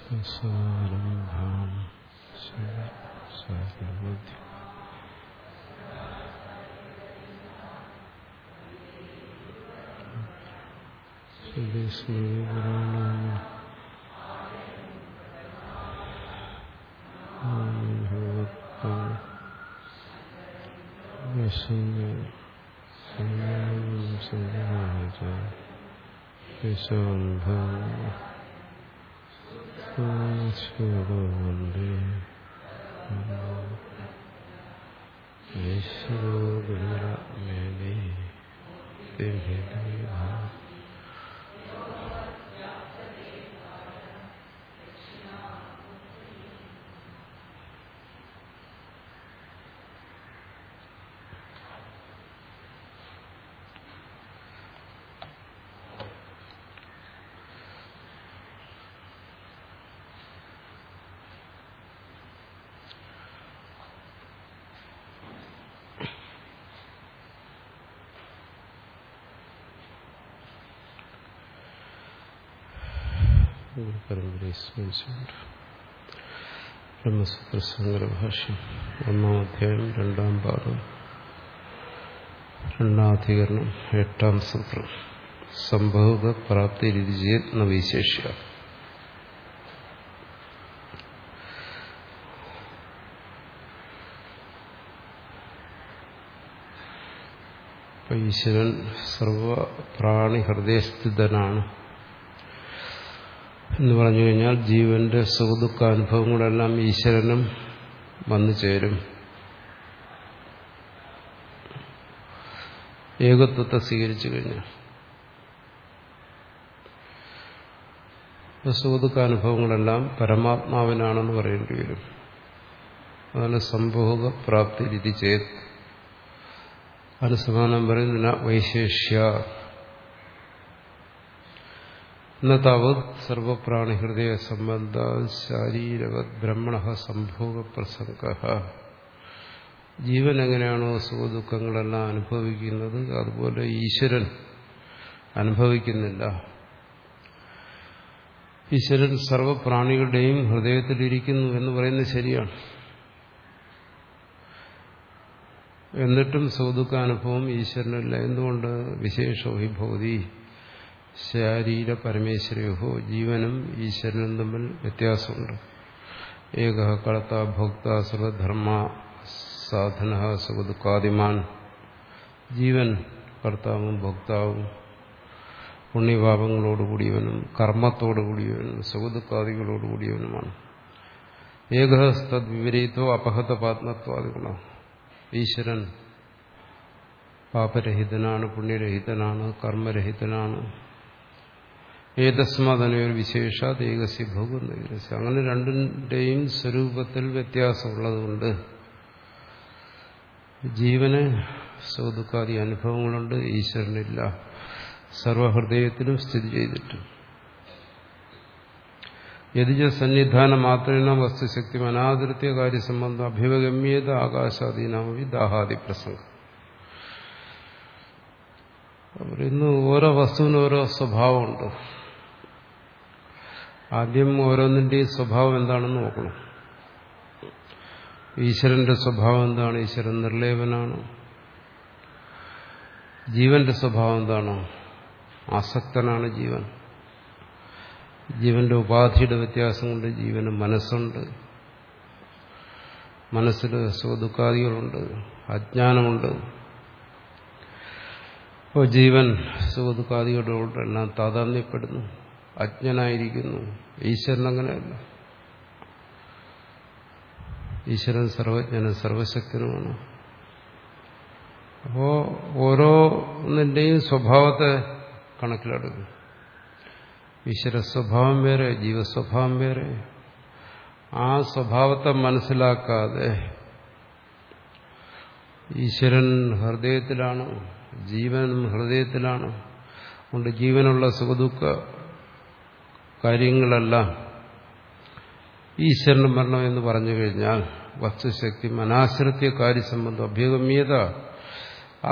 സസാരംഭാം സർവബുദ്ധി ശ്രീസ്മൃതിപുരാണ ഭഗവത്പാദ വിശുദ്ധ സംഗമാച വിശോഭവന്ദേ ഈശ്വരോ പരമ്പരയെ സ്മരിച്ചുകൊണ്ട് ബ്രഹ്മസൂത്രസങ്കര ഭാഷ്യം ഒന്നാം അധ്യായം രണ്ടാം പാദം രണ്ടാധികരണം എട്ടാം സൂത്രം സംഭവ പ്രാപ്തി രുചിയെന്ന വിശേഷ്യ ഈശ്വരൻ സർവപ്രാണി ഹൃദയസ്ഥിതനാണ് എന്ന് പറഞ്ഞു കഴിഞ്ഞാൽ ജീവന്റെ സുഖദുഃഖാനുഭവങ്ങളെല്ലാം ഈശ്വരനും വന്നു ചേരും ഏകത്വത്തെ സ്വീകരിച്ചു കഴിഞ്ഞാൽ സുഖദുഃഖാനുഭവങ്ങളെല്ലാം പരമാത്മാവിനാണെന്ന് പറയേണ്ടി വരും അതാണ് സംഭോഗ പ്രാപ്തി രീതി ചെയ്ത് അനുസമാനം പറയുന്ന വൈശേഷ്യ താവത് സർവപ്രാണി ഹൃദയ സംബന്ധ ശാരീരവത് ബ്രഹ്മണ സംഭോഗ പ്രസംഗ ജീവൻ എങ്ങനെയാണോ സുഖദുഃഖങ്ങളെല്ലാം അനുഭവിക്കുന്നത് അതുപോലെ ഈശ്വരൻ അനുഭവിക്കുന്നില്ല ഈശ്വരൻ സർവപ്രാണികളുടെയും ഹൃദയത്തിലിരിക്കുന്നു എന്ന് പറയുന്നത് ശരിയാണ് എന്നിട്ടും സുഖദുഃഖാനുഭവം ഈശ്വരനല്ല എന്തുകൊണ്ട് വിശേഷ വിഭൂതി ശാരീര പരമേശ്വരയോ ജീവനും ഈശ്വരനും തമ്മിൽ വ്യത്യാസമുണ്ട് ഏക കളത്ത ഭോക്ത സർവധർമ്മ സാധന സുഖദുഃഖാദിമാൻ ജീവൻ കർത്താവും ഭോക്താവും പുണ്യപാപങ്ങളോടുകൂടിയവനും കർമ്മത്തോടുകൂടിയവനും സുഖദുഃഖാദികളോടുകൂടിയവനുമാണ് ഏകസ്തദ് വിപരീതോ അപഹത പാത്മത്വാദികളോ ഈശ്വരൻ പാപരഹിതനാണ് പുണ്യരഹിതനാണ് കർമ്മരഹിതനാണ് ഏതസ്മാതനൊരു വിശേഷാത് ഏകസ്യ ഭോഗം അങ്ങനെ രണ്ടിന്റെയും സ്വരൂപത്തിൽ വ്യത്യാസമുള്ളതുകൊണ്ട് ജീവന് സുഖദുഃഖാദി അനുഭവങ്ങളുണ്ട് ഈശ്വരനില്ല സർവഹൃദയത്തിലും സ്ഥിതി ചെയ്തിട്ട് യതിജ സന്നിധാന മാത്രേണ വസ്തുശക്തി അനാദൃത്യ കാര്യസംബന്ധം അഭിവഗമ്യത ആകാശാദീനാമി ദാഹാദി പ്രസംഗം ഇന്ന് ഓരോ വസ്തുവിനും ഓരോ സ്വഭാവമുണ്ട് ആദ്യം ഓരോന്നിന്റെയും സ്വഭാവം എന്താണെന്ന് നോക്കണം ഈശ്വരന്റെ സ്വഭാവം എന്താണ് ഈശ്വരൻ നിർലേപനാണ് ജീവന്റെ സ്വഭാവം എന്താണ് ആസക്തനാണ് ജീവൻ ജീവന്റെ ഉപാധിയുടെ വ്യത്യാസം കൊണ്ട് ജീവന് മനസ്സുണ്ട് മനസ്സിൽ സുഖദുഃഖാദികളുണ്ട് അജ്ഞാനമുണ്ട് അപ്പോൾ ജീവൻ സുഖദുഃഖാദികളോടെല്ലാം താതാത്മ്യപ്പെടുന്നു അജ്ഞനായിരിക്കുന്നു ഈശ്വരൻ അങ്ങനെയല്ല ഈശ്വരൻ സർവജ്ഞനും സർവശക്തനുമാണ് അപ്പോ ഓരോന്നിന്റെയും സ്വഭാവത്തെ കണക്കിലെടുക്കും ഈശ്വര സ്വഭാവം വേറെ ജീവസ്വഭാവം വേറെ ആ സ്വഭാവത്തെ മനസ്സിലാക്കാതെ ഈശ്വരൻ ഹൃദയത്തിലാണ് ജീവനും ഹൃദയത്തിലാണ് അതുകൊണ്ട് ജീവനുള്ള സുഖദുഃഖ കാര്യങ്ങളെല്ലാം ഈശ്വരന് മരണം എന്ന് പറഞ്ഞു കഴിഞ്ഞാൽ വസ്തുശക്തി അനാശ്രത്യ കാര്യസംബന്ധം അഭ്യഗമ്യത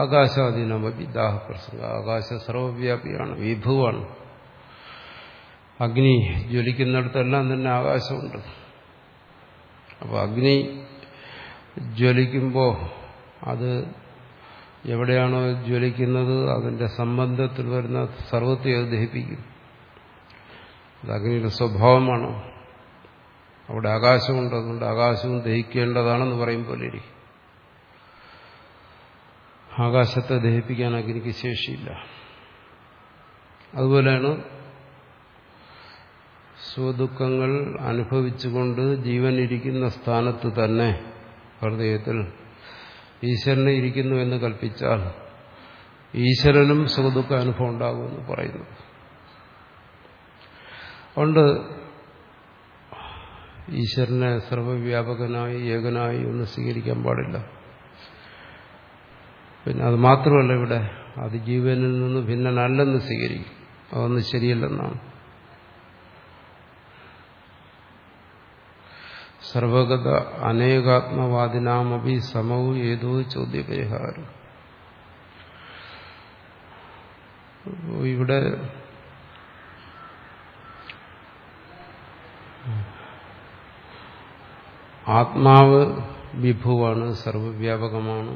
ആകാശാധീനമി ദാഹപ്രസംഗ ആകാശ സർവവ്യാപിയാണ് വിഭുവാണ് അഗ്നി ജ്വലിക്കുന്നിടത്തെല്ലാം തന്നെ ആകാശമുണ്ട് അപ്പോൾ അഗ്നി ജ്വലിക്കുമ്പോൾ അത് എവിടെയാണോ ജ്വലിക്കുന്നത് അതിന്റെ സംബന്ധത്തിൽ വരുന്ന സർവത്തെ അത് ദഹിപ്പിക്കും അത് അഗ്നിയുടെ സ്വഭാവമാണ് അവിടെ ആകാശമുണ്ട് അതുകൊണ്ട് ആകാശവും ദഹിക്കേണ്ടതാണെന്ന് പറയും പോലെ ഇരിക്കും ആകാശത്തെ ദഹിപ്പിക്കാൻ അഗ്നിക്ക് ശേഷിയില്ല അതുപോലെയാണ് സ്വദുഃഖങ്ങൾ അനുഭവിച്ചുകൊണ്ട് ജീവൻ ഇരിക്കുന്ന സ്ഥാനത്ത് തന്നെ ഹൃദയത്തിൽ ഈശ്വരനെ ഇരിക്കുന്നു എന്ന് കൽപ്പിച്ചാൽ ഈശ്വരനും സുഖദുഃഖ അനുഭവം ഉണ്ടാകുമെന്ന് പറയുന്നു അതുകൊണ്ട് ഈശ്വരനെ സർവവ്യാപകനായി ഏകനായി ഒന്ന് സ്വീകരിക്കാൻ പാടില്ല പിന്നെ അത് മാത്രമല്ല ഇവിടെ അത് ജീവനിൽ നിന്ന് ഭിന്നനല്ലെന്ന് സ്വീകരിക്കും അതൊന്നും ശരിയല്ലെന്നാണ് സർവഗത അനേകാത്മവാദിനാമപി സമവും ഏതോ ചോദ്യപരിഹാരം ഇവിടെ ആത്മാവ് വിഭുവാണ് സർവവ്യാപകമാണ്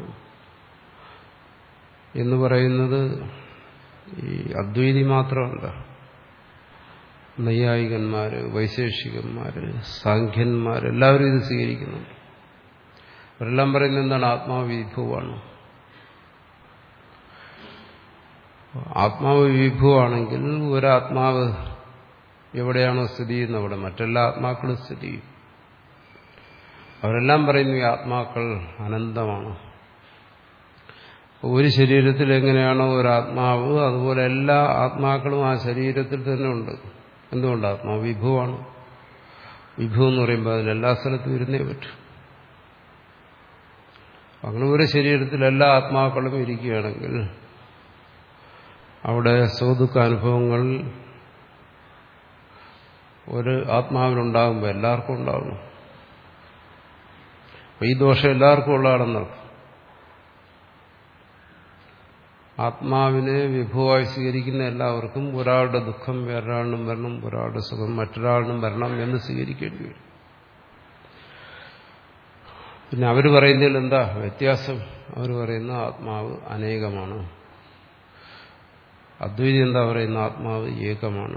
എന്ന് പറയുന്നത് ഈ അദ്വൈതി മാത്രമല്ല നൈയായികന്മാര് വൈശേഷികന്മാര് സാഖ്യന്മാര് എല്ലാവരും ഇത് സ്വീകരിക്കുന്നുണ്ട് അവരെല്ലാം പറയുന്നത് എന്താണ് ആത്മാവ് വിഭുവാണ് ആത്മാവ് വിഭുവാണെങ്കിൽ ഒരാത്മാവ് എവിടെയാണോ സ്ഥിതി ചെയ്യുന്നത് അവിടെ മറ്റെല്ലാ ആത്മാക്കളും സ്ഥിതി ചെയ്യും അവരെല്ലാം പറയുന്നു ഈ ആത്മാക്കൾ അനന്തമാണ് ഒരു ശരീരത്തിൽ എങ്ങനെയാണോ ഒരാത്മാവ് അതുപോലെ എല്ലാ ആത്മാക്കളും ആ ശരീരത്തിൽ തന്നെ ഉണ്ട് എന്തുകൊണ്ട് ആത്മാവ് വിഭുവാണ് വിഭു എന്ന് പറയുമ്പോൾ അതിൽ എല്ലാ സ്ഥലത്തും ഇരുന്നേ പറ്റും അങ്ങനെ ഒരു ശരീരത്തിൽ എല്ലാ ആത്മാക്കളും ഇരിക്കുകയാണെങ്കിൽ അവിടെ സുഖദുഃഖ അനുഭവങ്ങൾ ഒരു ആത്മാവിനുണ്ടാകുമ്പോൾ എല്ലാവർക്കും ഉണ്ടാകണം അപ്പൊ ഈ ദോഷം എല്ലാവർക്കും ഉള്ളതാണെന്നർത്ഥം ആത്മാവിനെ വിഭുവായി സ്വീകരിക്കുന്ന എല്ലാവർക്കും ഒരാളുടെ ദുഃഖം വേറൊരാളിനും വരണം ഒരാളുടെ സുഖം മറ്റൊരാളിനും വരണം എന്ന് സ്വീകരിക്കേണ്ടി വരും പിന്നെ അവർ പറയുന്നതിൽ എന്താ വ്യത്യാസം അവർ പറയുന്ന ആത്മാവ് അനേകമാണ് അദ്വൈതി എന്താ പറയുന്ന ആത്മാവ് ഏകമാണ്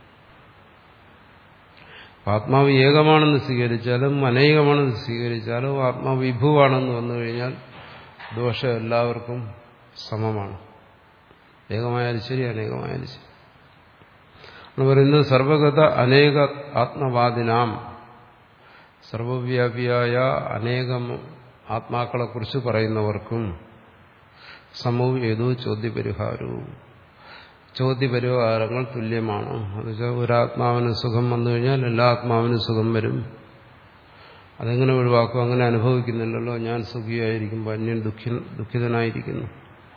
ആത്മാവ് ഏകമാണെന്ന് സ്വീകരിച്ചാലും അനേകമാണെന്ന് സ്വീകരിച്ചാലും ആത്മാവ് വിഭുവാണെന്ന് വന്നു കഴിഞ്ഞാൽ ദോഷം എല്ലാവർക്കും സമമാണ് ഏകമായാലും ശരി അനേകമായാലും ശരി എന്ന് പറയുന്നത് സർവഗത അനേക ആത്മവാദിനാം സർവവ്യാപിയായ അനേകം ആത്മാക്കളെക്കുറിച്ച് പറയുന്നവർക്കും സമവും ഏതോ ചോദ്യപരിഹാരവും ചോദ്യപരിഹാരങ്ങൾ തുല്യമാണ് എന്നുവെച്ചാൽ ഒരാത്മാവിന് സുഖം വന്നു കഴിഞ്ഞാൽ എല്ലാ ആത്മാവിനും സുഖം വരും അതെങ്ങനെ ഒഴിവാക്കും അങ്ങനെ അനുഭവിക്കുന്നില്ലല്ലോ ഞാൻ സുഖിയായിരിക്കുമ്പോൾ അന്യൻ ദുഃഖി ദുഃഖിതനായിരിക്കുന്നു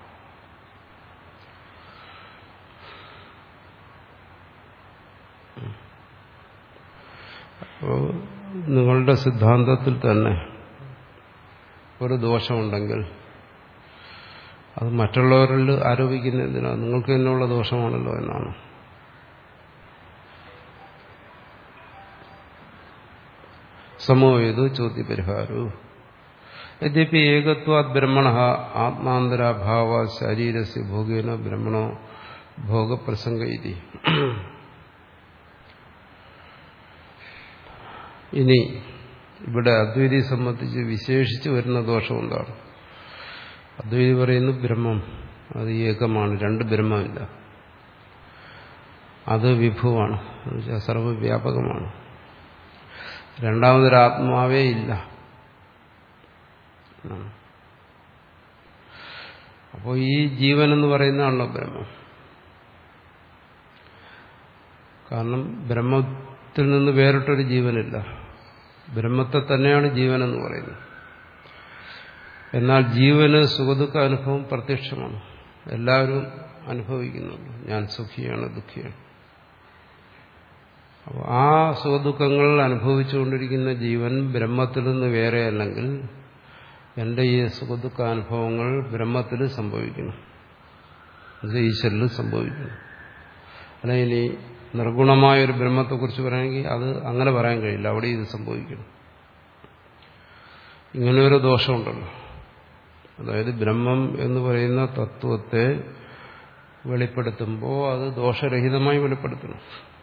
അപ്പോൾ നിങ്ങളുടെ സിദ്ധാന്തത്തിൽ തന്നെ ഒരു ദോഷമുണ്ടെങ്കിൽ അത് മറ്റുള്ളവരിൽ ആരോപിക്കുന്ന എന്തിനാണ് നിങ്ങൾക്ക് തന്നെയുള്ള ദോഷമാണല്ലോ എന്നാണ് സമോയത് ചോദ്യപരിഹാരവും യദ്യപി ഏകത്വാത് ബ്രഹ്മണ ആത്മാന്തരാഭാവ ശരീരസ്യ ഭോഗേന ബ്രഹ്മണോ ഭോഗപ്രസംഗ ഇതി ഇനി ഇവിടെ അദ്വൈതിയെ സംബന്ധിച്ച് വിശേഷിച്ച് വരുന്ന ദോഷം എന്താണ് അദ്വൈതി പറയുന്നു ബ്രഹ്മം അത് ഏകമാണ് രണ്ട് ബ്രഹ്മമില്ല അത് വിഭുവാണ് എന്നുവെച്ചാൽ സർവവ്യാപകമാണ് രണ്ടാമതൊരാത്മാവേ ഇല്ല അപ്പോൾ ഈ ജീവൻ എന്ന് പറയുന്നതാണല്ലോ ബ്രഹ്മം കാരണം ബ്രഹ്മത്തിൽ നിന്ന് വേറിട്ടൊരു ജീവനില്ല ബ്രഹ്മത്തെ തന്നെയാണ് ജീവൻ എന്ന് പറയുന്നത് എന്നാൽ ജീവന് സുഖദുഃഖ അനുഭവം പ്രത്യക്ഷമാണ് എല്ലാവരും അനുഭവിക്കുന്നുണ്ട് ഞാൻ സുഖിയാണ് ദുഃഖിയാണ് അപ്പോൾ ആ സുഖദുഃഖങ്ങൾ അനുഭവിച്ചുകൊണ്ടിരിക്കുന്ന ജീവൻ ബ്രഹ്മത്തിൽ നിന്ന് വേറെ അല്ലെങ്കിൽ എൻ്റെ ഈ സുഖദുഃഖ അനുഭവങ്ങൾ ബ്രഹ്മത്തിൽ സംഭവിക്കണം അത് ഈശ്വരനിൽ സംഭവിക്കണം അല്ലെങ്കിൽ ഇനി നിർഗുണമായ ഒരു ബ്രഹ്മത്തെക്കുറിച്ച് പറയണമെങ്കിൽ അത് അങ്ങനെ പറയാൻ കഴിയില്ല അവിടെ ഇത് സംഭവിക്കണം ഇങ്ങനെ ഒരു ദോഷമുണ്ടല്ലോ അതായത് ബ്രഹ്മം എന്ന് പറയുന്ന തത്വത്തെ വെളിപ്പെടുത്തുമ്പോൾ അത് ദോഷരഹിതമായി വെളിപ്പെടുത്തണം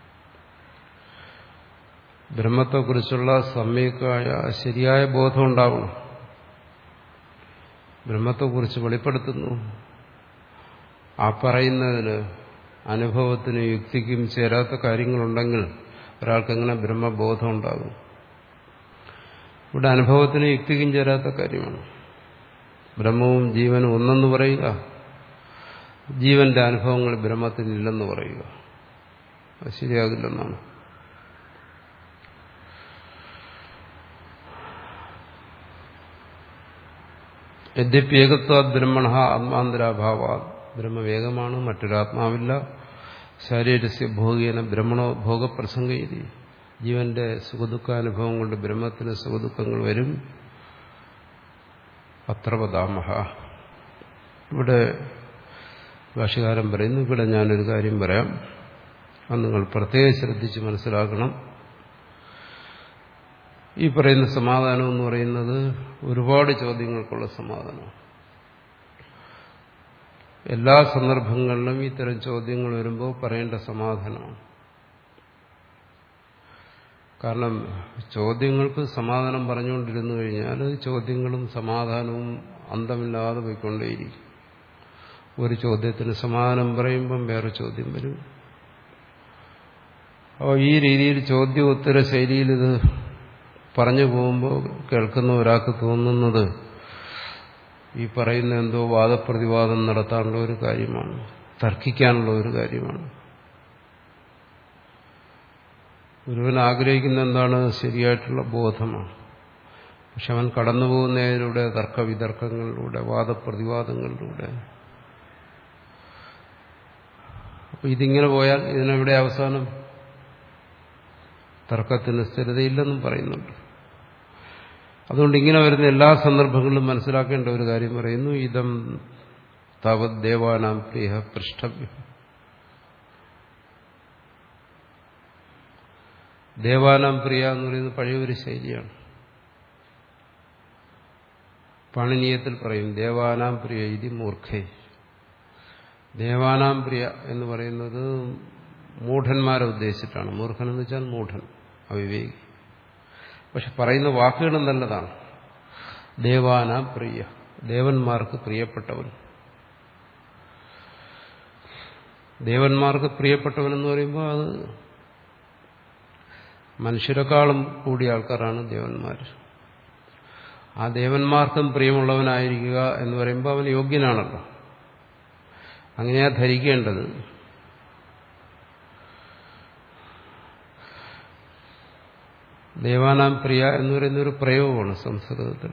ബ്രഹ്മത്തെക്കുറിച്ചുള്ള സമ്യക്കായ ശരിയായ ബോധം ഉണ്ടാവണം ബ്രഹ്മത്തെക്കുറിച്ച് വെളിപ്പെടുത്തുന്നു ആ പറയുന്നതിന് അനുഭവത്തിന് യുക്തിക്കും ചേരാത്ത കാര്യങ്ങളുണ്ടെങ്കിൽ ഒരാൾക്ക് എങ്ങനെ ബ്രഹ്മബോധം ഉണ്ടാകും ഇവിടെ അനുഭവത്തിന് യുക്തിക്കും ചേരാത്ത കാര്യമാണ് ബ്രഹ്മവും ജീവനും ഒന്നെന്ന് പറയുക ജീവന്റെ അനുഭവങ്ങൾ ബ്രഹ്മത്തിനില്ലെന്ന് പറയുക അത് ശരിയാകില്ലെന്നാണ് യദ്യപി ഏകത്വാത് ബ്രഹ്മണ ആത്മാന്തരാഭാവ ബ്രഹ്മവേഗമാണ് മറ്റൊരാത്മാവില്ല ശാരീരസ്യ ഭോഗേന ബ്രഹ്മണോ ഭോഗപ്രസംഗയിരി ജീവന്റെ സുഖദുഃഖാനുഭവം കൊണ്ട് ബ്രഹ്മത്തിന് സുഖദുഃഖങ്ങൾ വരും അത്രവതാമഹ ഇവിടെ ഭാഷകാരൻ പറയുന്നു ഇവിടെ ഞാനൊരു കാര്യം പറയാം അത് നിങ്ങൾ പ്രത്യേകം ശ്രദ്ധിച്ച് മനസ്സിലാക്കണം ഈ പറയുന്ന സമാധാനം എന്ന് പറയുന്നത് ഒരുപാട് ചോദ്യങ്ങൾക്കുള്ള സമാധാനം എല്ലാ സന്ദർഭങ്ങളിലും ഇത്തരം ചോദ്യങ്ങൾ വരുമ്പോൾ പറയേണ്ട സമാധാനമാണ് കാരണം ചോദ്യങ്ങൾക്ക് സമാധാനം പറഞ്ഞുകൊണ്ടിരുന്നു കഴിഞ്ഞാൽ ചോദ്യങ്ങളും സമാധാനവും അന്തമില്ലാതെ പോയിക്കൊണ്ടേയിരിക്കും ഒരു ചോദ്യത്തിന് സമാധാനം പറയുമ്പം വേറെ ചോദ്യം വരും അപ്പോൾ ഈ രീതിയിൽ ചോദ്യോത്തര ശൈലിയിൽ ഇത് പറഞ്ഞു പോകുമ്പോൾ കേൾക്കുന്ന ഒരാൾക്ക് തോന്നുന്നത് ഈ പറയുന്ന എന്തോ വാദപ്രതിവാദം നടത്താനുള്ള ഒരു കാര്യമാണ് തർക്കിക്കാനുള്ള ഒരു കാര്യമാണ് ഒരുവൻ ആഗ്രഹിക്കുന്ന എന്താണ് ശരിയായിട്ടുള്ള ബോധമാണ് പക്ഷെ അവൻ കടന്നു പോകുന്നതിലൂടെ തർക്കവിതർക്കങ്ങളിലൂടെ വാദപ്രതിവാദങ്ങളിലൂടെ അപ്പൊ ഇതിങ്ങനെ പോയാൽ ഇതിനെവിടെ അവസാനം തർക്കത്തിന് സ്ഥിരതയില്ലെന്നും പറയുന്നുണ്ട് അതുകൊണ്ട് ഇങ്ങനെ വരുന്ന എല്ലാ സന്ദർഭങ്ങളിലും മനസ്സിലാക്കേണ്ട ഒരു കാര്യം പറയുന്നു ഇതം താവത് ദേവാനാം പ്രിയ പൃഷ്ടവ്യം ദേവാനാം പ്രിയ എന്ന് പറയുന്നത് പഴയ ഒരു ശൈലിയാണ് പാണിനീയത്തിൽ പറയും ദേവാനാം പ്രിയ ഇതി മൂർഖേ ദേവാനാം പ്രിയ എന്ന് പറയുന്നത് മൂഢന്മാരെ ഉദ്ദേശിച്ചിട്ടാണ് മൂർഖൻ എന്ന് വെച്ചാൽ മൂഢൻ അവിവേകി പക്ഷെ പറയുന്ന വാക്കുകളും നല്ലതാണ് ദേവാനാം പ്രിയ ദേവന്മാർക്ക് പ്രിയപ്പെട്ടവൻ ദേവന്മാർക്ക് പ്രിയപ്പെട്ടവൻ എന്ന് പറയുമ്പോൾ അത് മനുഷ്യരെക്കാളും കൂടിയ ആൾക്കാരാണ് ദേവന്മാർ ആ ദേവന്മാർക്കും പ്രിയമുള്ളവനായിരിക്കുക എന്ന് പറയുമ്പോൾ അവൻ യോഗ്യനാണല്ലോ അങ്ങനെയാ ധരിക്കേണ്ടത് ദേവാനാം പ്രിയ എന്ന് പറയുന്ന ഒരു പ്രയോഗമാണ് സംസ്കൃതത്തിൽ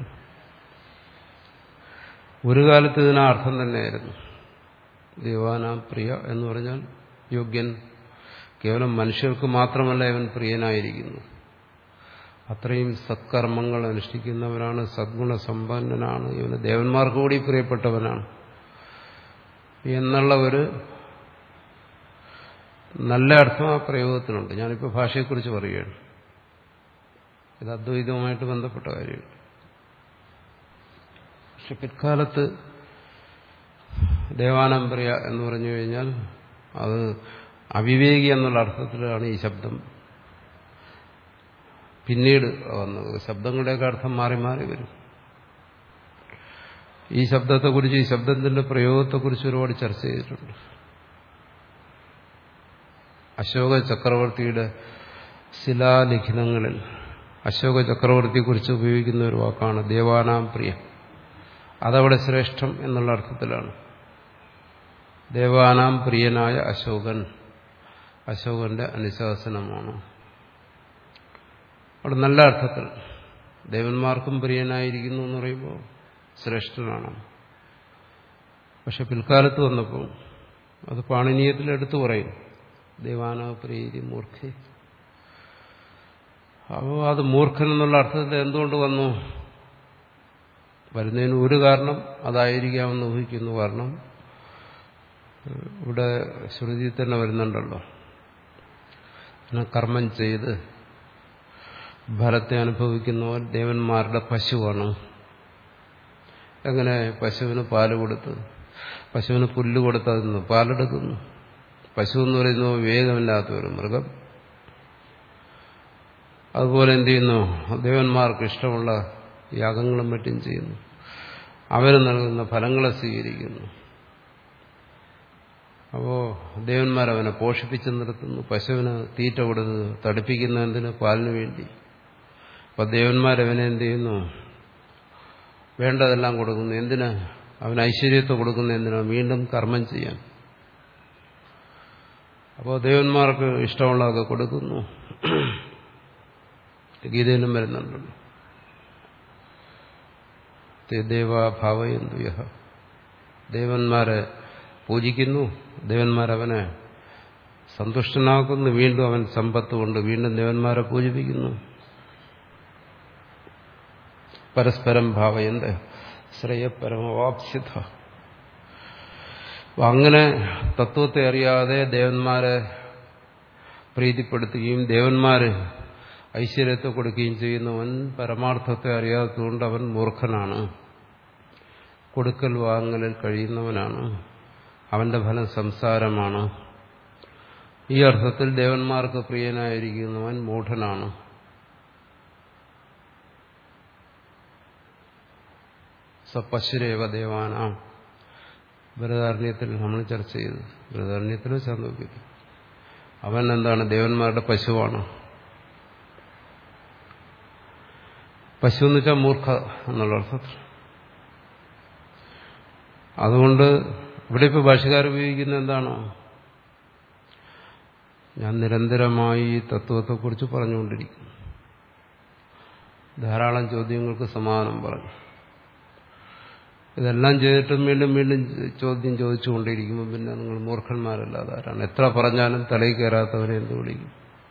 ഒരു കാലത്ത് ഇതിന് അർത്ഥം തന്നെയായിരുന്നു ദേവാനാം പ്രിയ എന്ന് പറഞ്ഞാൽ യോഗ്യൻ കേവലം മനുഷ്യർക്ക് മാത്രമല്ല ഇവൻ പ്രിയനായിരിക്കുന്നു അത്രയും സത്കർമ്മങ്ങൾ അനുഷ്ഠിക്കുന്നവനാണ് സദ്ഗുണസമ്പന്നനാണ് ഇവന് ദേവന്മാർക്ക് കൂടി പ്രിയപ്പെട്ടവനാണ് എന്നുള്ള ഒരു നല്ല അർത്ഥം ആ പ്രയോഗത്തിനുണ്ട് ഞാനിപ്പോൾ ഭാഷയെക്കുറിച്ച് പറയുകയാണ് ഇത് അദ്വൈതവുമായിട്ട് ബന്ധപ്പെട്ട കാര്യമാണ് പക്ഷെ പിൽക്കാലത്ത് ദേവാനംപ്രിയ എന്ന് പറഞ്ഞു കഴിഞ്ഞാൽ അത് അവിവേകി എന്നുള്ള അർത്ഥത്തിലാണ് ഈ ശബ്ദം പിന്നീട് വന്നത് ശബ്ദങ്ങളുടെയൊക്കെ അർത്ഥം മാറി മാറി വരും ഈ ശബ്ദത്തെക്കുറിച്ച് ഈ ശബ്ദത്തിന്റെ പ്രയോഗത്തെക്കുറിച്ച് ഒരുപാട് ചർച്ച ചെയ്തിട്ടുണ്ട് അശോക ചക്രവർത്തിയുടെ ശിലാലിഖിതങ്ങളിൽ അശോക ചക്രവർത്തിയെക്കുറിച്ച് ഉപയോഗിക്കുന്ന ഒരു വാക്കാണ് ദേവാനാം പ്രിയ അതവിടെ ശ്രേഷ്ഠം എന്നുള്ള അർത്ഥത്തിലാണ് ദേവാനാം പ്രിയനായ അശോകൻ അശോകന്റെ അനുശാസനമാണ് അവിടെ നല്ല അർത്ഥത്തിൽ ദേവന്മാർക്കും പ്രിയനായിരിക്കുന്നു എന്ന് പറയുമ്പോൾ ശ്രേഷ്ഠനാണ് പക്ഷെ പിൽക്കാലത്ത് വന്നപ്പോൾ അത് പാണിനീയത്തിൽ എടുത്തു പറയും ദേവാന പ്രീതി മൂർഖി അപ്പോൾ അത് മൂർഖൻ എന്നുള്ള അർത്ഥത്തിൽ എന്തുകൊണ്ട് വന്നു വരുന്നതിന് ഒരു കാരണം അതായിരിക്കാമെന്ന് ഊഹിക്കുന്നു കാരണം ഇവിടെ ശ്രുതി തന്നെ വരുന്നുണ്ടല്ലോ പിന്നെ കർമ്മം ചെയ്ത് ഫലത്തെ അനുഭവിക്കുന്നവർ ദേവന്മാരുടെ പശുവാണ് എങ്ങനെ പശുവിന് പാല് കൊടുത്ത് പശുവിന് പുല്ല് കൊടുത്തതെന്ന് പാലെടുക്കുന്നു പശു എന്ന് പറയുന്നത് വിവേകമില്ലാത്ത ഒരു മൃഗം അതുപോലെ എന്ത് ചെയ്യുന്നു ദേവന്മാർക്ക് ഇഷ്ടമുള്ള യാഗങ്ങളും മറ്റും ചെയ്യുന്നു അവർ നൽകുന്ന ഫലങ്ങളെ സ്വീകരിക്കുന്നു അപ്പോ ദേവന്മാരവനെ പോഷിപ്പിച്ച് നിർത്തുന്നു പശുവിന് തീറ്റ കൊടുത്ത് തടിപ്പിക്കുന്നതിന് പാലിന് വേണ്ടി അപ്പൊ ദേവന്മാരവനെ എന്ത് ചെയ്യുന്നു വേണ്ടതെല്ലാം കൊടുക്കുന്നു എന്തിന് അവന് ഐശ്വര്യത്തെ കൊടുക്കുന്ന എന്തിനാ വീണ്ടും കർമ്മം ചെയ്യാൻ അപ്പോൾ ദേവന്മാർക്ക് ഇഷ്ടമുള്ളതൊക്കെ കൊടുക്കുന്നു ഗീതയിലും വരുന്നുണ്ടല്ലോ ദേവാഭാവയന്തു യഹ ദേവന്മാരെ പൂജിക്കുന്നു ദേവന്മാരവനെ സന്തുഷ്ടനാക്കുന്നു വീണ്ടും അവൻ സമ്പത്ത് കൊണ്ട് വീണ്ടും ദേവന്മാരെ പൂജിപ്പിക്കുന്നു പരസ്പരം ഭാവയന്ത് ശ്രേയപരമവാപ്സ്യത അങ്ങനെ തത്വത്തെ അറിയാതെ ദേവന്മാരെ പ്രീതിപ്പെടുത്തുകയും ദേവന്മാര് ഐശ്വര്യത്തെ കൊടുക്കുകയും ചെയ്യുന്നവൻ പരമാർത്ഥത്തെ അറിയാത്തതുകൊണ്ട് അവൻ മൂർഖനാണ് കൊടുക്കൽ വാങ്ങലിൽ കഴിയുന്നവനാണ് അവന്റെ ഫലം സംസാരമാണ് ഈ അർത്ഥത്തിൽ ദേവന്മാർക്ക് പ്രിയനായിരിക്കുന്നവൻ മൂഢനാണ് സപ്പശുരേവ ദേവാനാം ബൃഹദാരണ്യത്തിൽ നമ്മൾ ചർച്ച ചെയ്തു ബൃഹദാരണ്യത്തിലോ ചാന്തോക്യത്തിൽ അവൻ എന്താണ് ദേവന്മാരുടെ പശുവാണ് പശു എന്ന് വെച്ചാൽ മൂർഖ എന്നുള്ള അർത്ഥത്തിൽ അതുകൊണ്ട് ഇവിടെ ഇപ്പോൾ ഭാഷകാർ ഉപയോഗിക്കുന്ന എന്താണോ ഞാൻ നിരന്തരമായി ഈ തത്വത്തെക്കുറിച്ച് പറഞ്ഞുകൊണ്ടിരിക്കുന്നു ധാരാളം ചോദ്യങ്ങൾക്ക് സമാധാനം പറഞ്ഞു ഇതെല്ലാം ചെയ്തിട്ടും വീണ്ടും വീണ്ടും ചോദ്യം ചോദിച്ചുകൊണ്ടിരിക്കുമ്പോൾ പിന്നെ നിങ്ങൾ മൂർഖന്മാരല്ലാതെ ആരാണ് എത്ര പറഞ്ഞാലും തലയിൽ കയറാത്തവരെ എന്ത് വിളിക്കും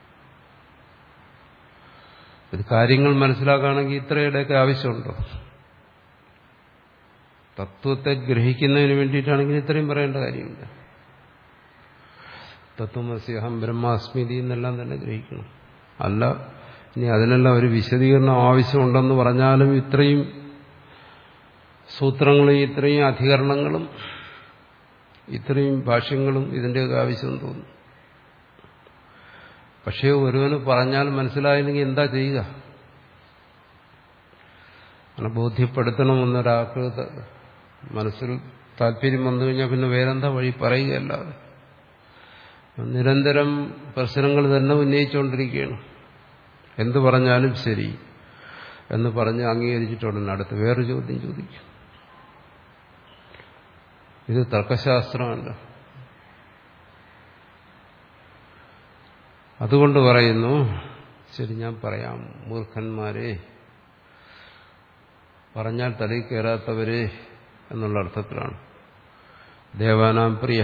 ഇത് കാര്യങ്ങൾ മനസ്സിലാക്കുകയാണെങ്കിൽ ഇത്രയുടെയൊക്കെ ആവശ്യമുണ്ടോ തത്വത്തെ ഗ്രഹിക്കുന്നതിന് വേണ്ടിയിട്ടാണെങ്കിൽ ഇത്രയും പറയേണ്ട കാര്യമില്ല തത്വമസ്യഹം ബ്രഹ്മാസ്മിതി എന്നെല്ലാം തന്നെ ഗ്രഹിക്കണം അല്ല ഇനി അതിനെല്ലാം ഒരു വിശദീകരണം ആവശ്യമുണ്ടെന്ന് പറഞ്ഞാലും ഇത്രയും സൂത്രങ്ങളും ഇത്രയും അധികരണങ്ങളും ഇത്രയും ഭാഷ്യങ്ങളും ഇതിൻ്റെയൊക്കെ ആവശ്യം തോന്നും പക്ഷേ ഒരുവന് പറഞ്ഞാൽ മനസ്സിലായില്ലെങ്കിൽ എന്താ ചെയ്യുക അങ്ങനെ ബോധ്യപ്പെടുത്തണമെന്നൊരാൾക്ക് മനസ്സിൽ താല്പര്യം വന്നു കഴിഞ്ഞാൽ പിന്നെ വേറെന്താ വഴി പറയുകയല്ലാതെ നിരന്തരം പ്രശ്നങ്ങൾ തന്നെ ഉന്നയിച്ചുകൊണ്ടിരിക്കുകയാണ് എന്തു പറഞ്ഞാലും ശരി എന്ന് പറഞ്ഞ് അംഗീകരിച്ചിട്ടുടനെ അടുത്ത് വേറൊരു ചോദ്യം ചോദിക്കും ഇത് തർക്കശാസ്ത്രമല്ല അതുകൊണ്ട് പറയുന്നു ശരി ഞാൻ പറയാം മൂർഖന്മാരെ പറഞ്ഞാൽ തലയിൽ കയറാത്തവരെ എന്നുള്ള അർത്ഥത്തിലാണ് ദേവാനാം പ്രിയ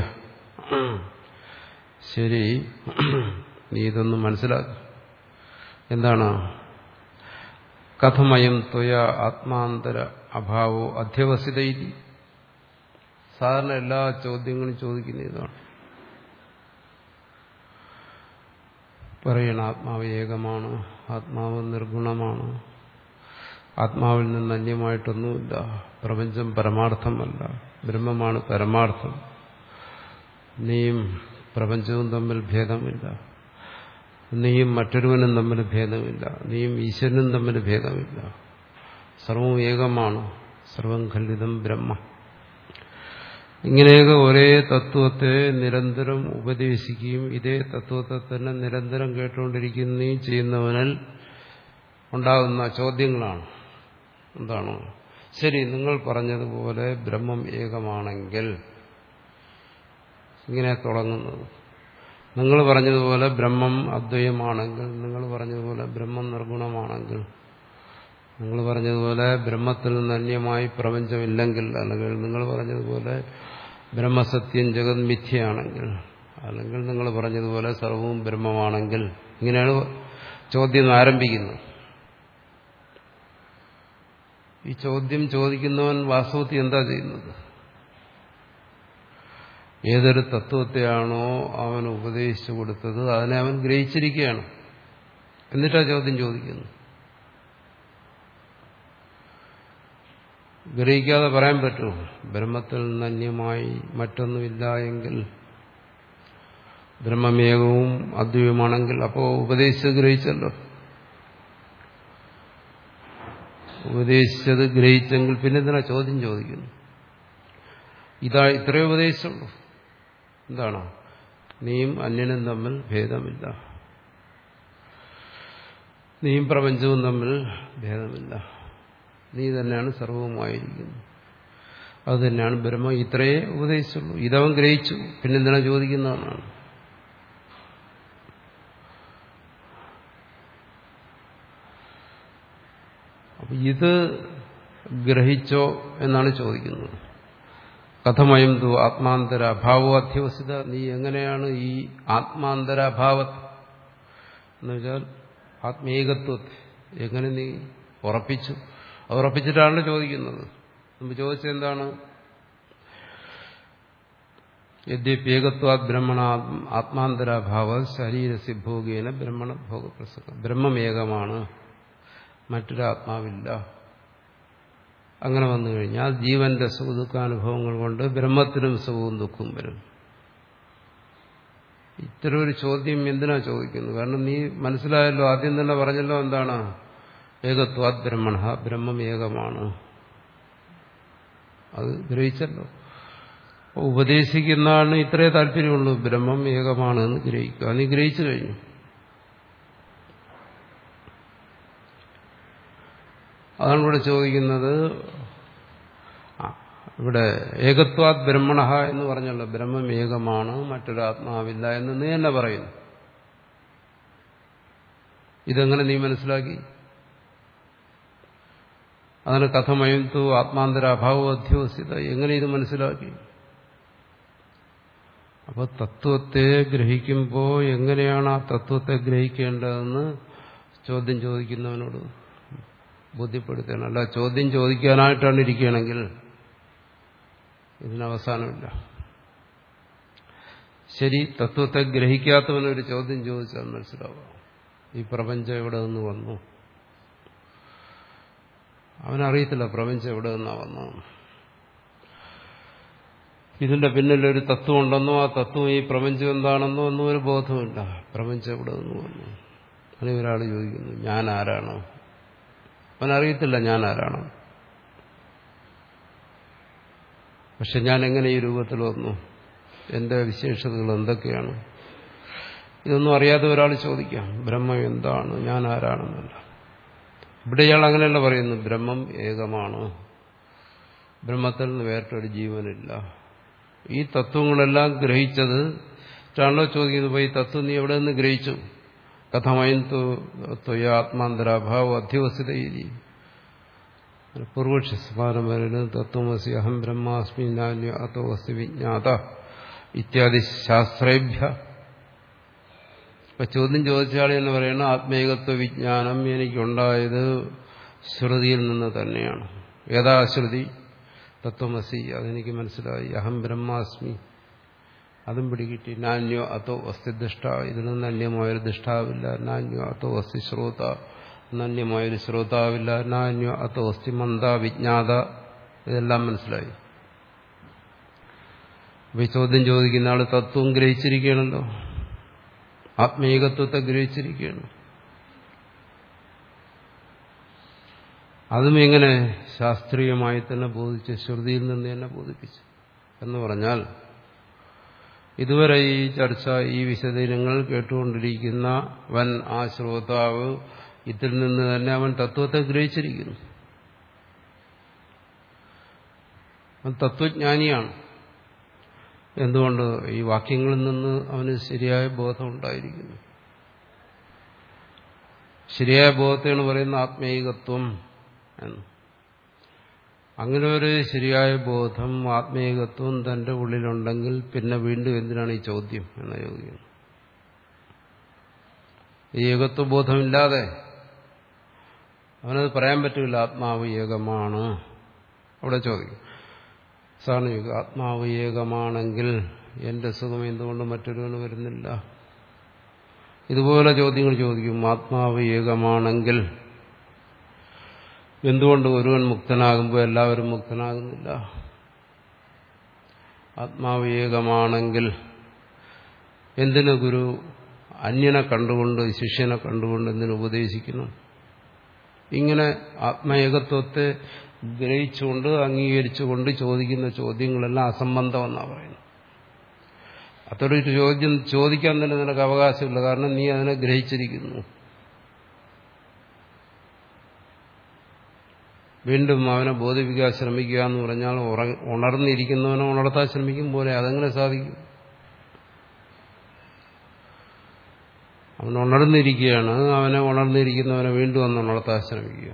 ശരി നീ ഇതൊന്ന് മനസ്സിലാക്കുക എന്താണ് കഥമയം ത്വയ ആത്മാന്തര അഭാവോ അധ്യവസിത സാധാരണ എല്ലാ ചോദ്യങ്ങളും ചോദിക്കുന്ന ഇതാണ് പറയണ ആത്മാവ് ഏകമാണ് ആത്മാവ് നിർഗുണമാണ് ആത്മാവിൽ നിന്ന് അന്യമായിട്ടൊന്നുമില്ല പ്രപഞ്ചം പരമാർത്ഥമല്ല ബ്രഹ്മമാണ് പരമാർത്ഥം നീയും പ്രപഞ്ചവും തമ്മിൽ ഭേദമില്ല നീയും മറ്റൊരുവനും തമ്മിൽ ഭേദമില്ല നീയും ഈശ്വരനും തമ്മിൽ ഭേദമില്ല സർവവും ഏകമാണ് സർവം ഖണ്ഡിതം ബ്രഹ്മ ഇങ്ങനെയൊക്കെ ഒരേ തത്വത്തെ നിരന്തരം ഉപദേശിക്കുകയും ഇതേ തത്വത്തെ തന്നെ നിരന്തരം കേട്ടുകൊണ്ടിരിക്കുകയും ചെയ്യുന്നവനിൽ ഉണ്ടാകുന്ന ചോദ്യങ്ങളാണ് എന്താണ് ശരി നിങ്ങൾ പറഞ്ഞതുപോലെ ബ്രഹ്മം ഏകമാണെങ്കിൽ ഇങ്ങനെ തുടങ്ങുന്നത് നിങ്ങൾ പറഞ്ഞതുപോലെ ബ്രഹ്മം അദ്വൈതമാണെങ്കിൽ നിങ്ങൾ പറഞ്ഞതുപോലെ ബ്രഹ്മം നിർഗുണമാണെങ്കിൽ നിങ്ങൾ പറഞ്ഞതുപോലെ ബ്രഹ്മത്തിൽ നിന്ന് അന്യമായി പ്രപഞ്ചമില്ലെങ്കിൽ അല്ലെങ്കിൽ നിങ്ങൾ പറഞ്ഞതുപോലെ ബ്രഹ്മസത്യം ജഗത് മിഥ്യയാണെങ്കിൽ അല്ലെങ്കിൽ നിങ്ങൾ പറഞ്ഞതുപോലെ സർവവും ബ്രഹ്മമാണെങ്കിൽ ഇങ്ങനെയാണ് ചോദ്യം ആരംഭിക്കുന്നത് ഈ ചോദ്യം ചോദിക്കുന്നവൻ വാസ്തവത്തിൽ എന്താ ചെയ്യുന്നത് ഏതൊരു തത്വത്തെയാണോ അവൻ ഉപദേശിച്ചു കൊടുത്തത് അതിനെ അവൻ ഗ്രഹിച്ചിരിക്കുകയാണ് എന്നിട്ടാ ചോദ്യം ചോദിക്കുന്നു ഗ്രഹിക്കാതെ പറയാൻ പറ്റുമോ ബ്രഹ്മത്തിൽ നിന്ന് അന്യമായി മറ്റൊന്നുമില്ല എങ്കിൽ ബ്രഹ്മമേകവും അദ്വൈതമാണെങ്കിൽ അപ്പോൾ ഉപദേശിച്ചത് ഗ്രഹിച്ചല്ലോ ഉപദേശിച്ചത് ഗ്രഹിച്ചെങ്കിൽ പിന്നെ എന്തിനാ ചോദ്യം ചോദിക്കുന്നു ഇതാ ഇത്രയേ ഉപദേശിച്ചുള്ളൂ എന്താണ് നീയും അന്യനും തമ്മിൽ ഭേദമില്ല നീയും പ്രപഞ്ചവും തമ്മിൽ ഭേദമില്ല നീ തന്നെയാണ് സർവവുമായിരിക്കുന്നത് അത് തന്നെയാണ് ബ്രഹ്മം ഇത്രയേ ഉപദേശിച്ചുള്ളൂ ഇതവൻ ഗ്രഹിച്ചു പിന്നെന്തിനാ ചോദിക്കുന്നതെന്നാണ് അപ്പൊ ഇത് ഗ്രഹിച്ചോ എന്നാണ് ചോദിക്കുന്നത് കഥമയം തു ആത്മാന്തര അഭാവോധ്യവസിത നീ എങ്ങനെയാണ് ഈ ആത്മാന്തരാഭാവ എന്ന് വെച്ചാൽ ആത്മീകത്വത്തെ എങ്ങനെ നീ ഉറപ്പിച്ചു അത് ഉറപ്പിച്ചിട്ടാണ് ചോദിക്കുന്നത് മുമ്പ് ചോദിച്ചത് എന്താണ് യദ്യപ്യേകത്വാത് ബ്രഹ്മണ ആത്മാന്തരാഭാവ ശരീരസി ഭോഗേന ബ്രഹ്മണ ഭോഗപ്രസക്ത ബ്രഹ്മമേകമാണ് മറ്റൊരാത്മാവില്ല അങ്ങനെ വന്നു കഴിഞ്ഞാൽ ജീവന്റെ സുഖദുഃഖാനുഭവങ്ങൾ കൊണ്ട് ബ്രഹ്മത്തിനും സുഖവും ദുഃഖവും വരും ഇത്തരം ഒരു ചോദ്യം എന്തിനാ ചോദിക്കുന്നത് കാരണം നീ മനസ്സിലായല്ലോ ആദ്യം തന്നെ പറഞ്ഞല്ലോ എന്താണ് ഏകത്വാത് ബ്രഹ്മണ ബ്രഹ്മം ഏകമാണ് അത് ഗ്രഹിച്ചല്ലോ ഉപദേശിക്കുന്ന ആളിന് ഇത്രേ താല്പര്യമുള്ളൂ ബ്രഹ്മം ഏകമാണ് എന്ന് ഗ്രഹിക്കുക നീ ഗ്രഹിച്ചു കഴിഞ്ഞു അതാണ് ഇവിടെ ചോദിക്കുന്നത് ഇവിടെ ഏകത്വാത് ബ്രഹ്മണ എന്ന് പറഞ്ഞല്ലോ ബ്രഹ്മം ഏകമാണ് മറ്റൊരാത്മാവില്ല എന്ന് നീ തന്നെ പറയുന്നു ഇതെങ്ങനെ നീ മനസ്സിലാക്കി അതിന് കഥമയന്തു ആത്മാന്തര അഭാവോധ്യോസിത എങ്ങനെ ഇത് മനസ്സിലാക്കി അപ്പൊ തത്വത്തെ ഗ്രഹിക്കുമ്പോൾ എങ്ങനെയാണ് ആ തത്വത്തെ ഗ്രഹിക്കേണ്ടതെന്ന് ചോദ്യം ചോദിക്കുന്നവനോട് ബോധ്യപ്പെടുത്തണം അല്ല ചോദ്യം ചോദിക്കാനായിട്ടാണ് ഇരിക്കുകയാണെങ്കിൽ ഇതിനവസാനമില്ല ശരി തത്വത്തെ ഗ്രഹിക്കാത്തവനൊരു ചോദ്യം ചോദിച്ചാൽ മനസ്സിലാവാം ഈ പ്രപഞ്ചം എവിടെ നിന്ന് വന്നു അവനറിയത്തില്ല പ്രപഞ്ചം എവിടെ നിന്നാ വന്നതെന്ന് ഇതിന്റെ പിന്നിലൊരു തത്വം ഉണ്ടെന്നോ ആ തത്വം ഈ പ്രപഞ്ചം എന്താണെന്നോ ഒന്നും ഒരു ബോധമില്ല പ്രപഞ്ചം എവിടെ നിന്ന് വന്നു അല്ലെങ്കിൽ ഒരാൾ ചോദിക്കുന്നു ഞാൻ ആരാണ് അവനറിയത്തില്ല ഞാൻ ആരാണ് പക്ഷെ ഞാൻ എങ്ങനെ ഈ രൂപത്തിൽ വന്നു എന്റെ വിശേഷതകൾ എന്തൊക്കെയാണ് ഇതൊന്നും അറിയാതെ ഒരാൾ ചോദിക്കാം ബ്രഹ്മം എന്താണ് ഞാൻ ആരാണെന്നല്ല ഇവിടെ ഇയാൾ അങ്ങനെയല്ല പറയുന്നു ബ്രഹ്മം ഏകമാണ് ബ്രഹ്മത്തിൽ നിന്ന് വേറിട്ടൊരു ജീവനില്ല ഈ തത്വങ്ങളെല്ലാം ഗ്രഹിച്ചത് ആണല്ലോ ചോദിക്കുന്നത് പോയി തത്വം നീ എവിടെ നിന്ന് ഗ്രഹിച്ചു കഥമയം ത്വയാത്മാന്തരാഭാവ അധ്യവസിതയിരി പൂർവക്ഷ സ്മാരം വരുന്നത് തത്വമസി അഹം ബ്രഹ്മാസ്മി നാന്യ അതോ അസ്തി വിജ്ഞാത ഇത്യാദി ശാസ്ത്രേഭ്യ ഇപ്പൊ ചോദ്യം ചോദിച്ചാൽ എന്ന് പറയുന്ന ആത്മീകത്വ വിജ്ഞാനം എനിക്കുണ്ടായത് ശ്രുതിയിൽ നിന്ന് തന്നെയാണ് ഏതാ ശ്രുതി തത്വമസി അതെനിക്ക് മനസ്സിലായി അഹം ബ്രഹ്മാസ്മി അതും പിടികിട്ടി നാന്യോ അതോ അസ്ഥി ദുഷ്ട ഇതിൽ നിന്ന് അന്യമായൊരു ദുഷ്ടാവില്ല നാന്യോ അതോ അസ്ഥി ശ്രോത അന്യമായൊരു ശ്രോതാവില്ല നാന്യോ അതോ അസ്ഥി മന്ദ വിജ്ഞാത ഇതെല്ലാം മനസ്സിലായി അപ്പൊ ഈ ചോദ്യം ചോദിക്കുന്ന ആള് തത്വം ഗ്രഹിച്ചിരിക്കുകയാണല്ലോ ആത്മീകത്വത്തെ ഗ്രഹിച്ചിരിക്കുകയാണ് അതും എങ്ങനെ ശാസ്ത്രീയമായി തന്നെ ബോധിച്ച് ശ്രുതിയിൽ നിന്ന് തന്നെ ബോധിപ്പിച്ചു എന്ന് പറഞ്ഞാൽ ഇതുവരെ ഈ ചർച്ച ഈ വിശദീനങ്ങൾ കേട്ടുകൊണ്ടിരിക്കുന്ന വൻ ആ ശ്രോതാവ് ഇതിൽ നിന്ന് തന്നെ അവൻ തത്വത്തെ ഗ്രഹിച്ചിരിക്കുന്നു അവൻ തത്വജ്ഞാനിയാണ് എന്തുകൊണ്ട് ഈ വാക്യങ്ങളിൽ നിന്ന് അവന് ശരിയായ ബോധം ഉണ്ടായിരിക്കുന്നു ശരിയായ ബോധത്തെയാണ് പറയുന്ന ആത്മീകത്വം എന്ന് അങ്ങനെ ഒരു ശരിയായ ബോധം ആത്മീകത്വം തന്റെ ഉള്ളിലുണ്ടെങ്കിൽ പിന്നെ വീണ്ടും എന്തിനാണ് ഈ ചോദ്യം എന്ന ചോദ്യം ഈ ഏകത്വ ബോധമില്ലാതെ അവനത് പറയാൻ പറ്റില്ല ആത്മാവ് ഏകമാണ് അവിടെ ചോദിക്കും സാറിന് ചോദിക്കും ആത്മാവ് ഏകമാണെങ്കിൽ എന്റെ സുഖം എന്തുകൊണ്ട് മറ്റൊരുവന് വരുന്നില്ല ഇതുപോലെ ചോദ്യങ്ങൾ ചോദിക്കും ആത്മാവ് ഏകമാണെങ്കിൽ എന്തുകൊണ്ട് ഒരുവൻ മുക്തനാകുമ്പോൾ എല്ലാവരും മുക്തനാകുന്നില്ല ആത്മാവ് ഏകമാണെങ്കിൽ എന്തിനു ഗുരു അന്യനെ കണ്ടുകൊണ്ട് ശിഷ്യനെ കണ്ടുകൊണ്ട് എന്തിനു ഉപദേശിക്കുന്നു ഇങ്ങനെ ആത്മേകത്വത്തെ ഗ്രഹിച്ചുകൊണ്ട് അംഗീകരിച്ചുകൊണ്ട് ചോദിക്കുന്ന ചോദ്യങ്ങളെല്ലാം അസംബന്ധമെന്നാണ് പറയുന്നത് അത്തരൊരു ചോദ്യം ചോദിക്കാൻ തന്നെ നിനക്ക് അവകാശമില്ല കാരണം നീ അതിനെ ഗ്രഹിച്ചിരിക്കുന്നു വീണ്ടും അവനെ ബോധിപ്പിക്കാൻ ശ്രമിക്കുക എന്ന് പറഞ്ഞാൽ ഉണർന്നിരിക്കുന്നവനെ ഉണർത്താൻ ശ്രമിക്കും പോലെ അതെങ്ങനെ സാധിക്കും അവൻ ഉണർന്നിരിക്കുകയാണ് അവനെ ഉണർന്നിരിക്കുന്നവനെ വീണ്ടും ഒന്ന് ഉണർത്താൻ ശ്രമിക്കുക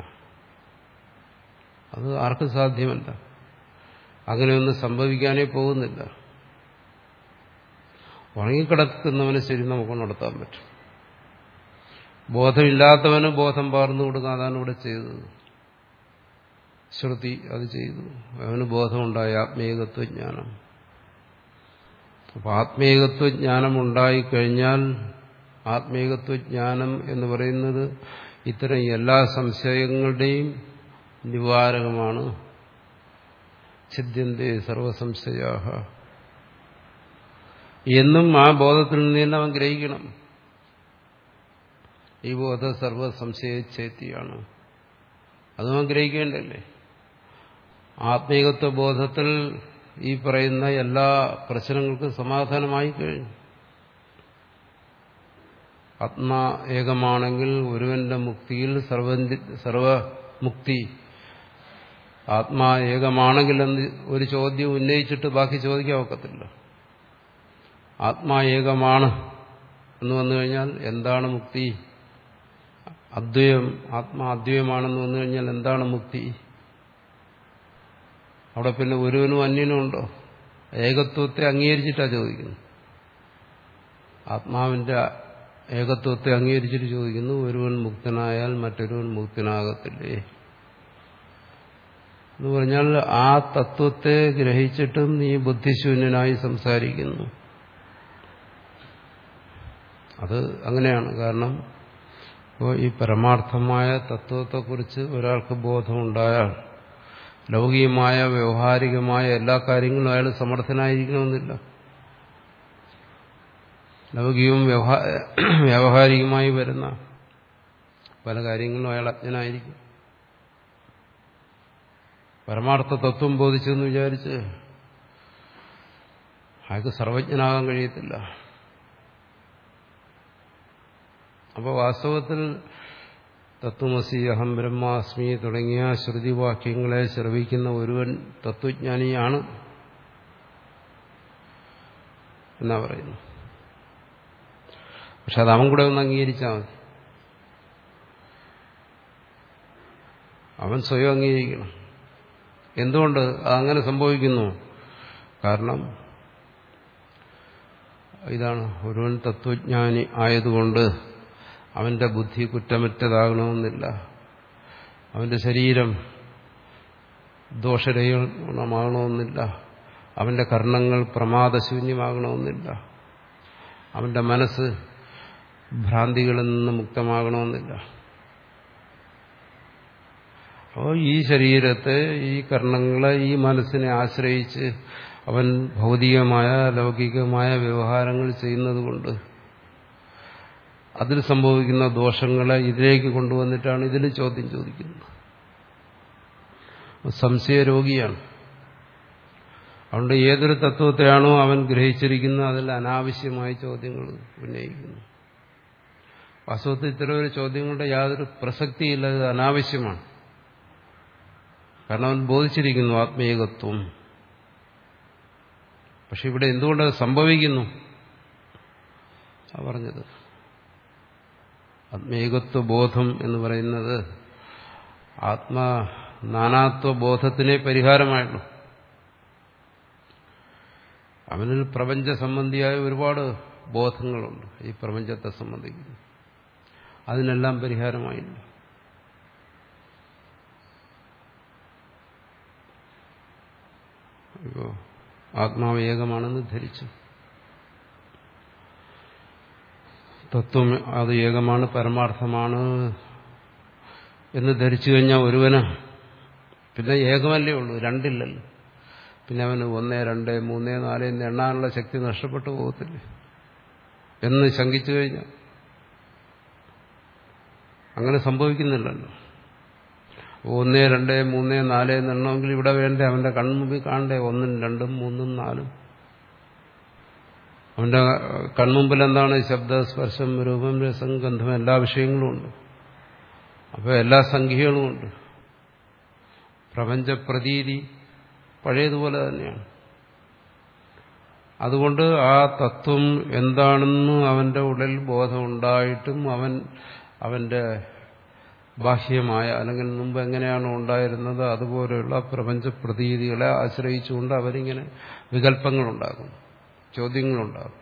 അത് ആർക്കും സാധ്യമല്ല അങ്ങനെയൊന്നും സംഭവിക്കാനേ പോകുന്നില്ല ഉറങ്ങിക്കിടക്കുന്നവന് ശരി നമുക്ക് ഉണർത്താൻ പറ്റും ബോധമില്ലാത്തവന് ബോധം പകർന്നു കൊടുക്കുക അതാണ് ഇവിടെ ചെയ്തത് ശ്രുതി അത് ചെയ്തു അവന് ബോധമുണ്ടായ ആത്മീയകത്വജ്ഞാനം അപ്പൊ ആത്മീയകത്വജ്ഞാനം ഉണ്ടായിക്കഴിഞ്ഞാൽ ആത്മീയകത്വജ്ഞാനം എന്ന് പറയുന്നത് ഇത്തരം എല്ലാ സംശയങ്ങളുടെയും നിവാരകമാണ് ഛിദ്യന്തേ സർവസംശയാഹ എന്നും ആ ബോധത്തിൽ നിന്ന് തന്നെ അവൻ ഗ്രഹിക്കണം ഈ ബോധ സർവസംശയച്ചേത്തിയാണ് അത് അവൻ ഗ്രഹിക്കേണ്ടല്ലേ ആത്മീകത്വ ബോധത്തിൽ ഈ പറയുന്ന എല്ലാ പ്രശ്നങ്ങൾക്കും സമാധാനമായി കഴിഞ്ഞു ആത്മാ ഏകമാണെങ്കിൽ ഒരുവന്റെ മുക്തിയിൽ സർവ സർവമുക്തി ആത്മാ ഏകമാണെങ്കിൽ എന്ന് ഒരു ചോദ്യം ഉന്നയിച്ചിട്ട് ബാക്കി ചോദിക്കാൻ ഒക്കത്തില്ല ആത്മാ ഏകമാണ് എന്ന് വന്നു കഴിഞ്ഞാൽ എന്താണ് മുക്തി അദ്വയം ആത്മാ അദ്വയമാണെന്ന് വന്നു കഴിഞ്ഞാൽ എന്താണ് മുക്തി അവിടെ പിന്നെ ഒരുവനും അന്യനും ഉണ്ടോ ഏകത്വത്തെ അംഗീകരിച്ചിട്ടാ ചോദിക്കുന്നു ആത്മാവിന്റെ ഏകത്വത്തെ അംഗീകരിച്ചിട്ട് ചോദിക്കുന്നു ഒരുവൻ മുക്തനായാൽ മറ്റൊരുവൻ മുക്തനാകത്തില്ലേ എന്ന് പറഞ്ഞാൽ ആ തത്വത്തെ ഗ്രഹിച്ചിട്ടും നീ ബുദ്ധിശൂന്യനായി സംസാരിക്കുന്നു അത് അങ്ങനെയാണ് കാരണം ഇപ്പോൾ ഈ പരമാർത്ഥമായ തത്വത്തെക്കുറിച്ച് ഒരാൾക്ക് ബോധമുണ്ടായാൽ ലൗകികമായ വ്യവഹാരികമായ എല്ലാ കാര്യങ്ങളും അയാൾ സമർത്ഥനായിരിക്കണമെന്നില്ല ലൗകികവും വ്യാവഹാരികമായി വരുന്ന പല കാര്യങ്ങളും അയാൾ അജ്ഞനായിരിക്കും പരമാർത്ഥ തത്വം ബോധിച്ചെന്ന് വിചാരിച്ച് അയാൾക്ക് സർവജ്ഞനാകാൻ കഴിയത്തില്ല അപ്പോൾ വാസ്തവത്തിൽ തത്വമസി അഹം ബ്രഹ്മാസ്മി തുടങ്ങിയ ശ്രുതിവാക്യങ്ങളെ ശ്രവിക്കുന്ന ഒരുവൻ തത്വജ്ഞാനിയാണ് എന്നാ പറയുന്നു പക്ഷെ അത് അവൻ കൂടെ ഒന്ന് അംഗീകരിച്ചാൽ മതി അവൻ സ്വയം അംഗീകരിക്കണം എന്തുകൊണ്ട് അതങ്ങനെ സംഭവിക്കുന്നു കാരണം ഇതാണ് ഒരുവൻ തത്വജ്ഞാനി ആയതുകൊണ്ട് അവന്റെ ബുദ്ധി കുറ്റമറ്റതാകണമെന്നില്ല അവന്റെ ശരീരം ദോഷരഹിതമാകണമെന്നില്ല അവന്റെ കർണങ്ങൾ പ്രമാദശൂന്യമാകണമെന്നില്ല അവന്റെ മനസ്സ് ഭ്രാന്തികളിൽ നിന്ന് മുക്തമാകണമെന്നില്ല അപ്പോൾ ഈ ശരീരത്തെ ഈ കർണങ്ങളെ ഈ മനസ്സിനെ ആശ്രയിച്ച് അവൻ ഭൗതികമായ ലൗകികമായ വ്യവഹാരങ്ങൾ ചെയ്യുന്നത് കൊണ്ട് അതിൽ സംഭവിക്കുന്ന ദോഷങ്ങളെ ഇതിലേക്ക് കൊണ്ടുവന്നിട്ടാണ് ഇതിൽ ചോദ്യം ചോദിക്കുന്നത് സംശയരോഗിയാണ് അതുകൊണ്ട് ഏതൊരു തത്വത്തെയാണോ അവൻ ഗ്രഹിച്ചിരിക്കുന്നത് അതിൽ അനാവശ്യമായ ചോദ്യങ്ങൾ ഉന്നയിക്കുന്നു വാസ്തവത്തിൽ ഇത്തരം ഒരു ചോദ്യങ്ങളുടെ യാതൊരു പ്രസക്തിയില്ല അത് അനാവശ്യമാണ് കാരണം അവൻ ബോധിച്ചിരിക്കുന്നു ആത്മീയകത്വം പക്ഷെ ഇവിടെ എന്തുകൊണ്ട് സംഭവിക്കുന്നു ആ പറഞ്ഞത് ആത്മീകത്വ ബോധം എന്ന് പറയുന്നത് ആത്മാ നാനാത്വ ബോധത്തിനെ പരിഹാരമായുള്ളൂ അവനിൽ പ്രപഞ്ച സംബന്ധിയായ ഒരുപാട് ബോധങ്ങളുണ്ട് ഈ പ്രപഞ്ചത്തെ സംബന്ധിക്കുന്നു അതിനെല്ലാം പരിഹാരമായില്ല ഇപ്പോ ആത്മാവ് ഏകമാണെന്ന് ധരിച്ചു തത്വം അത് ഏകമാണ് പരമാർത്ഥമാണ് എന്ന് ധരിച്ചു കഴിഞ്ഞാൽ ഒരുവന് പിന്നെ ഏകമല്ലേ ഉള്ളൂ രണ്ടില്ലല്ലോ പിന്നെ അവന് ഒന്ന് രണ്ട് മൂന്ന് നാല് എന്ന് എണ്ണാനുള്ള ശക്തി നഷ്ടപ്പെട്ടു പോകത്തില്ലേ എന്ന് ശങ്കിച്ചു കഴിഞ്ഞാൽ അങ്ങനെ സംഭവിക്കുന്നില്ലല്ലോ ഒന്ന് രണ്ട് മൂന്ന് നാല് എന്നെണ്ണമെങ്കിൽ ഇവിടെ വേണ്ടേ അവന്റെ കൺമുമ്പിൽ കാണണ്ടേ ഒന്നും രണ്ടും മൂന്നും നാലും അവന്റെ കൺമുമ്പിൽ എന്താണ് ശബ്ദ സ്പർശം രൂപം രസം ഗന്ധം എല്ലാ വിഷയങ്ങളും ഉണ്ട് അപ്പോൾ എല്ലാ സംഖ്യകളും ഉണ്ട് പ്രപഞ്ചപ്രതീതി പഴയതുപോലെ തന്നെയാണ് അതുകൊണ്ട് ആ തത്വം എന്താണെന്ന് അവന്റെ ഉള്ളിൽ ബോധമുണ്ടായിട്ടും അവൻ അവന്റെ ബാഹ്യമായ അല്ലെങ്കിൽ മുമ്പ് എങ്ങനെയാണോ ഉണ്ടായിരുന്നത് അതുപോലെയുള്ള പ്രപഞ്ച പ്രതീതികളെ ആശ്രയിച്ചുകൊണ്ട് അവരിങ്ങനെ വികല്പങ്ങളുണ്ടാകും ചോദ്യങ്ങളുണ്ടാകും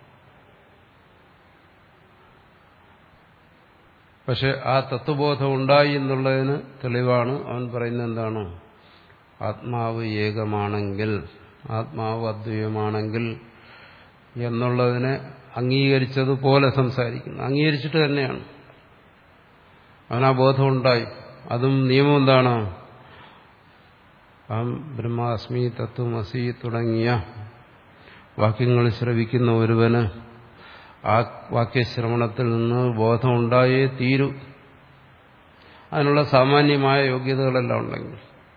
പക്ഷെ ആ തത്വബോധം ഉണ്ടായി എന്നുള്ളതിന് തെളിവാണ് അവൻ പറയുന്നത് എന്താണോ ആത്മാവ് ഏകമാണെങ്കിൽ ആത്മാവ് അദ്വൈതമാണെങ്കിൽ എന്നുള്ളതിനെ അംഗീകരിച്ചതുപോലെ സംസാരിക്കുന്നു അംഗീകരിച്ചിട്ട് തന്നെയാണ് അവൻ ആ ബോധം ഉണ്ടായി അതും നിയമം എന്താണ് അഹം ബ്രഹ്മാസ്മി തത്വമസി തുടങ്ങിയ വാക്യങ്ങൾ ശ്രവിക്കുന്ന ഒരുവന് ആ വാക്യശ്രവണത്തിൽ നിന്ന് ബോധമുണ്ടായേ തീരൂ അതിനുള്ള സാമാന്യമായ യോഗ്യതകളെല്ലാം ഉണ്ടെങ്കിൽ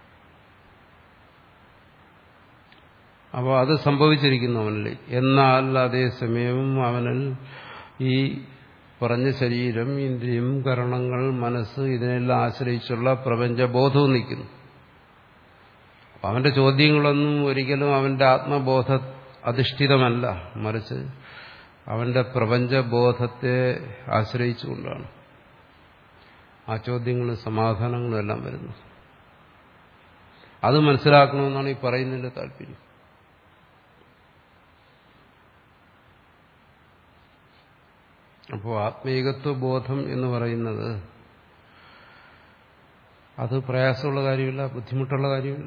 അപ്പോൾ അത് സംഭവിച്ചിരിക്കുന്നു അവനിൽ എന്നാൽ അതേസമയം അവനിൽ ഈ പറഞ്ഞ ശരീരം ഇന്ദ്രിയം കരണങ്ങൾ മനസ്സ് ഇതിനെല്ലാം ആശ്രയിച്ചുള്ള പ്രപഞ്ചബോധവും നിൽക്കുന്നു അപ്പം അവന്റെ ചോദ്യങ്ങളൊന്നും ഒരിക്കലും അവന്റെ ആത്മബോധ അധിഷ്ഠിതമല്ല മറിച്ച് അവന്റെ പ്രപഞ്ചബോധത്തെ ആശ്രയിച്ചുകൊണ്ടാണ് ആ ചോദ്യങ്ങളും സമാധാനങ്ങളും എല്ലാം വരുന്നത് അത് മനസ്സിലാക്കണമെന്നാണ് ഈ പറയുന്നതിന്റെ താല്പര്യം അപ്പോൾ ആത്മീകത്വ ബോധം എന്ന് പറയുന്നത് അത് പ്രയാസമുള്ള കാര്യമില്ല ബുദ്ധിമുട്ടുള്ള കാര്യമില്ല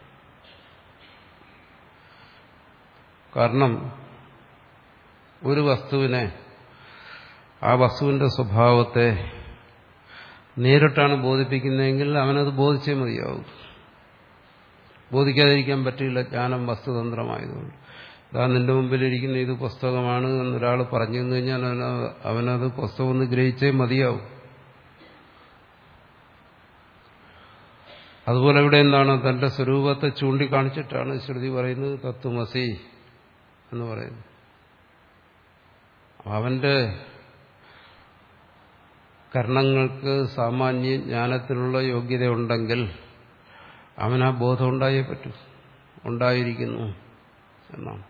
കാരണം ഒരു വസ്തുവിനെ ആ വസ്തുവിന്റെ സ്വഭാവത്തെ നേരിട്ടാണ് ബോധിപ്പിക്കുന്നതെങ്കിൽ അവനത് ബോധിച്ചേ മതിയാവും ബോധിക്കാതിരിക്കാൻ പറ്റില്ല ജ്ഞാനം വസ്തുതന്ത്രമായതുകൊണ്ട് ഇതാ നിന്റെ മുമ്പിലിരിക്കുന്ന ഇത് പുസ്തകമാണ് എന്നൊരാൾ പറഞ്ഞു തന്നു കഴിഞ്ഞാൽ അവനത് പുസ്തകം ഒന്ന് ഗ്രഹിച്ചേ മതിയാവും അതുപോലെ ഇവിടെ എന്താണ് തന്റെ സ്വരൂപത്തെ ചൂണ്ടിക്കാണിച്ചിട്ടാണ് ശ്രുതി പറയുന്നത് തത്വമസി എന്ന് പറയുന്നത് അവന്റെ കർണങ്ങൾക്ക് സാമാന്യ ജ്ഞാനത്തിനുള്ള യോഗ്യത ഉണ്ടെങ്കിൽ അവനാ ബോധം ഉണ്ടായേ പറ്റൂ ഉണ്ടായിരിക്കുന്നു എന്നാണ്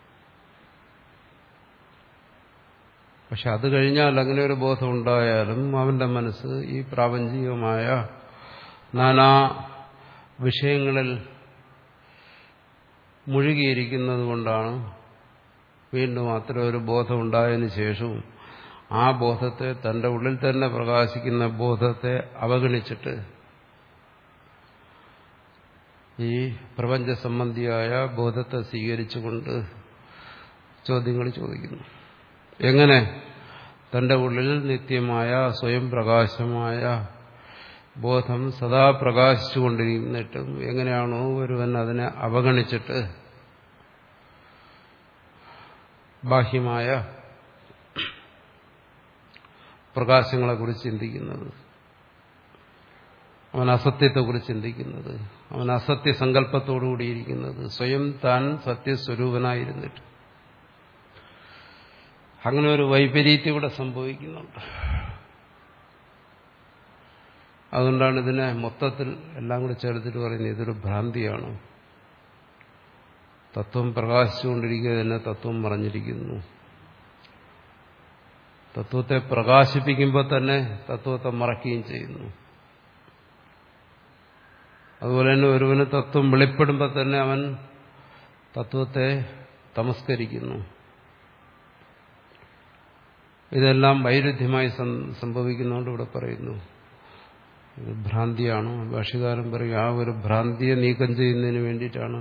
പക്ഷെ അത് കഴിഞ്ഞാൽ അങ്ങനെ ഒരു ബോധം ഉണ്ടായാലും അവന്റെ മനസ്സ് ഈ പ്രാപഞ്ചികമായ നാനാ വിഷയങ്ങളിൽ മുഴുകിയിരിക്കുന്നത് കൊണ്ടാണ് വീണ്ടും അത്ര ഒരു ബോധം ഉണ്ടായതിനു ശേഷവും ആ ബോധത്തെ തന്റെ ഉള്ളിൽ തന്നെ പ്രകാശിക്കുന്ന ബോധത്തെ അവഗണിച്ചിട്ട് ഈ പ്രപഞ്ച സംബന്ധിയായ ബോധത്തെ സ്വീകരിച്ചുകൊണ്ട് ചോദ്യങ്ങൾ ചോദിക്കുന്നു എങ്ങനെ തന്റെ ഉള്ളിൽ നിത്യമായ സ്വയം പ്രകാശമായ ബോധം സദാ പ്രകാശിച്ചുകൊണ്ടിരുന്നിട്ടും എങ്ങനെയാണോ ഒരുവൻ അതിനെ അവഗണിച്ചിട്ട് ബാഹ്യമായ പ്രകാശങ്ങളെക്കുറിച്ച് ചിന്തിക്കുന്നത് അവൻ അസത്യത്തെക്കുറിച്ച് ചിന്തിക്കുന്നത് അവൻ അസത്യസങ്കല്പത്തോടുകൂടിയിരിക്കുന്നത് സ്വയം താൻ സത്യസ്വരൂപനായിരുന്നിട്ട് അങ്ങനെ ഒരു വൈപരീത്യം ഇവിടെ സംഭവിക്കുന്നുണ്ട് അതുകൊണ്ടാണ് ഇതിനെ മൊത്തത്തിൽ എല്ലാം കൂടി ചേർത്തിട്ട് പറയുന്നത് ഇതൊരു ഭ്രാന്തിയാണ് തത്വം പ്രകാശിച്ചുകൊണ്ടിരിക്കുക തന്നെ തത്വം മറഞ്ഞിരിക്കുന്നു തത്വത്തെ പ്രകാശിപ്പിക്കുമ്പോൾ തന്നെ തത്വത്തെ മറക്കുകയും ചെയ്യുന്നു അതുപോലെ തന്നെ ഒരുവന് തത്വം വെളിപ്പെടുമ്പോൾ തന്നെ അവൻ തത്വത്തെ തമസ്കരിക്കുന്നു ഇതെല്ലാം വൈരുദ്ധ്യമായി സംഭവിക്കുന്നതുകൊണ്ട് ഇവിടെ പറയുന്നു ഇത് ഭ്രാന്തിയാണ് ഭാഷകാരൻ പറയും ആ ഒരു ഭ്രാന്തിയെ നീക്കം ചെയ്യുന്നതിന് വേണ്ടിയിട്ടാണ്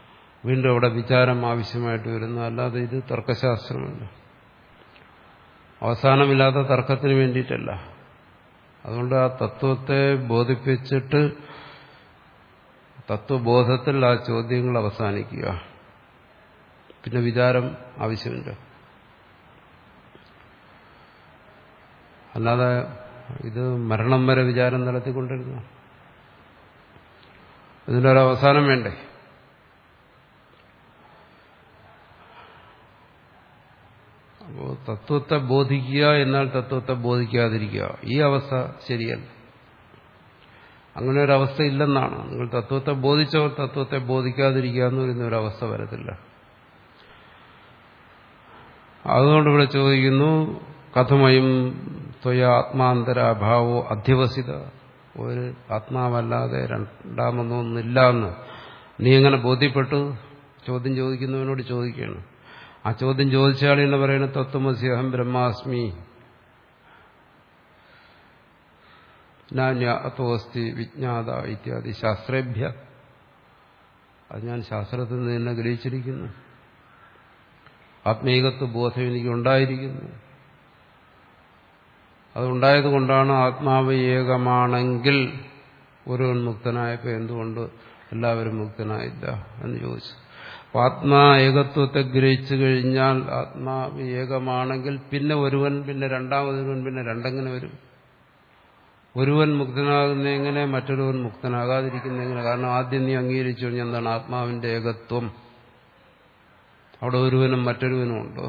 വീണ്ടും അവിടെ വിചാരം ആവശ്യമായിട്ട് വരുന്നത് അല്ലാതെ ഇത് തർക്കശാസ്ത്രമല്ല അവസാനമില്ലാത്ത തർക്കത്തിന് വേണ്ടിയിട്ടല്ല അതുകൊണ്ട് ആ തത്വത്തെ ബോധിപ്പിച്ചിട്ട് തത്വബോധത്തിൽ ആ ചോദ്യങ്ങൾ അവസാനിക്കുക പിന്നെ വിചാരം ആവശ്യമില്ല അല്ലാതെ ഇത് മരണം വരെ വിചാരം നടത്തിക്കൊണ്ടിരുന്നു ഇതിനൊരു അവസാനം വേണ്ടേ അപ്പോൾ തത്വത്തെ ബോധിക്കുക എന്നാൽ തത്വത്തെ ബോധിക്കാതിരിക്കുക ഈ അവസ്ഥ ശരിയല്ല അങ്ങനെ ഒരു അവസ്ഥ ഇല്ലെന്നാണ് നിങ്ങൾ തത്വത്തെ ബോധിച്ചോ തത്വത്തെ ബോധിക്കാതിരിക്കുക എന്ന് പറയുന്ന ഒരു അവസ്ഥ വരത്തില്ല അതുകൊണ്ട് ഇവിടെ ചോദിക്കുന്നു കഥമയും ത്വയ ആത്മാന്തരാഭാവോ അധ്യവസിത ഒരു ആത്മാവല്ലാതെ രണ്ടാമതൊന്നില്ല എന്ന് നീ എങ്ങനെ ബോധ്യപ്പെട്ടു ചോദ്യം ചോദിക്കുന്നവനോട് ചോദിക്കുകയാണ് ആ ചോദ്യം ചോദിച്ചാൽ എന്ന് പറയുന്ന തത്വമസി അഹം ബ്രഹ്മാസ്മി നാന്യത്തോസ്തി വിജ്ഞാത ഇത്യാദി ശാസ്ത്രേഭ്യ അത് ഞാൻ ശാസ്ത്രത്തിൽ നിന്ന് തന്നെ ഗ്രഹിച്ചിരിക്കുന്നു ആത്മീകത്വ ബോധം എനിക്ക് ഉണ്ടായിരിക്കുന്നു അതുണ്ടായതുകൊണ്ടാണ് ആത്മാവ് ഏകമാണെങ്കിൽ ഒരുവൻ മുക്തനായപ്പോൾ എന്തുകൊണ്ട് എല്ലാവരും മുക്തനായില്ല എന്ന് ചോദിച്ചു അപ്പൊ ആത്മാ ഏകത്വത്തെ ഗ്രഹിച്ചു കഴിഞ്ഞാൽ ആത്മാവ് ഏകമാണെങ്കിൽ പിന്നെ ഒരുവൻ പിന്നെ രണ്ടാമതൊരുവൻ പിന്നെ രണ്ടെങ്ങനെ വരും ഒരുവൻ മുക്തനാകുന്ന എങ്ങനെ മറ്റൊരുവൻ മുക്തനാകാതിരിക്കുന്ന എങ്ങനെ കാരണം ആദ്യം നീ അംഗീകരിച്ചു കഴിഞ്ഞാൽ എന്താണ് ആത്മാവിന്റെ ഏകത്വം അവിടെ ഒരുവനും മറ്റൊരുവനും ഉണ്ടോ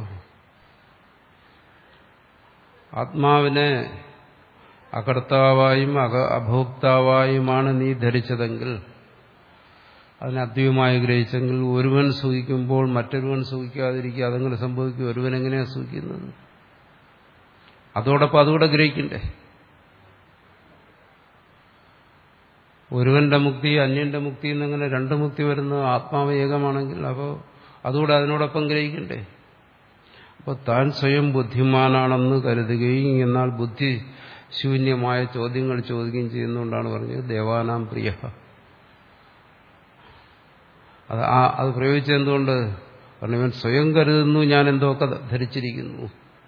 ആത്മാവിനെ അകർത്താവായും അക അഭോക്താവായുമാണ് നീ ധരിച്ചതെങ്കിൽ അതിനെ അദ്വൈതമായി ഗ്രഹിച്ചെങ്കിൽ ഒരുവൻ സൂഹിക്കുമ്പോൾ മറ്റൊരുവൻ സൂഹിക്കാതിരിക്കുക അതെങ്ങനെ സംഭവിക്കും ഒരുവൻ എങ്ങനെയാണ് സൂഹിക്കുന്നത് അതോടൊപ്പം അതുകൂടെ ഗ്രഹിക്കണ്ടേ ഒരുവന്റെ മുക്തി അന്യന്റെ മുക്തി എന്നിങ്ങനെ രണ്ട് മുക്തി വരുന്ന ആത്മാവ് ഏകമാണെങ്കിൽ അപ്പോൾ അതുകൂടെ അതിനോടൊപ്പം ഗ്രഹിക്കണ്ടേ അപ്പോൾ താൻ സ്വയം ബുദ്ധിമാനാണെന്ന് കരുതുകയും എന്നാൽ ബുദ്ധി ശൂന്യമായ ചോദ്യങ്ങൾ ചോദിക്കുകയും ചെയ്യുന്നതുകൊണ്ടാണ് പറഞ്ഞത് ദേവാനാം പ്രിയ അത് ആ അത് പ്രയോഗിച്ചെന്തുകൊണ്ട് കാരണം ഇവൻ സ്വയം കരുതുന്നു ഞാൻ എന്തൊക്കെ ധരിച്ചിരിക്കുന്നു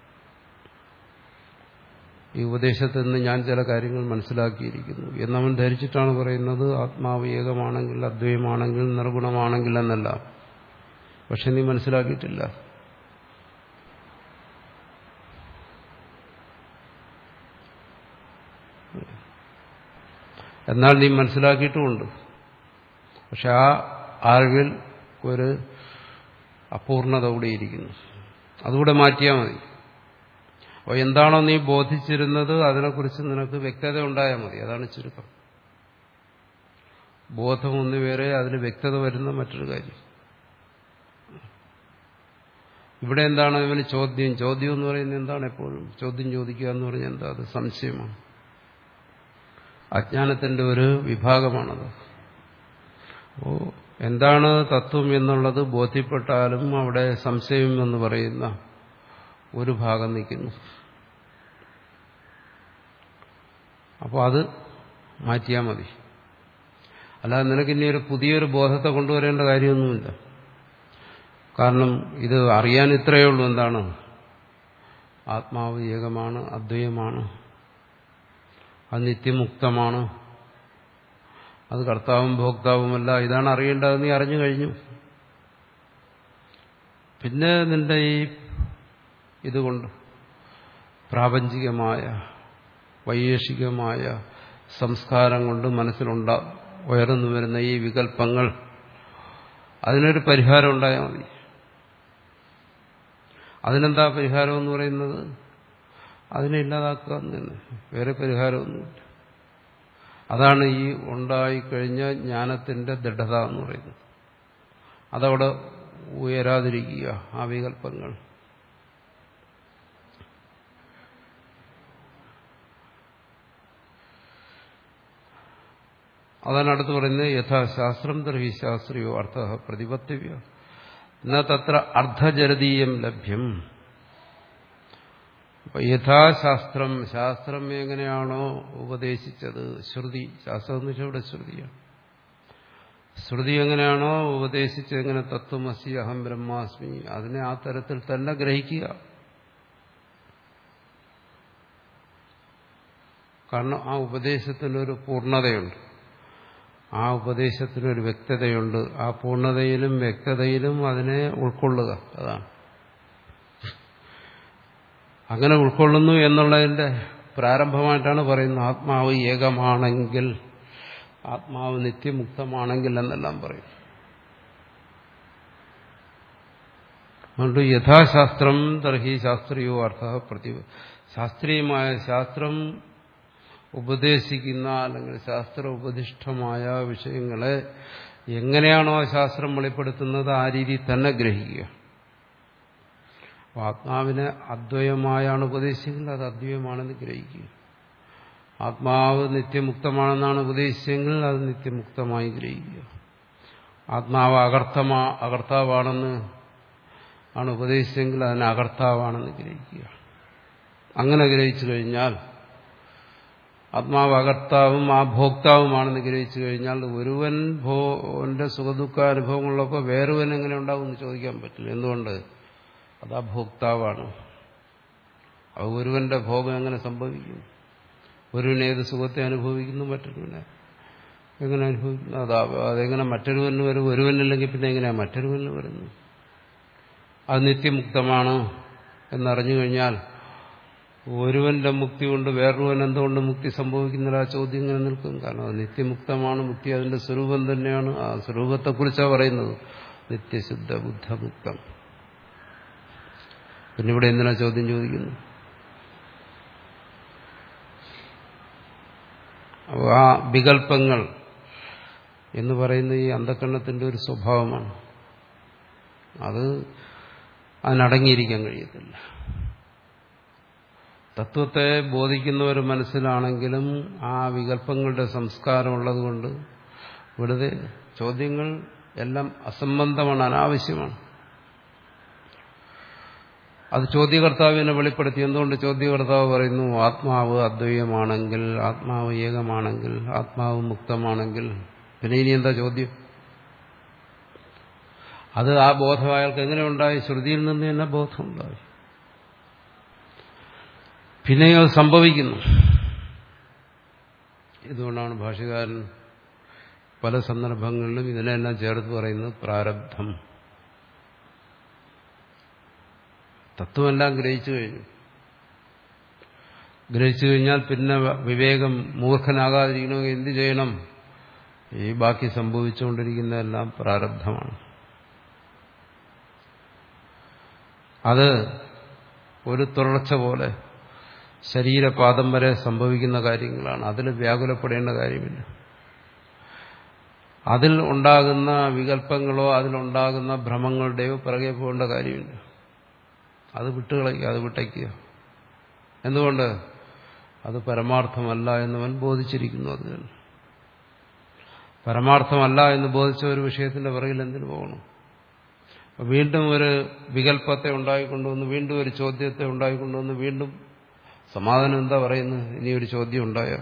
ഈ ഉപദേശത്തിൽ നിന്ന് ഞാൻ ചില കാര്യങ്ങൾ മനസ്സിലാക്കിയിരിക്കുന്നു എന്നവൻ ധരിച്ചിട്ടാണ് പറയുന്നത് ആത്മാവ് ഏകമാണെങ്കിൽ അദ്വൈതമാണെങ്കിൽ നിർഗുണമാണെങ്കിൽ എന്നല്ല പക്ഷെ നീ മനസ്സിലാക്കിയിട്ടില്ല എന്നാൽ നീ മനസ്സിലാക്കിയിട്ടുമുണ്ട് പക്ഷെ ആ അറിവിൽ ഒരു അപൂർണത കൂടെ ഇരിക്കുന്നു അതുകൂടെ മാറ്റിയാൽ മതി അപ്പോൾ എന്താണോ നീ ബോധിച്ചിരുന്നത് അതിനെക്കുറിച്ച് നിനക്ക് വ്യക്തത ഉണ്ടായാൽ മതി അതാണ് ചുരുക്കം ബോധം ഒന്ന് വേറെ അതിന് വ്യക്തത വരുന്ന മറ്റൊരു കാര്യം ഇവിടെ എന്താണ് ഇവന് ചോദ്യം ചോദ്യം എന്ന് പറയുന്നത് എന്താണ് എപ്പോഴും ചോദ്യം ചോദിക്കുക എന്ന് പറഞ്ഞാൽ എന്താ അത് സംശയമാണ് അജ്ഞാനത്തിന്റെ ഒരു വിഭാഗമാണത് ഓ എന്താണ് തത്വം എന്നുള്ളത് ബോധ്യപ്പെട്ടാലും അവിടെ സംശയം എന്ന് പറയുന്ന ഒരു ഭാഗം നിൽക്കുന്നു അപ്പോൾ അത് മാറ്റിയാൽ മതി അല്ലാതെ നിനക്ക് ഇനി ഒരു പുതിയൊരു ബോധത്തെ കൊണ്ടുവരേണ്ട കാര്യമൊന്നുമില്ല കാരണം ഇത് അറിയാൻ ഇത്രയേ ഉള്ളൂ എന്താണ് ആത്മാവ് ഏകമാണ് അദ്വൈതമാണ് അത് നിത്യമുക്തമാണ് അത് കർത്താവും ഭോക്താവുമല്ല ഇതാണ് അറിയേണ്ടത് നീ അറിഞ്ഞു കഴിഞ്ഞു പിന്നെ നിന്റെ ഈ ഇതുകൊണ്ട് പ്രാപഞ്ചികമായ വൈയേഷികമായ സംസ്കാരം കൊണ്ട് മനസ്സിലുണ്ട ഉയർന്നു വരുന്ന ഈ വികല്പങ്ങൾ അതിനൊരു പരിഹാരം ഉണ്ടായാൽ മതി അതിനെന്താ പരിഹാരം എന്ന് പറയുന്നത് അതിനെ ഇല്ലാതാക്കുക എന്ന് തന്നെ വേറെ പരിഹാരമൊന്നുമില്ല അതാണ് ഈ ഉണ്ടായിക്കഴിഞ്ഞ ജ്ഞാനത്തിന്റെ ദൃഢത എന്ന് പറയുന്നത് അതവിടെ ഉയരാതിരിക്കുക ആ വികല്പങ്ങൾ അതാണ് അടുത്ത് പറയുന്നത് യഥാശാസ്ത്രം തർഹി ശാസ്ത്രീയോ അർത്ഥ പ്രതിപത്തിവ്യ എന്ന തത്ര അർദ്ധജരതീയം ലഭ്യം അപ്പൊ യഥാശാസ്ത്രം ശാസ്ത്രം എങ്ങനെയാണോ ഉപദേശിച്ചത് ശ്രുതി ശാസ്ത്രം എന്ന് വെച്ചാൽ ഇവിടെ ശ്രുതിയാണ് ശ്രുതി എങ്ങനെയാണോ ഉപദേശിച്ചത് എങ്ങനെ തത്വമസി അഹം ബ്രഹ്മാസ്മി അതിനെ ആ തരത്തിൽ തന്നെ ഗ്രഹിക്കുക കാരണം ആ ഉപദേശത്തിനൊരു പൂർണ്ണതയുണ്ട് ആ ഉപദേശത്തിനൊരു വ്യക്തതയുണ്ട് ആ പൂർണ്ണതയിലും വ്യക്തതയിലും അതിനെ ഉൾക്കൊള്ളുക അതാണ് അങ്ങനെ ഉൾക്കൊള്ളുന്നു എന്നുള്ളതിന്റെ പ്രാരംഭമായിട്ടാണ് പറയുന്നത് ആത്മാവ് ഏകമാണെങ്കിൽ ആത്മാവ് നിത്യമുക്തമാണെങ്കിൽ എന്നെല്ലാം പറയും അതുകൊണ്ട് യഥാശാസ്ത്രം തർഹി ശാസ്ത്രീയോ അർത്ഥ പ്രതി ശാസ്ത്രീയമായ ശാസ്ത്രം ഉപദേശിക്കുന്ന അല്ലെങ്കിൽ ശാസ്ത്ര ഉപദിഷ്ടമായ വിഷയങ്ങളെ എങ്ങനെയാണോ ആ ശാസ്ത്രം വെളിപ്പെടുത്തുന്നത് ആ രീതിയിൽ തന്നെ ഗ്രഹിക്കുക ആത്മാവിനെ അദ്വയമായാണ് ഉപദേശിക്കുന്നത് അത് അദ്വയമാണെന്ന് ഗ്രഹിക്കുക ആത്മാവ് നിത്യമുക്തമാണെന്നാണ് ഉപദേശിച്ചെങ്കിൽ അത് നിത്യമുക്തമായി ഗ്രഹിക്കുക ആത്മാവ് അകർത്തമാ അകർത്താവാണെന്ന് ആണ് ഉപദേശിച്ചെങ്കിൽ അതിനെ അകർത്താവാണെന്ന് ഗ്രഹിക്കുക അങ്ങനെ ഗ്രഹിച്ചു കഴിഞ്ഞാൽ ആത്മാവ് അകർത്താവും ആ ഭോക്താവുമാണെന്ന് ഗ്രഹിച്ചു കഴിഞ്ഞാൽ ഒരുവൻ ഭോന്റെ സുഖദുഃഖാനുഭവങ്ങളിലൊക്കെ വേറൊവൻ എങ്ങനെ ഉണ്ടാവും എന്ന് ചോദിക്കാൻ പറ്റില്ല എന്തുകൊണ്ട് അത് ആ ഭോക്താവാണ് അത് ഒരുവന്റെ ഭോഗം എങ്ങനെ സംഭവിക്കും ഒരുവൻ ഏത് സുഖത്തെ അനുഭവിക്കുന്നു മറ്റൊരുവനെ എങ്ങനെ അനുഭവിക്കുന്നു അത് അതെങ്ങനെ മറ്റൊരുവന് വരും ഒരുവനില്ലെങ്കിൽ പിന്നെ എങ്ങനെയാ മറ്റൊരുവന് വരുന്നു അത് നിത്യമുക്തമാണ് എന്നറിഞ്ഞു കഴിഞ്ഞാൽ ഒരുവന്റെ മുക്തി കൊണ്ട് വേറൊരുവൻ എന്തുകൊണ്ട് മുക്തി സംഭവിക്കുന്നില്ല ആ ചോദ്യം ഇങ്ങനെ നിൽക്കും കാരണം അത് നിത്യമുക്തമാണ് മുക്തി അതിന്റെ സ്വരൂപം തന്നെയാണ് ആ സ്വരൂപത്തെക്കുറിച്ചാണ് പറയുന്നത് നിത്യശുദ്ധ ബുദ്ധമുക്തം പിന്നെ ഇവിടെ എന്തിനാ ചോദ്യം ചോദിക്കുന്നു അപ്പോൾ ആ വികല്പങ്ങൾ എന്ന് പറയുന്ന ഈ അന്ധക്കരണത്തിന്റെ ഒരു സ്വഭാവമാണ് അത് അതിനടങ്ങിയിരിക്കാൻ കഴിയത്തില്ല തത്വത്തെ ബോധിക്കുന്ന ഒരു മനസ്സിലാണെങ്കിലും ആ വികല്പങ്ങളുടെ സംസ്കാരം ഉള്ളതുകൊണ്ട് വെറുതെ ചോദ്യങ്ങൾ എല്ലാം അസംബന്ധമാണ് അനാവശ്യമാണ് അത് ചോദ്യകർത്താവിനെ വെളിപ്പെടുത്തി എന്തുകൊണ്ട് ചോദ്യകർത്താവ് പറയുന്നു ആത്മാവ് അദ്വൈതമാണെങ്കിൽ ആത്മാവ് ഏകമാണെങ്കിൽ ആത്മാവ് മുക്തമാണെങ്കിൽ പിന്നെ ഇനി എന്താ ചോദ്യം അത് ആ ബോധം അയാൾക്ക് എങ്ങനെ ഉണ്ടായി ശ്രുതിയിൽ നിന്ന് തന്നെ ബോധം ഉണ്ടായി പിന്നെയും അത് സംഭവിക്കുന്നു ഇതുകൊണ്ടാണ് ഭാഷകാരൻ പല സന്ദർഭങ്ങളിലും ഇതിനെല്ലാം ചേർത്ത് പറയുന്നത് പ്രാരബ്ധം തത്വമെല്ലാം ഗ്രഹിച്ചു കഴിഞ്ഞു ഗ്രഹിച്ചു കഴിഞ്ഞാൽ പിന്നെ വിവേകം മൂർഖനാകാതിരിക്കണമെങ്കിൽ എന്ത് ചെയ്യണം ഈ ബാക്കി സംഭവിച്ചുകൊണ്ടിരിക്കുന്നതെല്ലാം പ്രാരബ്ധമാണ് അത് ഒരു തുടർച്ച പോലെ ശരീരപാദം വരെ സംഭവിക്കുന്ന കാര്യങ്ങളാണ് അതിൽ വ്യാകുലപ്പെടേണ്ട കാര്യമില്ല അതിൽ ഉണ്ടാകുന്ന വികല്പങ്ങളോ അതിലുണ്ടാകുന്ന ഭ്രമങ്ങളുടെയോ പിറകെ പോകേണ്ട കാര്യമില്ല അത് വിട്ടുകളയ്ക്കുക അത് വിട്ടയ്ക്കുക എന്തുകൊണ്ട് അത് പരമാർത്ഥമല്ല എന്നവൻ ബോധിച്ചിരിക്കുന്നു അതിന് പരമാർത്ഥമല്ല എന്ന് ബോധിച്ച ഒരു വിഷയത്തിന്റെ പിറകിൽ എന്തിനു പോകണം വീണ്ടും ഒരു വികല്പത്തെ ഉണ്ടായിക്കൊണ്ടുവന്ന് വീണ്ടും ഒരു ചോദ്യത്തെ ഉണ്ടായിക്കൊണ്ടുവന്ന് വീണ്ടും സമാധാനം എന്താ പറയുന്നത് ഇനി ഒരു ചോദ്യം ഉണ്ടായ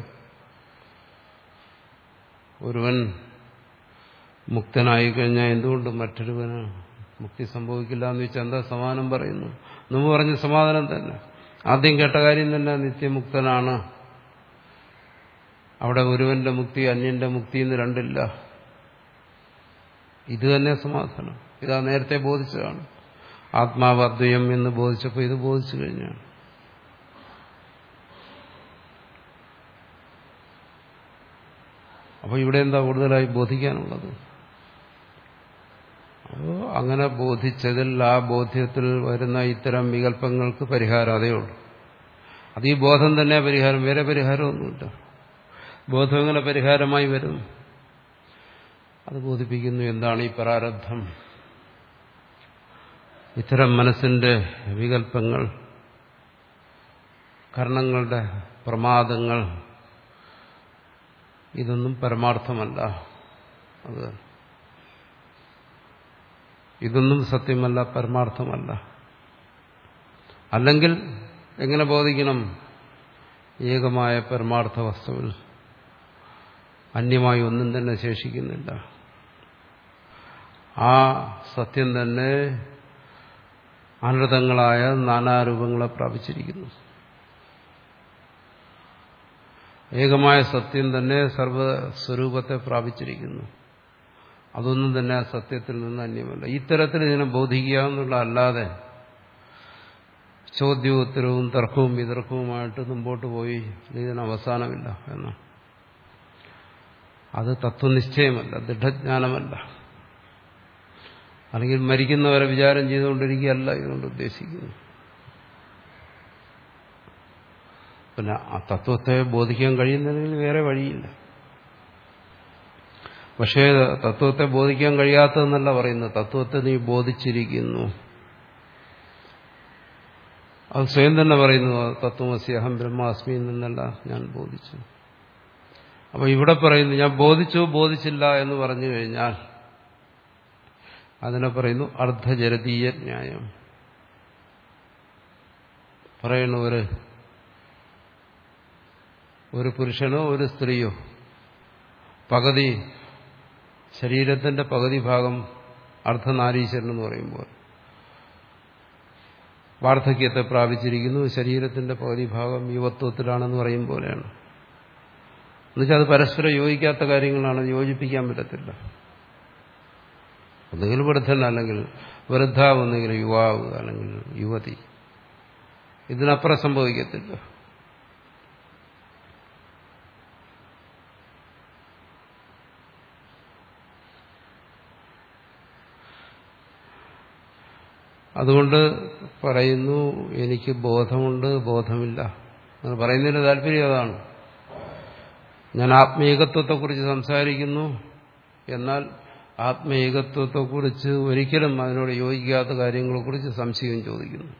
ഒരുവൻ മുക്തനായി കഴിഞ്ഞാൽ എന്തുകൊണ്ട് മറ്റൊരുവന് മുക്തി സംഭവിക്കില്ല എന്ന് വെച്ചാൽ എന്താ സമാധാനം പറയുന്നു മുമ്പ് പറഞ്ഞ സമാധാനം തന്നെ ആദ്യം കേട്ട കാര്യം തന്നെ നിത്യമുക്തനാണ് അവിടെ ഒരുവന്റെ മുക്തി അന്യന്റെ മുക്തി എന്ന് രണ്ടില്ല ഇത് തന്നെ സമാധാനം ഇതാ നേരത്തെ ബോധിച്ചതാണ് ആത്മാവ് അദ്വയം എന്ന് ബോധിച്ചപ്പോൾ ഇത് ബോധിച്ചു കഴിഞ്ഞാണ് അപ്പോൾ ഇവിടെ എന്താ കൂടുതലായി ബോധിക്കാനുള്ളത് അപ്പോൾ അങ്ങനെ ബോധിച്ചതിൽ ആ ബോധ്യത്തിൽ വരുന്ന ഇത്തരം വികല്പങ്ങൾക്ക് പരിഹാരം അതേ ഉള്ളൂ അത് ഈ ബോധം തന്നെ പരിഹാരം വേറെ പരിഹാരമൊന്നുമില്ല ബോധം എങ്ങനെ പരിഹാരമായി വരും അത് ബോധിപ്പിക്കുന്നു എന്താണ് ഈ പ്രാരബ്ധം ഇത്തരം മനസ്സിന്റെ വികല്പങ്ങൾ കർണങ്ങളുടെ പ്രമാദങ്ങൾ ഇതൊന്നും പരമാർത്ഥമല്ല അത് ഇതൊന്നും സത്യമല്ല പരമാർത്ഥമല്ല അല്ലെങ്കിൽ എങ്ങനെ ബോധിക്കണം ഏകമായ പരമാർത്ഥ വസ്തുവിൽ അന്യമായി ഒന്നും തന്നെ ശേഷിക്കുന്നില്ല ആ സത്യം തന്നെ അനൃതങ്ങളായ നാനാരൂപങ്ങളെ പ്രാപിച്ചിരിക്കുന്നു ഏകമായ സത്യം തന്നെ സർവസ്വരൂപത്തെ പ്രാപിച്ചിരിക്കുന്നു അതൊന്നും തന്നെ ആ സത്യത്തിൽ നിന്ന് അന്യമല്ല ഇത്തരത്തിൽ ഇതിനെ ബോധിക്കുക എന്നുള്ള അല്ലാതെ ചോദ്യവും ഉത്തരവും തർക്കവും വിതർക്കവുമായിട്ട് മുമ്പോട്ട് പോയി ഇതിന് അവസാനമില്ല എന്നാണ് അത് തത്വനിശ്ചയമല്ല ദൃഢജ്ഞാനമല്ല അല്ലെങ്കിൽ മരിക്കുന്നവരെ വിചാരം ചെയ്തുകൊണ്ടിരിക്കുകയല്ല ഇതുകൊണ്ട് ഉദ്ദേശിക്കുന്നു പിന്നെ ആ തത്വത്തെ ബോധിക്കാൻ കഴിയുന്നതിൽ വേറെ വഴിയില്ല പക്ഷേ തത്വത്തെ ബോധിക്കാൻ കഴിയാത്തതെന്നല്ല പറയുന്നത് തത്വത്തെ നീ ബോധിച്ചിരിക്കുന്നു അത് സ്വയം തന്നെ പറയുന്നു തത്വമസി അഹം ബ്രഹ്മാസ്മി എന്നല്ല ഞാൻ ബോധിച്ചു അപ്പൊ ഇവിടെ പറയുന്നു ഞാൻ ബോധിച്ചു ബോധിച്ചില്ല എന്ന് പറഞ്ഞു കഴിഞ്ഞാൽ അതിനെ പറയുന്നു അർദ്ധജരതീയ ന്യായം പറയുന്നു ഒരു ഒരു പുരുഷനോ ഒരു സ്ത്രീയോ പകുതി ശരീരത്തിന്റെ പകുതി ഭാഗം അർദ്ധനാരീശ്വരൻ എന്ന് പറയുമ്പോൾ വാർദ്ധക്യത്തെ പ്രാപിച്ചിരിക്കുന്നു ശരീരത്തിന്റെ പകുതി ഭാഗം യുവത്വത്തിലാണെന്ന് പറയും പോലെയാണ് എന്നുവെച്ചാൽ അത് പരസ്പരം യോജിക്കാത്ത കാര്യങ്ങളാണ് യോജിപ്പിക്കാൻ പറ്റത്തില്ല ഒന്നുകിൽ വൃദ്ധൻ അല്ലെങ്കിൽ വൃദ്ധാവ് ഒന്നുകിൽ യുവാവ് അല്ലെങ്കിൽ യുവതി ഇതിനപ്പുറം സംഭവിക്കത്തില്ല അതുകൊണ്ട് പറയുന്നു എനിക്ക് ബോധമുണ്ട് ബോധമില്ല എന്ന് പറയുന്നതിന്റെ താല്പര്യം അതാണ് ഞാൻ ആത്മീകത്വത്തെക്കുറിച്ച് സംസാരിക്കുന്നു എന്നാൽ ആത്മീകത്വത്തെക്കുറിച്ച് ഒരിക്കലും അതിനോട് യോജിക്കാത്ത കാര്യങ്ങളെക്കുറിച്ച് സംശയം ചോദിക്കുന്നു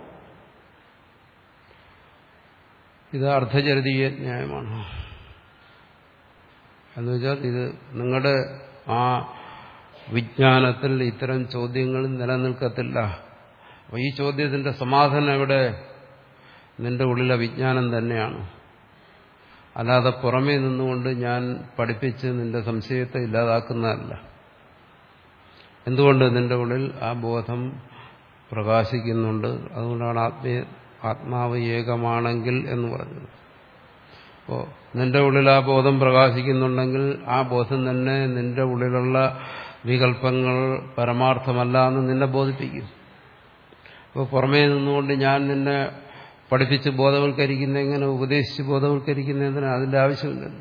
ഇത് അർദ്ധചരിതീയ ന്യായമാണ് എന്നുവെച്ചാൽ ഇത് നിങ്ങളുടെ ആ വിജ്ഞാനത്തിൽ ഇത്തരം ചോദ്യങ്ങൾ നിലനിൽക്കത്തില്ല അപ്പോൾ ഈ ചോദ്യത്തിന്റെ സമാധാനം എവിടെ നിന്റെ ഉള്ളിലെ വിജ്ഞാനം തന്നെയാണ് അല്ലാതെ പുറമേ നിന്നുകൊണ്ട് ഞാൻ പഠിപ്പിച്ച് നിന്റെ സംശയത്തെ ഇല്ലാതാക്കുന്നതല്ല എന്തുകൊണ്ട് നിന്റെ ഉള്ളിൽ ആ ബോധം പ്രകാശിക്കുന്നുണ്ട് അതുകൊണ്ടാണ് ആത്മീയ ആത്മാവ് ഏകമാണെങ്കിൽ എന്ന് പറഞ്ഞത് അപ്പോൾ നിന്റെ ഉള്ളിൽ ആ ബോധം പ്രകാശിക്കുന്നുണ്ടെങ്കിൽ ആ ബോധം തന്നെ നിന്റെ ഉള്ളിലുള്ള വികല്പങ്ങൾ പരമാർത്ഥമല്ല എന്ന് നിന്നെ ബോധിപ്പിക്കും അപ്പോൾ പുറമേ നിന്നുകൊണ്ട് ഞാൻ നിന്നെ പഠിപ്പിച്ച് ബോധവൽക്കരിക്കുന്ന എങ്ങനെ ഉപദേശിച്ച് ബോധവൽക്കരിക്കുന്നതിന് അതിന്റെ ആവശ്യമില്ലല്ലോ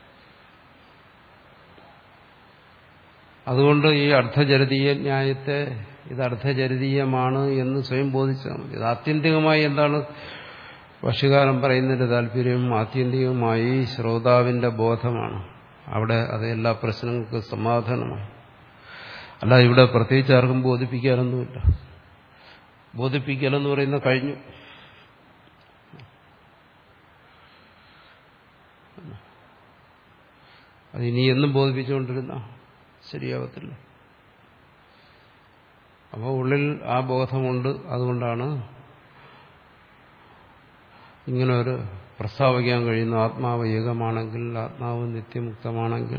അതുകൊണ്ട് ഈ അർദ്ധചരിതീയ ന്യായത്തെ ഇത് അർദ്ധചരിതീയമാണ് എന്ന് സ്വയം ബോധിച്ചാൽ മതി ഇത് ആത്യന്തികമായി എന്താണ് ഭക്ഷ്യകാലം പറയുന്നതിന്റെ താല്പര്യം ആത്യന്തികമായി ശ്രോതാവിന്റെ ബോധമാണ് അവിടെ അത് എല്ലാ പ്രശ്നങ്ങൾക്കും സമാധാനമാണ് അല്ല ഇവിടെ പ്രത്യേകിച്ച് ആർക്കും ബോധിപ്പിക്കാനൊന്നുമില്ല ബോധിപ്പിക്കലെന്ന് പറയുന്ന കഴിഞ്ഞു അത് ഇനി എന്നും ബോധിപ്പിച്ചുകൊണ്ടിരുന്ന ശരിയാവത്തില്ല അപ്പോൾ ഉള്ളിൽ ആ ബോധമുണ്ട് അതുകൊണ്ടാണ് ഇങ്ങനെ ഒരു പ്രസ്താവിക്കാൻ കഴിയുന്ന ആത്മാവ് ഏകമാണെങ്കിൽ ആത്മാവ് നിത്യമുക്തമാണെങ്കിൽ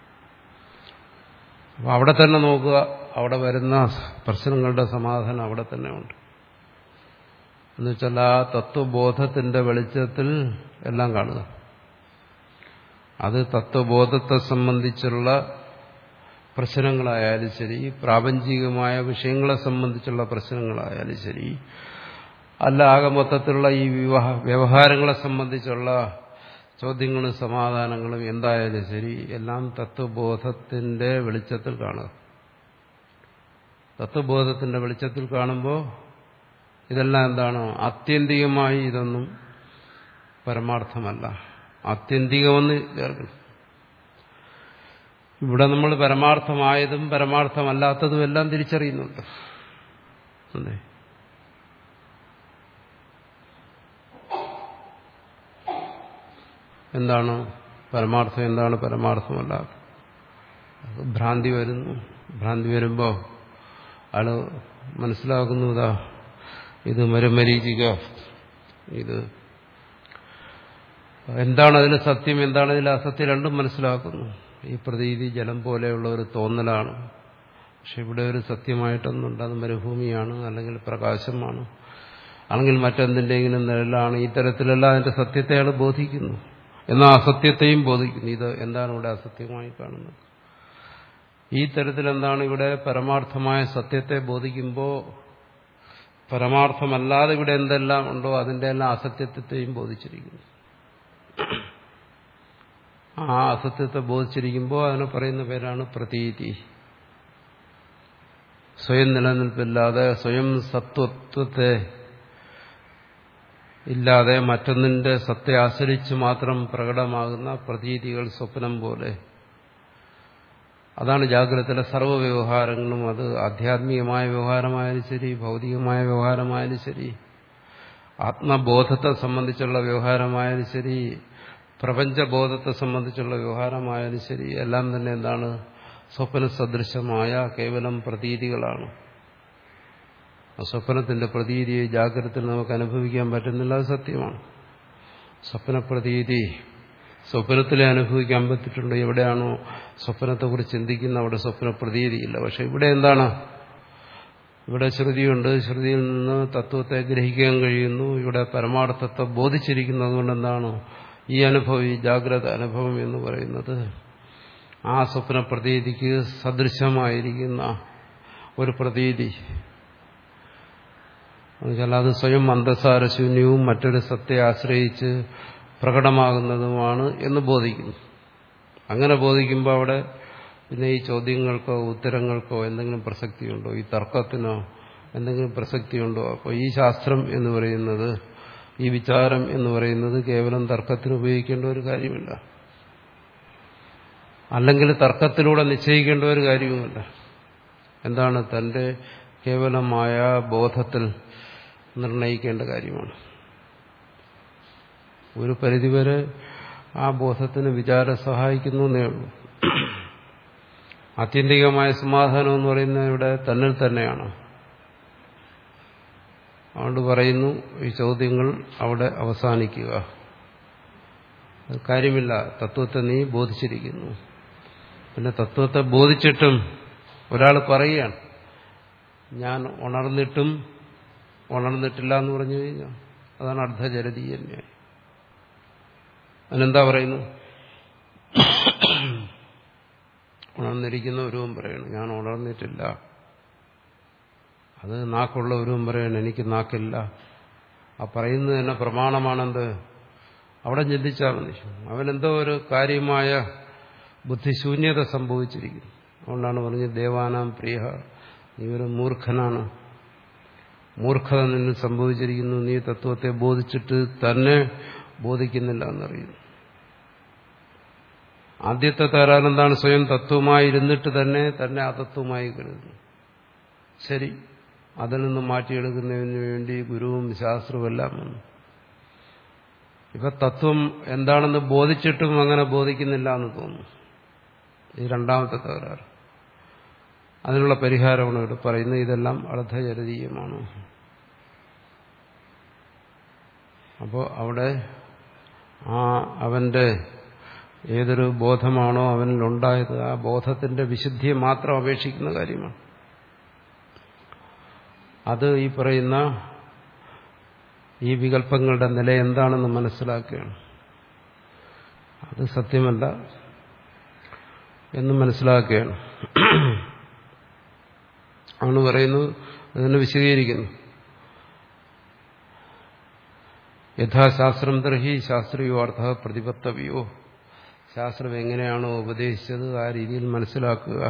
അപ്പോൾ അവിടെ തന്നെ നോക്കുക അവിടെ വരുന്ന പ്രശ്നങ്ങളുടെ സമാധാനം അവിടെ തന്നെ ഉണ്ട് എന്നുവെച്ചാൽ ആ തത്വബോധത്തിന്റെ വെളിച്ചത്തിൽ എല്ലാം കാണുക അത് തത്വബോധത്തെ സംബന്ധിച്ചുള്ള പ്രശ്നങ്ങളായാലും ശരി പ്രാപഞ്ചികമായ വിഷയങ്ങളെ സംബന്ധിച്ചുള്ള പ്രശ്നങ്ങളായാലും ശരി അല്ല ആകെ മൊത്തത്തിലുള്ള ഈ വിവാഹ വ്യവഹാരങ്ങളെ സംബന്ധിച്ചുള്ള ചോദ്യങ്ങളും സമാധാനങ്ങളും എന്തായാലും ശരി എല്ലാം തത്വബോധത്തിന്റെ വെളിച്ചത്തിൽ കാണുക തത്വബോധത്തിന്റെ വെളിച്ചത്തിൽ കാണുമ്പോൾ ഇതെല്ലാം എന്താണ് ആത്യന്തികമായി ഇതൊന്നും പരമാർത്ഥമല്ല ആത്യന്തികമെന്ന് ചേർക്കണം ഇവിടെ നമ്മൾ പരമാർത്ഥമായതും പരമാർത്ഥമല്ലാത്തതും എല്ലാം തിരിച്ചറിയുന്നുണ്ട് അതെ എന്താണ് പരമാർത്ഥം എന്താണ് പരമാർത്ഥമല്ലാത്ത ഭ്രാന്തി വരുന്നു ഭ്രാന്തി വരുമ്പോൾ ആള് മനസ്സിലാക്കുന്നതാ ഇത് മരുമരീചിക ഇത് എന്താണ് അതിൽ സത്യം എന്താണ് ഇതിൽ അസത്യം രണ്ടും മനസ്സിലാക്കുന്നു ഈ പ്രതീതി ജലം പോലെയുള്ള ഒരു തോന്നലാണ് പക്ഷെ ഇവിടെ ഒരു സത്യമായിട്ടൊന്നുണ്ട് അത് മരുഭൂമിയാണ് അല്ലെങ്കിൽ പ്രകാശമാണ് അല്ലെങ്കിൽ മറ്റെന്തിൻ്റെങ്കിലും നിഴലാണ് ഈ തരത്തിലെല്ലാം അതിന്റെ സത്യത്തെ അയാൾ ബോധിക്കുന്നു എന്നാൽ അസത്യത്തെയും ബോധിക്കുന്നു ഇത് എന്താണ് ഇവിടെ അസത്യമായി കാണുന്നത് ഈ തരത്തിൽ എന്താണ് ഇവിടെ പരമാർത്ഥമായ സത്യത്തെ ബോധിക്കുമ്പോൾ പരമാർത്ഥമല്ലാതെ ഇവിടെ എന്തെല്ലാം ഉണ്ടോ അതിന്റെ എല്ലാം അസത്യത്വത്തെയും ബോധിച്ചിരിക്കുന്നു ആ അസത്യത്തെ ബോധിച്ചിരിക്കുമ്പോൾ അതിനെ പറയുന്ന പേരാണ് പ്രതീതി സ്വയം നിലനിൽപ്പില്ലാതെ സ്വയം സത്വത്വത്തെ ഇല്ലാതെ മറ്റൊന്നിന്റെ സത്തെ ആശ്രയിച്ച് മാത്രം പ്രകടമാകുന്ന പ്രതീതികൾ സ്വപ്നം പോലെ അതാണ് ജാഗ്രതയിലെ സർവ്വ വ്യവഹാരങ്ങളും അത് ആധ്യാത്മികമായ വ്യവഹാരമായാലും ശരി ഭൗതികമായ വ്യവഹാരമായാലും ശരി ആത്മബോധത്തെ സംബന്ധിച്ചുള്ള വ്യവഹാരമായാലും ശരി പ്രപഞ്ചബോധത്തെ സംബന്ധിച്ചുള്ള വ്യവഹാരമായാലും ശരി എല്ലാം തന്നെ എന്താണ് സ്വപ്ന സദൃശമായ കേവലം പ്രതീതികളാണ് സ്വപ്നത്തിന്റെ പ്രതീതിയെ ജാഗ്രതയിൽ നമുക്ക് അനുഭവിക്കാൻ പറ്റുന്നില്ല അത് സത്യമാണ് സ്വപ്നപ്രതീതി സ്വപ്നത്തിലെ അനുഭവിക്കാൻ പറ്റിയിട്ടുണ്ട് എവിടെയാണോ സ്വപ്നത്തെക്കുറിച്ച് ചിന്തിക്കുന്ന അവിടെ സ്വപ്ന പ്രതീതിയില്ല പക്ഷെ ഇവിടെ എന്താണ് ഇവിടെ ശ്രുതിയുണ്ട് ശ്രുതിയിൽ നിന്ന് തത്വത്തെ ഗ്രഹിക്കാൻ കഴിയുന്നു ഇവിടെ പരമാർത്ഥത്തെ ബോധിച്ചിരിക്കുന്നത് കൊണ്ട് എന്താണ് ഈ അനുഭവം ഈ ജാഗ്രത അനുഭവം എന്ന് പറയുന്നത് ആ സ്വപ്ന പ്രതീതിക്ക് സദൃശമായിരിക്കുന്ന ഒരു പ്രതീതി എന്നുവെച്ചാൽ അത് സ്വയം അന്തസാരശൂന്യവും മറ്റൊരു സത്തെ ആശ്രയിച്ച് പ്രകടമാകുന്നതുമാണ് എന്ന് ബോധിക്കുന്നു അങ്ങനെ ബോധിക്കുമ്പോൾ അവിടെ പിന്നെ ഈ ചോദ്യങ്ങൾക്കോ ഉത്തരങ്ങൾക്കോ എന്തെങ്കിലും പ്രസക്തിയുണ്ടോ ഈ തർക്കത്തിനോ എന്തെങ്കിലും പ്രസക്തിയുണ്ടോ അപ്പോൾ ഈ ശാസ്ത്രം എന്ന് പറയുന്നത് ഈ വിചാരം എന്ന് പറയുന്നത് കേവലം തർക്കത്തിന് ഉപയോഗിക്കേണ്ട ഒരു കാര്യമില്ല അല്ലെങ്കിൽ തർക്കത്തിലൂടെ നിശ്ചയിക്കേണ്ട ഒരു കാര്യവുമല്ല എന്താണ് തന്റെ കേവലമായ ബോധത്തിൽ നിർണയിക്കേണ്ട കാര്യമാണ് ഒരു പരിധിവരെ ആ ബോധത്തിന് വിചാരം സഹായിക്കുന്നു എന്നേ ഉള്ളൂ ആത്യന്തികമായ സമാധാനം എന്ന് പറയുന്നത് ഇവിടെ തന്നിൽ തന്നെയാണ് അതുകൊണ്ട് പറയുന്നു ഈ ചോദ്യങ്ങൾ അവിടെ അവസാനിക്കുക അത് കാര്യമില്ല തത്വത്തെ നീ ബോധിച്ചിരിക്കുന്നു പിന്നെ തത്വത്തെ ബോധിച്ചിട്ടും ഒരാൾ പറയുകയാണ് ഞാൻ ഉണർന്നിട്ടും ഉണർന്നിട്ടില്ല എന്ന് പറഞ്ഞു കഴിഞ്ഞാൽ അതാണ് അർദ്ധജലതീയന്യായം അതിനെന്താ പറയുന്നു ഉണർന്നിരിക്കുന്ന ഒരുവും പറയണം ഞാൻ ഉണർന്നിട്ടില്ല അത് നാക്കുള്ള ഒരുവും പറയണം എനിക്ക് നാക്കില്ല ആ പറയുന്നത് തന്നെ പ്രമാണമാണെന്ത് അവിടെ ചിന്തിച്ചാൽ മതി അവനെന്തോ ഒരു കാര്യമായ ബുദ്ധിശൂന്യത സംഭവിച്ചിരിക്കുന്നു അതുകൊണ്ടാണ് പറഞ്ഞത് ദേവാനാം പ്രിയ നീ ഒരു മൂർഖനാണ് മൂർഖത നിന്നിൽ സംഭവിച്ചിരിക്കുന്നു നീ തത്വത്തെ ബോധിച്ചിട്ട് തന്നെ ബോധിക്കുന്നില്ല എന്നറിയുന്നു ആദ്യത്തെ തരാൻ എന്താണ് സ്വയം തത്വമായിരുന്നിട്ട് തന്നെ തന്നെ അതത്വമായി കരുതുന്നു ശരി അതിൽ നിന്ന് മാറ്റിയെടുക്കുന്നതിന് വേണ്ടി ഗുരുവും ശാസ്ത്രവും എല്ലാം വന്നു ഇപ്പൊ തത്വം എന്താണെന്ന് ബോധിച്ചിട്ടും അങ്ങനെ ബോധിക്കുന്നില്ല എന്ന് തോന്നുന്നു ഈ രണ്ടാമത്തെ തകരാറ് അതിനുള്ള പരിഹാരമാണ് ഇവിടെ പറയുന്നത് ഇതെല്ലാം അർദ്ധചരതീയമാണ് അപ്പോൾ അവിടെ ആ അവന്റെ ഏതൊരു ബോധമാണോ അവനിലുണ്ടായത് ആ ബോധത്തിന്റെ വിശുദ്ധിയെ മാത്രം അപേക്ഷിക്കുന്ന കാര്യമാണ് അത് ഈ പറയുന്ന ഈ വികല്പങ്ങളുടെ നില എന്താണെന്ന് മനസ്സിലാക്കുകയാണ് അത് സത്യമല്ല എന്ന് മനസ്സിലാക്കുകയാണ് ആണ് പറയുന്നു അതിനെ വിശദീകരിക്കുന്നു യഥാശാസ്ത്രം തർഹി ശാസ്ത്രീയോ അർത്ഥ പ്രതിപത്തവ്യോ ശാസ്ത്രം എങ്ങനെയാണോ ഉപദേശിച്ചത് ആ രീതിയിൽ മനസ്സിലാക്കുക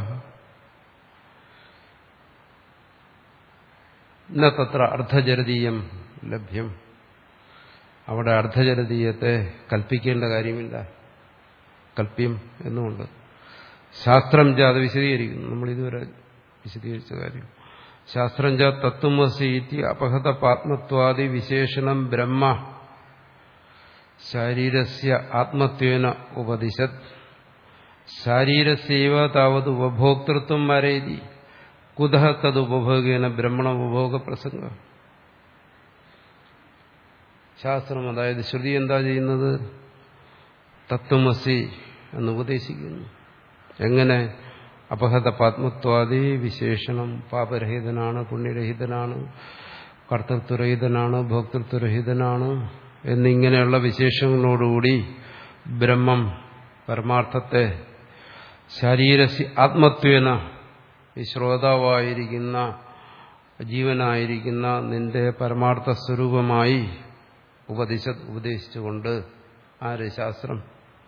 ഇന്ന തത്ര അർദ്ധജരതീയം ലഭ്യം അവിടെ അർദ്ധജരതീയത്തെ കൽപ്പിക്കേണ്ട കാര്യമില്ല കൽപ്യം എന്നുമുണ്ട് ശാസ്ത്രം ച അത് വിശദീകരിക്കുന്നു നമ്മൾ ഇതുവരെ വിശദീകരിച്ച കാര്യം ശാസ്ത്രം ച തത്വമസി ഇതി അപഹത പാത്മത്വാദി വിശേഷണം ബ്രഹ്മ ശാരീരസ്യ ആത്മത്വേന ഉപദിശത് ശാരീരസ്യവ താവത് ഉപഭോക്തൃത്വം വരേതി കുതഃ തതുപഭോഗേന ബ്രഹ്മണ ഉപഭോഗ പ്രസംഗ ശാസ്ത്രം അതായത് ശ്രുതി എന്താ ചെയ്യുന്നത് തത്വമസി എന്ന് ഉപദേശിക്കുന്നു എങ്ങനെ അപഹത പാത്മത്വാദി വിശേഷണം പാപരഹിതനാണ് പുണ്യരഹിതനാണ് കർത്തൃത്വരഹിതനാണ് ഭോക്തൃത്വരഹിതനാണ് എന്നിങ്ങനെയുള്ള വിശേഷങ്ങളോടുകൂടി ബ്രഹ്മം പരമാർത്ഥത്തെ ശരീരസി ആത്മത്വേന ഈ ശ്രോതാവായിരിക്കുന്ന ജീവനായിരിക്കുന്ന നിന്റെ പരമാർത്ഥ സ്വരൂപമായി ഉപദേശ ഉപദേശിച്ചുകൊണ്ട് ആര് ശാസ്ത്രം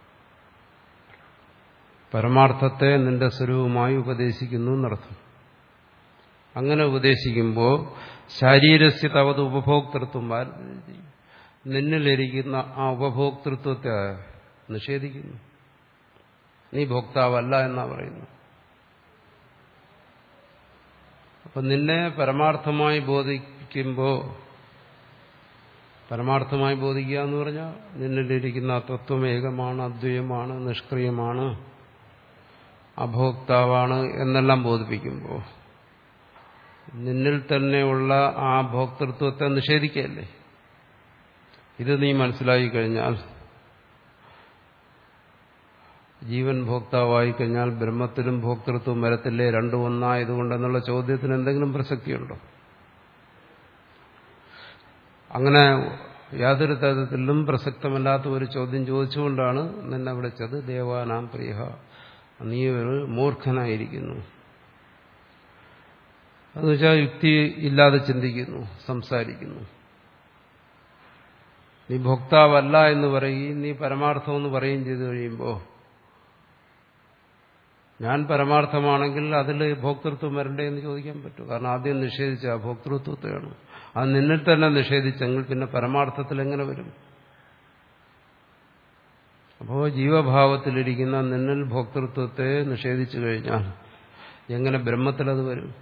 പരമാർത്ഥത്തെ നിന്റെ സ്വരൂപമായി ഉപദേശിക്കുന്നു എന്നർത്ഥം അങ്ങനെ ഉപദേശിക്കുമ്പോൾ ശാരീരസ്യ തവത് ഉപഭോക്തൃത്വം നിന്നിലിരിക്കുന്ന ആ ഉപഭോക്തൃത്വത്തെ നിഷേധിക്കുന്നു നീ ഭോക്താവല്ല എന്നാ പറയുന്നു അപ്പൊ നിന്നെ പരമാർത്ഥമായി ബോധിക്കുമ്പോൾ പരമാർത്ഥമായി ബോധിക്കുക എന്ന് പറഞ്ഞാൽ നിന്നിലിരിക്കുന്ന തത്വം ഏകമാണ് അദ്വൈതമാണ് നിഷ്ക്രിയമാണ് അഭോക്താവാണ് എന്നെല്ലാം ബോധിപ്പിക്കുമ്പോൾ നിന്നിൽ തന്നെയുള്ള ആ ഭോക്തൃത്വത്തെ നിഷേധിക്കല്ലേ ഇത് നീ മനസ്സിലാക്കി കഴിഞ്ഞാൽ ജീവൻ ഭോക്താവായി കഴിഞ്ഞാൽ ബ്രഹ്മത്തിലും ഭോക്തൃത്വം വരത്തില്ലേ രണ്ടും ഒന്നായതുകൊണ്ടെന്നുള്ള ചോദ്യത്തിന് എന്തെങ്കിലും പ്രസക്തിയുണ്ടോ അങ്ങനെ യാതൊരു തരത്തിലും പ്രസക്തമല്ലാത്ത ഒരു ചോദ്യം ചോദിച്ചുകൊണ്ടാണ് നിന്നെ വിളിച്ചത് ദേവാനാം പ്രിയ നീ ഒരു മൂർഖനായിരിക്കുന്നു എന്നുവെച്ചാൽ യുക്തി ഇല്ലാതെ ചിന്തിക്കുന്നു സംസാരിക്കുന്നു നീ ഭോക്താവല്ല എന്ന് പറയുകയും നീ പരമാർത്ഥം എന്ന് പറയുകയും ചെയ്തു കഴിയുമ്പോൾ ഞാൻ പരമാർത്ഥമാണെങ്കിൽ അതിൽ ഭോക്തൃത്വം വരണ്ടേ എന്ന് ചോദിക്കാൻ പറ്റും കാരണം ആദ്യം നിഷേധിച്ച ആ ഭോക്തൃത്വത്തെയാണ് അത് നിന്നിൽ തന്നെ നിഷേധിച്ചെങ്കിൽ പിന്നെ പരമാർത്ഥത്തിൽ എങ്ങനെ വരും അപ്പോൾ ജീവഭാവത്തിലിരിക്കുന്ന നിന്നിൽ ഭോക്തൃത്വത്തെ നിഷേധിച്ചു കഴിഞ്ഞാൽ എങ്ങനെ ബ്രഹ്മത്തിലത് വരും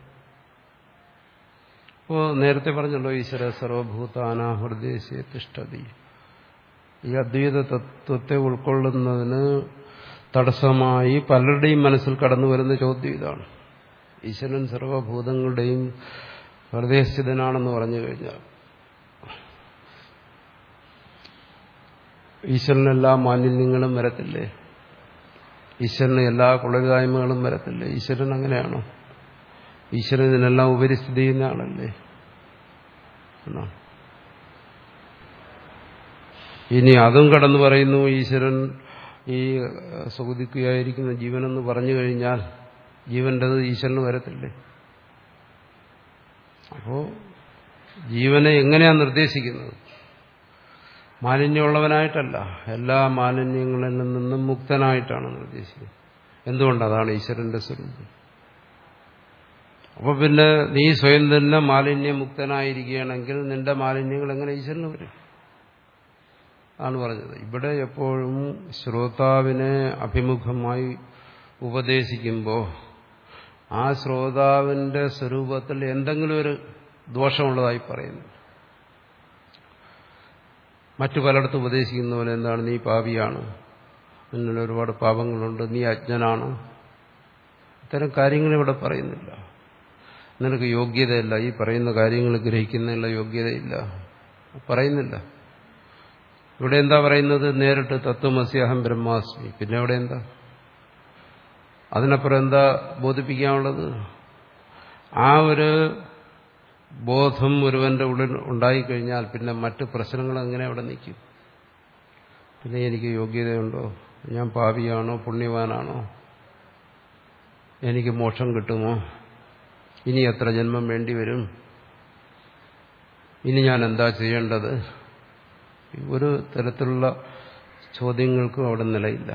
അപ്പോൾ നേരത്തെ പറഞ്ഞല്ലോ ഈശ്വര സർവഭൂതാന ഹൃദയസ്യ തിഷ്ഠതി ഈ അദ്വൈത തത്വത്തെ ഉൾക്കൊള്ളുന്നതിന് തടസ്സമായി പലരുടെയും മനസ്സിൽ കടന്നു വരുന്ന ചോദ്യം ഇതാണ് ഈശ്വരൻ സർവഭൂതങ്ങളുടെയും ഹൃദയസ്ഥിതനാണെന്ന് പറഞ്ഞു കഴിഞ്ഞാൽ ഈശ്വരന് എല്ലാ മാലിന്യങ്ങളും വരത്തില്ലേ ഈശ്വരന് എല്ലാ കുളരായ്മകളും വരത്തില്ലേ ഈശ്വരൻ അങ്ങനെയാണോ ഈശ്വരൻ ഇതിനെല്ലാം ഉപരിസ്ഥിതി ചെയ്യുന്ന ആളല്ലേ എന്നാണ് ഇനി അതും കടന്നു പറയുന്നു ഈശ്വരൻ ഈ സുഖിക്കുകയായിരിക്കുന്ന ജീവനെന്ന് പറഞ്ഞു കഴിഞ്ഞാൽ ജീവൻ്റെത് ഈശ്വരന് വരത്തില്ലേ അപ്പോ ജീവനെ എങ്ങനെയാണ് നിർദ്ദേശിക്കുന്നത് മാലിന്യമുള്ളവനായിട്ടല്ല എല്ലാ മാലിന്യങ്ങളിൽ നിന്നും മുക്തനായിട്ടാണ് നിർദ്ദേശിക്കുന്നത് എന്തുകൊണ്ട് അതാണ് ഈശ്വരന്റെ സ്വരൂപം അപ്പൊ പിന്നെ നീ സ്വയം തന്നെ മാലിന്യമുക്തനായിരിക്കുകയാണെങ്കിൽ നിന്റെ മാലിന്യങ്ങൾ എങ്ങനെ ഈശ്വരന് വരും ആണ് പറഞ്ഞത് ഇവിടെ എപ്പോഴും ശ്രോതാവിനെ അഭിമുഖമായി ഉപദേശിക്കുമ്പോൾ ആ ശ്രോതാവിന്റെ സ്വരൂപത്തിൽ എന്തെങ്കിലും ഒരു ദോഷമുള്ളതായി പറയുന്നു മറ്റു പലയിടത്തും ഉപദേശിക്കുന്ന പോലെ എന്താണ് നീ പാപിയാണ് നിന്നിൽ ഒരുപാട് പാപങ്ങളുണ്ട് നീ അജ്ഞനാണ് ഇത്തരം കാര്യങ്ങൾ ഇവിടെ പറയുന്നില്ല നിനക്ക് യോഗ്യതയില്ല ഈ പറയുന്ന കാര്യങ്ങൾ ഗ്രഹിക്കുന്നതിനുള്ള യോഗ്യതയില്ല പറയുന്നില്ല ഇവിടെ എന്താ പറയുന്നത് നേരിട്ട് തത്വമസ്യാഹം ബ്രഹ്മാസ്മി പിന്നെ അവിടെ എന്താ അതിനപ്പുറം എന്താ ബോധിപ്പിക്കാനുള്ളത് ആ ഒരു ബോധം ഒരുവന്റെ ഉള്ളിൽ ഉണ്ടായിക്കഴിഞ്ഞാൽ പിന്നെ മറ്റ് പ്രശ്നങ്ങൾ എങ്ങനെ അവിടെ നിൽക്കും പിന്നെ എനിക്ക് യോഗ്യതയുണ്ടോ ഞാൻ പാപിയാണോ പുണ്യവാനാണോ എനിക്ക് മോക്ഷം കിട്ടുമോ ഇനി എത്ര ജന്മം വേണ്ടി വരും ഇനി ഞാൻ എന്താ ചെയ്യേണ്ടത് ഒരു തരത്തിലുള്ള ചോദ്യങ്ങൾക്കും അവിടെ നിലയില്ല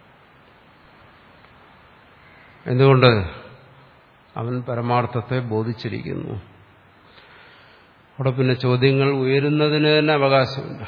എന്തുകൊണ്ട് അവൻ പരമാർത്ഥത്തെ ബോധിച്ചിരിക്കുന്നു അവിടെ പിന്നെ ചോദ്യങ്ങൾ ഉയരുന്നതിന് തന്നെ അവകാശമില്ല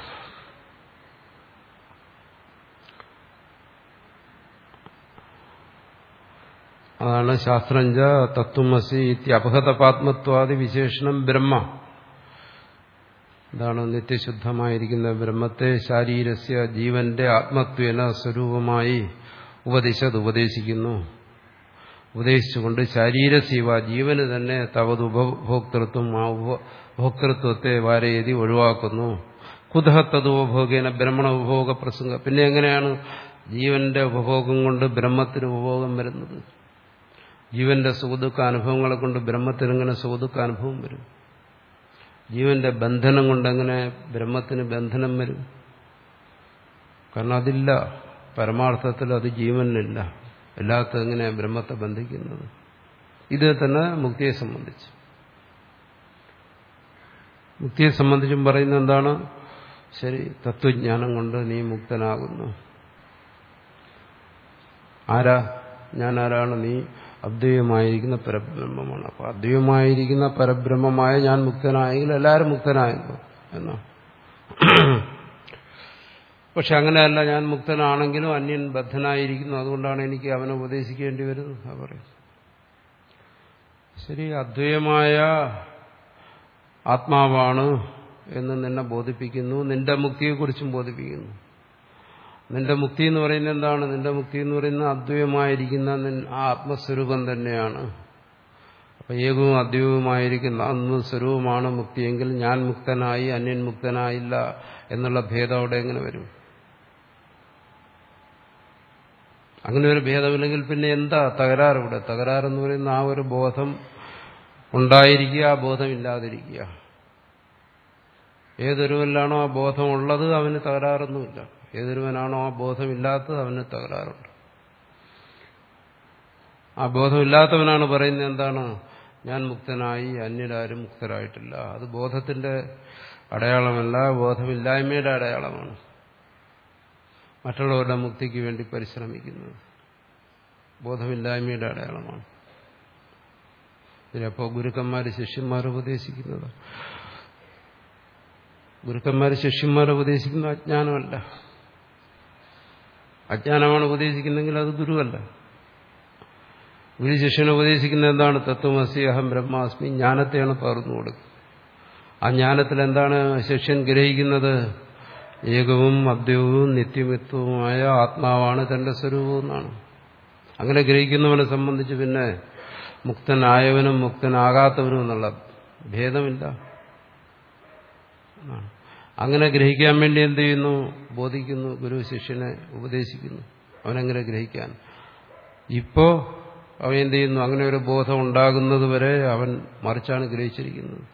അതാണ് ശാസ്ത്രഞ്ച തത്വമസി ഇത്യപഹതപാത്മത്വാദി വിശേഷണം ബ്രഹ്മ ഇതാണ് നിത്യശുദ്ധമായിരിക്കുന്ന ബ്രഹ്മത്തെ ശാരീരസ്യ ജീവന്റെ ആത്മത്വേന സ്വരൂപമായി ഉപദേശത് ഉപദേശിക്കുന്നു ഉപദേശിച്ചുകൊണ്ട് ശാരീരസീവ ജീവന് തന്നെ തവത് ഉപഭോക്തൃത്വം ആ ഉപഭോക്തൃത്വത്തെ വാരയതി ഒഴിവാക്കുന്നു കുതഹത്തത് ഉപഭോഗേന ബ്രഹ്മണ ഉപഭോഗ പ്രസംഗം പിന്നെ എങ്ങനെയാണ് ജീവന്റെ ഉപഭോഗം കൊണ്ട് ബ്രഹ്മത്തിന് ഉപഭോഗം വരുന്നത് ജീവന്റെ സുഖദുഃഖ അനുഭവങ്ങളെ കൊണ്ട് ബ്രഹ്മത്തിന് എങ്ങനെ സുഖദുഃഖ അനുഭവം വരും ജീവന്റെ ബന്ധനം കൊണ്ട് എങ്ങനെ ബ്രഹ്മത്തിന് ബന്ധനം വരും കാരണം അതില്ല പരമാർത്ഥത്തിൽ അത് ജീവനിലില്ല എല്ലാത്തും എങ്ങനെ ബ്രഹ്മത്തെ ബന്ധിക്കുന്നത് ഇത് തന്നെ മുക്തിയെ സംബന്ധിച്ച് മുക്തിയെ സംബന്ധിച്ചും പറയുന്നത് എന്താണ് ശരി തത്വജ്ഞാനം കൊണ്ട് നീ മുക്തനാകുന്നു ആരാ ഞാൻ ആരാണ് നീ അദ്വൈതമായിരിക്കുന്ന പരബ്രഹ്മമാണ് അപ്പൊ അദ്വൈതമായിരിക്കുന്ന പരബ്രഹ്മമായ ഞാൻ മുക്തനായെങ്കിൽ എല്ലാവരും മുക്തനായല്ലോ എന്നാ പക്ഷെ അങ്ങനെയല്ല ഞാൻ മുക്തനാണെങ്കിലും അന്യൻ ബദ്ധനായിരിക്കുന്നു അതുകൊണ്ടാണ് എനിക്ക് അവനെ ഉപദേശിക്കേണ്ടി വരുന്നത് പറയും ശരി അദ്വൈതമായ ആത്മാവാണ് എന്ന് നിന്നെ ബോധിപ്പിക്കുന്നു നിന്റെ മുക്തിയെക്കുറിച്ചും ബോധിപ്പിക്കുന്നു നിന്റെ മുക്തി എന്ന് പറയുന്നത് എന്താണ് നിന്റെ മുക്തി എന്ന് പറയുന്നത് അദ്വൈതമായിരിക്കുന്ന ആ ആത്മസ്വരൂപം തന്നെയാണ് അപ്പൊ ഏകവും അദ്വൈതവുമായിരിക്കുന്ന ആത്മസ്വരൂപമാണ് മുക്തിയെങ്കിൽ ഞാൻ മുക്തനായി അന്യൻ മുക്തനായില്ല എന്നുള്ള ഭേദം അവിടെ എങ്ങനെ വരും അങ്ങനെ ഒരു ഭേദമില്ലെങ്കിൽ പിന്നെ എന്താ തകരാറ് ഇവിടെ തകരാറെന്ന് പറയുന്ന ആ ഒരു ബോധം ഉണ്ടായിരിക്കുക ആ ബോധം ഇല്ലാതിരിക്കുക ഏതൊരുവനിലാണോ ആ ബോധം ഉള്ളത് അവന് തകരാറൊന്നുമില്ല ഏതൊരുവനാണോ ആ ബോധമില്ലാത്തത് അവന് തകരാറുണ്ട് ആ ബോധമില്ലാത്തവനാണ് പറയുന്നത് എന്താണ് ഞാൻ മുക്തനായി അന്യരാരും മുക്തരായിട്ടില്ല അത് ബോധത്തിന്റെ അടയാളമല്ല ബോധമില്ലായ്മയുടെ അടയാളമാണ് മറ്റുള്ളവരുടെ മുക്തിക്ക് വേണ്ടി പരിശ്രമിക്കുന്നത് ബോധമില്ലായ്മയുടെ അടയാളമാണ് ഇതിലപ്പോൾ ഗുരുക്കന്മാർ ശിഷ്യന്മാർ ഉപദേശിക്കുന്നത് ഗുരുക്കന്മാർ ശിഷ്യന്മാർ ഉപദേശിക്കുന്ന അജ്ഞാനമല്ല അജ്ഞാനമാണ് ഉപദേശിക്കുന്നെങ്കിൽ അത് ഗുരുവല്ല ഗുരു ശിഷ്യനെ ഉപദേശിക്കുന്നത് എന്താണ് തത്വമസി അഹം ബ്രഹ്മാസ്മി ജ്ഞാനത്തെയാണ് പകർന്നു കൊടുക്കുക ആ ജ്ഞാനത്തിൽ എന്താണ് ശിഷ്യൻ ഗ്രഹിക്കുന്നത് ഏകവും അദ്വൈതവും നിത്യമിത്വവുമായ ആത്മാവാണ് തന്റെ സ്വരൂപം എന്നാണ് അങ്ങനെ ഗ്രഹിക്കുന്നവനെ സംബന്ധിച്ച് പിന്നെ മുക്തനായവനും മുക്തനാകാത്തവനും എന്നുള്ള ഭേദമില്ല അങ്ങനെ ഗ്രഹിക്കാൻ വേണ്ടി എന്ത് ചെയ്യുന്നു ബോധിക്കുന്നു ഗുരു ശിഷ്യനെ ഉപദേശിക്കുന്നു അവനെങ്ങനെ ഗ്രഹിക്കാൻ ഇപ്പോ അവൻ എന്ത് ചെയ്യുന്നു അങ്ങനെ ഒരു ബോധം ഉണ്ടാകുന്നത് വരെ അവൻ മറിച്ചാണ് ഗ്രഹിച്ചിരിക്കുന്നത്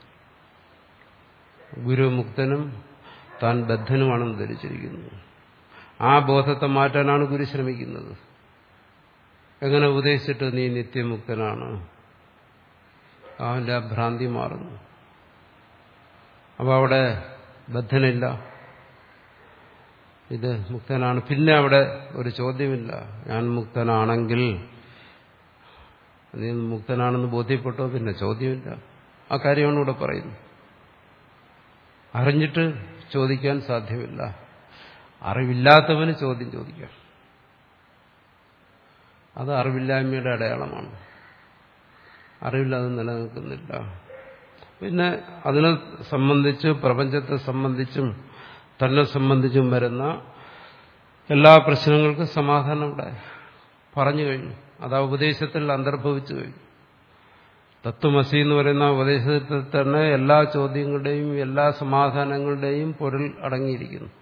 ഗുരു മുക്തനും താൻ ബദ്ധനുമാണെന്ന് ധരിച്ചിരിക്കുന്നു ആ ബോധത്തെ മാറ്റാനാണ് ഗുരു ശ്രമിക്കുന്നത് എങ്ങനെ ഉപദേശിച്ചിട്ട് നീ നിത്യമുക്തനാണ് അവന്റെ ആ ഭ്രാന്തി മാറുന്നു അപ്പോൾ അവിടെ ബദ്ധനില്ല ഇത് മുക്തനാണ് പിന്നെ അവിടെ ഒരു ചോദ്യമില്ല ഞാൻ മുക്തനാണെങ്കിൽ നീ മുക്തനാണെന്ന് ബോധ്യപ്പെട്ടോ പിന്നെ ചോദ്യമില്ല ആ കാര്യമാണ് ഇവിടെ പറയുന്നത് അറിഞ്ഞിട്ട് ചോദിക്കാൻ സാധ്യമല്ല അറിവില്ലാത്തവന് ചോദ്യം ചോദിക്കാം അത് അറിവില്ലായ്മയുടെ അടയാളമാണ് അറിവില്ലാതെ നിലനിൽക്കുന്നില്ല പിന്നെ അതിനെ സംബന്ധിച്ച് പ്രപഞ്ചത്തെ സംബന്ധിച്ചും തന്നെ സംബന്ധിച്ചും വരുന്ന എല്ലാ പ്രശ്നങ്ങൾക്കും സമാധാനം ഇവിടെ പറഞ്ഞു കഴിഞ്ഞു അത് ആ ഉപദേശത്തിൽ അന്തർഭവിച്ചു കഴിഞ്ഞു തത്വമസി എന്ന് പറയുന്ന ഉപദേശത്തിൽ തന്നെ എല്ലാ ചോദ്യങ്ങളുടെയും എല്ലാ സമാധാനങ്ങളുടെയും പൊരുൾ അടങ്ങിയിരിക്കുന്നു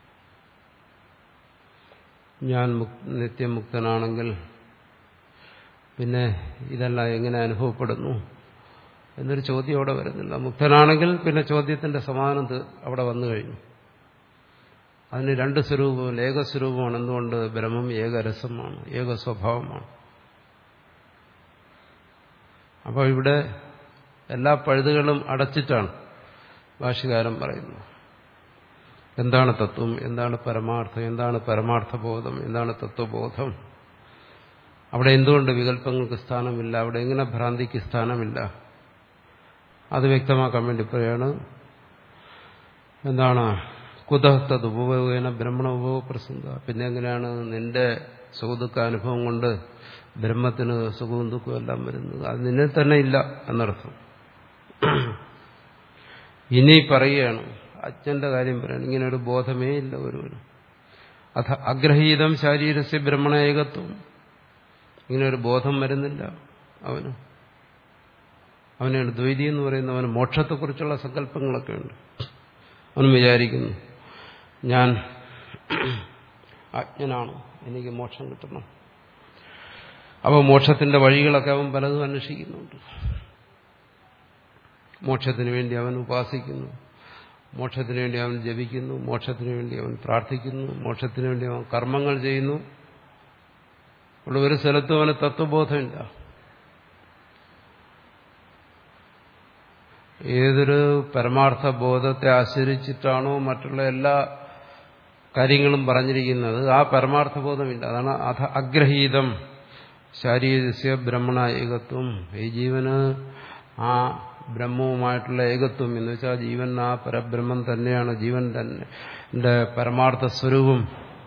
ഞാൻ നിത്യമുക്തനാണെങ്കിൽ പിന്നെ ഇതെല്ലാം എങ്ങനെ അനുഭവപ്പെടുന്നു എന്നൊരു ചോദ്യം അവിടെ വരുന്നില്ല മുക്തനാണെങ്കിൽ പിന്നെ ചോദ്യത്തിന്റെ സമാധാനം അവിടെ വന്നു കഴിഞ്ഞു അതിന് രണ്ട് സ്വരൂപം ഏകസ്വരൂപമാണ് എന്തുകൊണ്ട് ബ്രഹ്മം ഏകരസമാണ് ഏക സ്വഭാവമാണ് അപ്പോൾ ഇവിടെ എല്ലാ പഴുതുകളും അടച്ചിട്ടാണ് ഭാഷകാരൻ പറയുന്നത് എന്താണ് തത്വം എന്താണ് പരമാർത്ഥം എന്താണ് പരമാർത്ഥബോധം എന്താണ് തത്വബോധം അവിടെ എന്തുകൊണ്ട് വികല്പങ്ങൾക്ക് സ്ഥാനമില്ല അവിടെ എങ്ങനെ ഭ്രാന്തിക്ക് സ്ഥാനമില്ല അത് വ്യക്തമാക്കാൻ വേണ്ടി പറയാണ് എന്താണ് കുതഹത്തത് ഉപയോഗേന ബ്രഹ്മണ ഉപയോഗപ്രസംഗ പിന്നെ എങ്ങനെയാണ് നിന്റെ സുഖദുഃഖ അനുഭവം കൊണ്ട് ബ്രഹ്മത്തിന് സുഖവും ദുഃഖവും എല്ലാം വരുന്നത് അത് നിന്നെ തന്നെ ഇല്ല എന്നർത്ഥം ഇനി പറയുകയാണ് അച്ഛന്റെ കാര്യം പറയാണ് ഇങ്ങനെ ഒരു ബോധമേ ഇല്ല ഒരുവന് അഥ അഗ്രഹീതം ശാരീരസ്യ ബ്രഹ്മണ ഏകത്വം ഇങ്ങനെ ഒരു ബോധം വരുന്നില്ല അവന് അവനാണ് ദ്വൈതി എന്ന് പറയുന്ന അവന് മോക്ഷത്തെക്കുറിച്ചുള്ള സങ്കല്പങ്ങളൊക്കെ ഉണ്ട് അവൻ വിചാരിക്കുന്നു ഞാൻ അജ്ഞനാണ് എനിക്ക് മോക്ഷം കിട്ടണം അപ്പോൾ മോക്ഷത്തിന്റെ വഴികളൊക്കെ അവൻ പലതും അന്വേഷിക്കുന്നുണ്ട് മോക്ഷത്തിന് വേണ്ടി അവൻ ഉപാസിക്കുന്നു മോക്ഷത്തിന് വേണ്ടി അവൻ ജപിക്കുന്നു മോക്ഷത്തിന് വേണ്ടി അവൻ പ്രാർത്ഥിക്കുന്നു മോക്ഷത്തിന് വേണ്ടി അവൻ കർമ്മങ്ങൾ ചെയ്യുന്നു ഇവിടെ ഒരു സ്ഥലത്തും അവന് തത്വബോധമില്ല ഏതൊരു പരമാർത്ഥ ബോധത്തെ ആശ്രയിച്ചിട്ടാണോ മറ്റുള്ള എല്ലാ കാര്യങ്ങളും പറഞ്ഞിരിക്കുന്നത് ആ പരമാർത്ഥ ബോധമില്ല അതാണ് അധ അഗ്രഹീതം ശാരീരസ്യ ബ്രഹ്മണ ഏകത്വം ഈ ജീവന് ആ ബ്രഹ്മവുമായിട്ടുള്ള ഏകത്വം എന്ന് വെച്ചാൽ ജീവൻ ആ പരബ്രഹ്മം തന്നെയാണ് ജീവൻ തന്നെ പരമാർത്ഥ സ്വരൂപം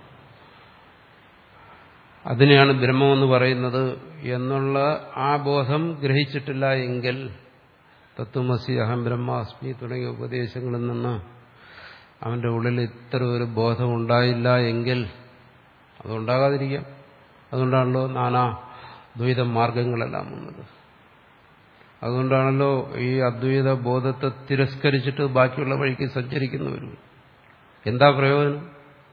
അതിനെയാണ് ബ്രഹ്മമെന്ന് പറയുന്നത് എന്നുള്ള ആ ബോധം ഗ്രഹിച്ചിട്ടില്ല എങ്കിൽ തത്വമസി അഹം ബ്രഹ്മാസ്മി തുടങ്ങിയ ഉപദേശങ്ങളിൽ നിന്ന് അവന്റെ ഉള്ളിൽ ഇത്ര ഒരു ബോധം ഉണ്ടായില്ല എങ്കിൽ അതുണ്ടാകാതിരിക്കാം അതുകൊണ്ടാണല്ലോ നാനാ ദ്വൈത മാർഗങ്ങളെല്ലാം വന്നത് അതുകൊണ്ടാണല്ലോ ഈ അദ്വൈത ബോധത്തെ തിരസ്കരിച്ചിട്ട് ബാക്കിയുള്ള വഴിക്ക് സഞ്ചരിക്കുന്നവരും എന്താ പ്രയോജനം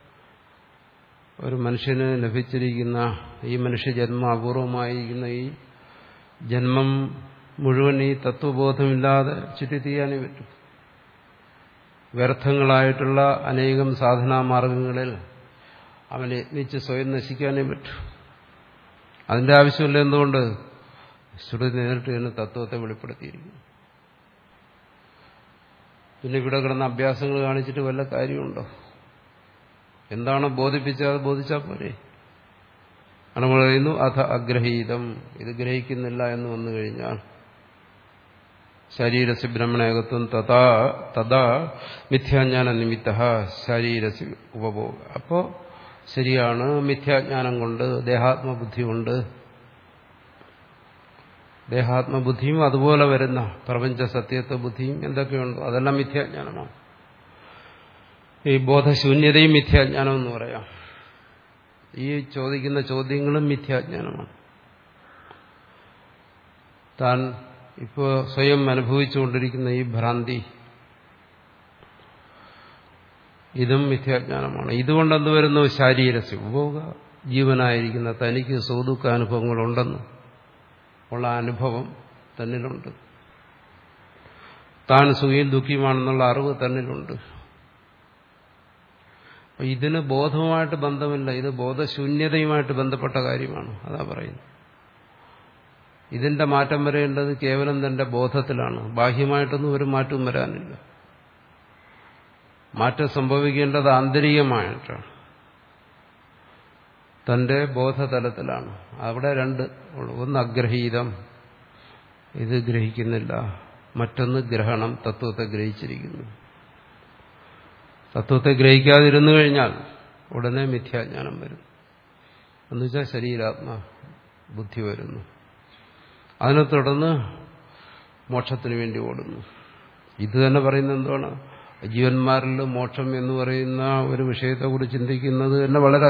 ഒരു മനുഷ്യന് ലഭിച്ചിരിക്കുന്ന ഈ മനുഷ്യജന്മം അപൂർവമായിരിക്കുന്ന ഈ ജന്മം മുഴുവൻ ഈ തത്വബോധമില്ലാതെ ചുറ്റിത്തീയാനേ പറ്റും വ്യർത്ഥങ്ങളായിട്ടുള്ള അനേകം സാധനാമാർഗങ്ങളിൽ അവനെ യത്നിച്ച് സ്വയം നശിക്കാനേ പറ്റും അതിന്റെ ആവശ്യമില്ല എന്തുകൊണ്ട് ശ്രുതി നേരിട്ട് തന്നെ തത്വത്തെ വെളിപ്പെടുത്തിയിരിക്കുന്നു പിന്നെ ഇവിടെ കിടന്ന അഭ്യാസങ്ങൾ കാണിച്ചിട്ട് വല്ല കാര്യമുണ്ടോ എന്താണോ ബോധിപ്പിച്ചത് അത് ബോധിച്ചാൽ പോരെ ആണ് പറയുന്നു അഥ അഗ്രഹീതം ഇത് ഗ്രഹിക്കുന്നില്ല എന്ന് വന്നു കഴിഞ്ഞാൽ ശരീരസ് ബ്രഹ്മണേകത്വം തഥാ തഥാ മിഥ്യാജ്ഞാന നിമിത്ത ശരീരസ് ഉപഭോഗ അപ്പോ ശരിയാണ് മിഥ്യാജ്ഞാനം കൊണ്ട് ദേഹാത്മബുദ്ധി കൊണ്ട് ദേഹാത്മബുദ്ധിയും അതുപോലെ വരുന്ന പ്രപഞ്ച സത്യത്വ ബുദ്ധിയും എന്തൊക്കെയുണ്ടോ അതെല്ലാം മിഥ്യാജ്ഞാനമാണ് ഈ ബോധശൂന്യതയും മിഥ്യാജ്ഞാനം എന്ന് പറയാം ഈ ചോദിക്കുന്ന ചോദ്യങ്ങളും മിഥ്യാജ്ഞാനമാണ് താൻ ഇപ്പോൾ സ്വയം അനുഭവിച്ചുകൊണ്ടിരിക്കുന്ന ഈ ഭ്രാന്തി ഇതും മിഥ്യാജ്ഞാനമാണ് ഇതുകൊണ്ട് എന്ത് വരുന്നു ശാരീരസ്യ ഉപഭോഗ ജീവനായിരിക്കുന്ന തനിക്ക് സുഖദുഃഖ അനുഭവങ്ങളുണ്ടെന്ന് ഉള്ള അനുഭവം തന്നിലുണ്ട് താൻ സുഖിയും ദുഃഖിയുമാണെന്നുള്ള അറിവ് തന്നിലുണ്ട് അപ്പൊ ഇതിന് ബോധവുമായിട്ട് ബന്ധമില്ല ഇത് ബോധശൂന്യതയുമായിട്ട് ബന്ധപ്പെട്ട കാര്യമാണ് അതാ പറയുന്നത് ഇതിന്റെ മാറ്റം വരേണ്ടത് കേവലം തന്റെ ബോധത്തിലാണ് ബാഹ്യമായിട്ടൊന്നും ഒരു മാറ്റവും വരാനില്ല മാറ്റം സംഭവിക്കേണ്ടത് ആന്തരികമായിട്ടാണ് തന്റെ ബോധതലത്തിലാണ് അവിടെ രണ്ട് ഉള്ളു ഒന്ന് അഗ്രഹീതം ഇത് ഗ്രഹിക്കുന്നില്ല മറ്റൊന്ന് ഗ്രഹണം തത്വത്തെ ഗ്രഹിച്ചിരിക്കുന്നു തത്വത്തെ ഗ്രഹിക്കാതിരുന്നു കഴിഞ്ഞാൽ ഉടനെ മിഥ്യാജ്ഞാനം വരും എന്നുവെച്ചാൽ ശരീരാത്മ ബുദ്ധി വരുന്നു അതിനെ തുടർന്ന് മോക്ഷത്തിന് വേണ്ടി ഓടുന്നു ഇത് തന്നെ പറയുന്നത് എന്താണ് ജീവന്മാരിൽ മോക്ഷം എന്ന് പറയുന്ന ഒരു വിഷയത്തെക്കുറിച്ച് ചിന്തിക്കുന്നത് തന്നെ വളരെ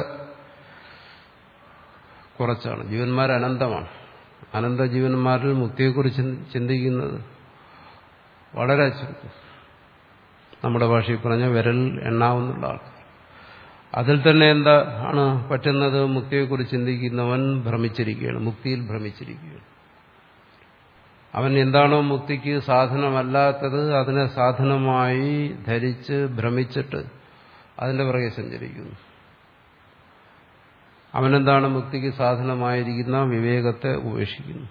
കുറച്ചാണ് ജീവന്മാർ അനന്തമാണ് അനന്ത ജീവന്മാരിൽ മുക്തിയെക്കുറിച്ച് ചിന്തിക്കുന്നത് വളരെ ചുരുക്കം നമ്മുടെ ഭാഷയിൽ പറഞ്ഞ വിരൽ എണ്ണാവുന്നുള്ള ആൾക്കാർ അതിൽ തന്നെ എന്താ ആണ് പറ്റുന്നത് മുക്തിയെക്കുറിച്ച് ചിന്തിക്കുന്നവൻ ഭ്രമിച്ചിരിക്കുകയാണ് മുക്തിയിൽ ഭ്രമിച്ചിരിക്കുകയാണ് അവൻ എന്താണോ മുക്തിക്ക് സാധനമല്ലാത്തത് അതിനെ സാധനമായി ധരിച്ച് ഭ്രമിച്ചിട്ട് അതിന്റെ പുറകെ സഞ്ചരിക്കുന്നു അവനെന്താണ് മുക്തിക്ക് സാധനമായിരിക്കുന്ന വിവേകത്തെ ഉപേക്ഷിക്കുന്നു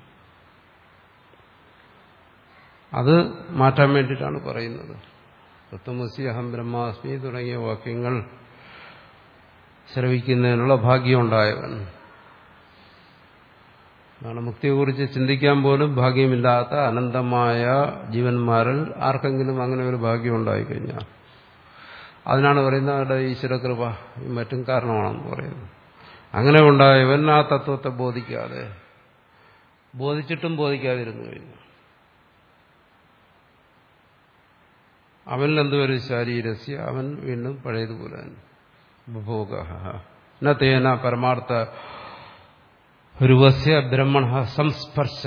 അത് മാറ്റാൻ വേണ്ടിയിട്ടാണ് പറയുന്നത് തത്വമസി അഹം ബ്രഹ്മാസ്മി തുടങ്ങിയ വാക്യങ്ങൾ ശ്രവിക്കുന്നതിനുള്ള ഭാഗ്യമുണ്ടായവൻ അതാണ് മുക്തിയെക്കുറിച്ച് ചിന്തിക്കാൻ പോലും ഭാഗ്യമില്ലാത്ത അനന്തമായ ജീവന്മാരിൽ ആർക്കെങ്കിലും അങ്ങനെ ഒരു ഭാഗ്യം ഉണ്ടായിക്കഴിഞ്ഞാൽ അതിനാണ് പറയുന്നത് അവരുടെ ഈശ്വരകൃപ മറ്റും കാരണമാണെന്ന് പറയുന്നത് അങ്ങനെ ഉണ്ടായവൻ ആ തത്വത്തെ ബോധിക്കാതെ ബോധിച്ചിട്ടും ബോധിക്കാതിരുന്നു കഴിഞ്ഞു അവനിൽ എന്തുവരും ശാരീരസ്യ അവൻ വീണ്ടും പഴയതുപോലെ തന്നെ ഉപഭോഗ തേന പരമാർത്ഥ രൂപസ്യ ബ്രഹ്മണ സംസ്പർശ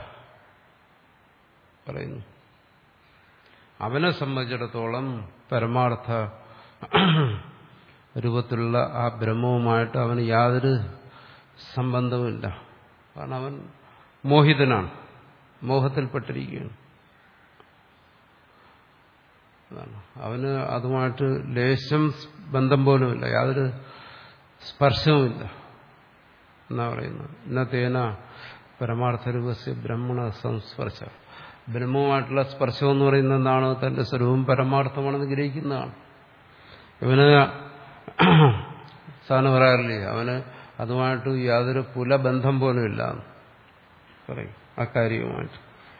പറയുന്നു അവനെ സംബന്ധിച്ചിടത്തോളം പരമാർത്ഥ രൂപത്തിലുള്ള ആ ബ്രഹ്മവുമായിട്ട് അവന് യാതൊരു സംബന്ധവുമില്ല കാരണം അവൻ മോഹിതനാണ് മോഹത്തിൽപ്പെട്ടിരിക്കുകയാണ് അതാണ് അവന് അതുമായിട്ട് ലേശം ബന്ധം പോലുമില്ല യാതൊരു സ്പർശവുമില്ല എന്നാ പറയുന്നത് ഇന്നത്തേന പരമാർത്ഥരൂപസ്യ ബ്രഹ്മണ സംസ്പർശ ബ്രഹ്മവുമായിട്ടുള്ള സ്പർശം എന്ന് പറയുന്നത് എന്താണ് തന്റെ സ്വരൂപം പരമാർത്ഥമാണെന്ന് ഗ്രഹിക്കുന്നതാണ് ഇവന് സാധനം പറയാറില്ലേ അവന് അതുമായിട്ട് യാതൊരു പുലബന്ധം പോലും ഇല്ല പറയും അക്കാര്യവുമായിട്ട്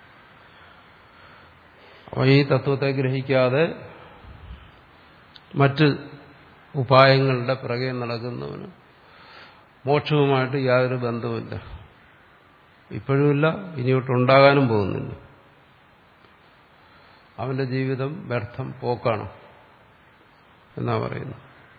അപ്പോൾ ഈ തത്വത്തെ ഗ്രഹിക്കാതെ മറ്റ് ഉപായങ്ങളുടെ പിറകെ നടക്കുന്നവന് മോക്ഷവുമായിട്ട് യാതൊരു ബന്ധവുമില്ല ഇപ്പോഴുമില്ല ഇനിയോട്ടുണ്ടാകാനും പോകുന്നില്ല അവന്റെ ജീവിതം വ്യർത്ഥം പോക്കാണ് എന്നാ പറയുന്നു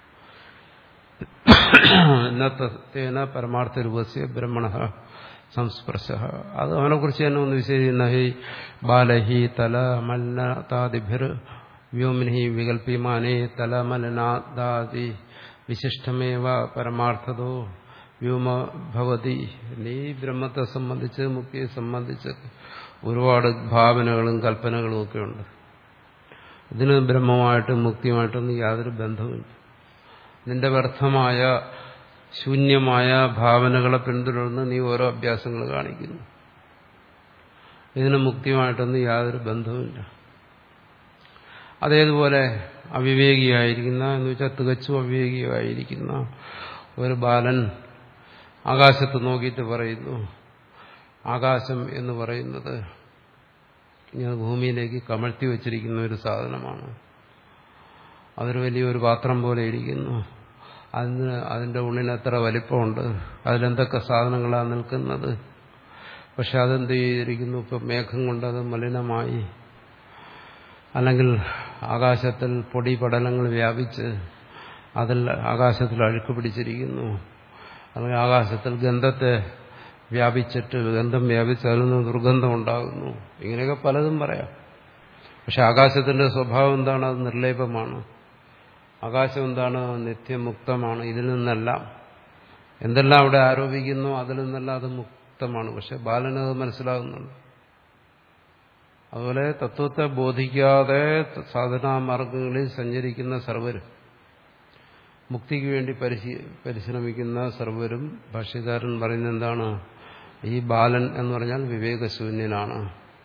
ഇന്നത്തേന പരമാർത്ഥ രൂപസ്യ ബ്രഹ്മണ സംസ്പർശ അത് അവനെക്കുറിച്ച് തന്നെ ഒന്ന് വിശദീകരിക്കുന്ന ഹി ബാലഹി തല മലിനതാദിഭിർ വ്യോമിനി വികൽപ്പിമാനേ തല മലിനാദാദി വിശിഷ്ടമേവ പരമാർത്ഥതോ വ്യോമ ഭവതി നീ ബ്രഹ്മത്തെ സംബന്ധിച്ച് മുക്തിയെ സംബന്ധിച്ച് ഒരുപാട് ഭാവനകളും കൽപ്പനകളും ഒക്കെ ഉണ്ട് ഇതിന് ബ്രഹ്മമായിട്ടും മുക്തിയുമായിട്ടൊന്നും യാതൊരു ബന്ധവുമില്ല നിന്റെ വ്യർത്ഥമായ ശൂന്യമായ ഭാവനകളെ പിന്തുടർന്ന് നീ ഓരോ അഭ്യാസങ്ങൾ കാണിക്കുന്നു ഇതിന് മുക്തിയുമായിട്ടൊന്നും യാതൊരു ബന്ധവുമില്ല അതേതുപോലെ അവിവേകിയായിരിക്കുന്ന എന്ന് വെച്ചാൽ തികച്ചും അവിവേകിയായിരിക്കുന്ന ഒരു ബാലൻ ആകാശത്ത് നോക്കിയിട്ട് പറയുന്നു ആകാശം എന്ന് പറയുന്നത് ഇങ്ങനെ ഭൂമിയിലേക്ക് കമഴ്ത്തി വച്ചിരിക്കുന്ന ഒരു സാധനമാണ് അതൊരു വലിയൊരു പാത്രം പോലെ ഇരിക്കുന്നു അതിന് അതിൻ്റെ ഉള്ളിന് എത്ര വലിപ്പമുണ്ട് അതിലെന്തൊക്കെ സാധനങ്ങളാണ് നിൽക്കുന്നത് പക്ഷെ അതെന്ത് ചെയ്തിരിക്കുന്നു ഇപ്പം മേഘം കൊണ്ട് അത് മലിനമായി അല്ലെങ്കിൽ ആകാശത്തിൽ പൊടി പടലങ്ങൾ വ്യാപിച്ച് അതിൽ ആകാശത്തിൽ അഴുക്ക് പിടിച്ചിരിക്കുന്നു അല്ലെങ്കിൽ ആകാശത്തിൽ ഗന്ധത്തെ വ്യാപിച്ചിട്ട് ഗന്ധം വ്യാപിച്ച് അതിൽ നിന്ന് ദുർഗന്ധം ഉണ്ടാകുന്നു ഇങ്ങനെയൊക്കെ പലതും പറയാം പക്ഷെ ആകാശത്തിന്റെ സ്വഭാവം എന്താണ് അത് നിർലേപമാണ് ആകാശം എന്താണ് നിത്യമുക്തമാണ് ഇതിൽ നിന്നെല്ലാം എന്തെല്ലാം അവിടെ ആരോപിക്കുന്നു അതിൽ നിന്നെല്ലാം അത് മുക്തമാണ് പക്ഷെ ബാലനത് മനസ്സിലാകുന്നുണ്ട് അതുപോലെ തത്വത്തെ ബോധിക്കാതെ സാധനാമാർഗങ്ങളിൽ സഞ്ചരിക്കുന്ന സർവരും മുക്തിക്ക് വേണ്ടി പരിശീ പരിശ്രമിക്കുന്ന സർവരും ഭാഷ്യകാരൻ പറയുന്നത് എന്താണ് ഈ ബാലൻ എന്ന് പറഞ്ഞാൽ വിവേകശൂന്യനാണ്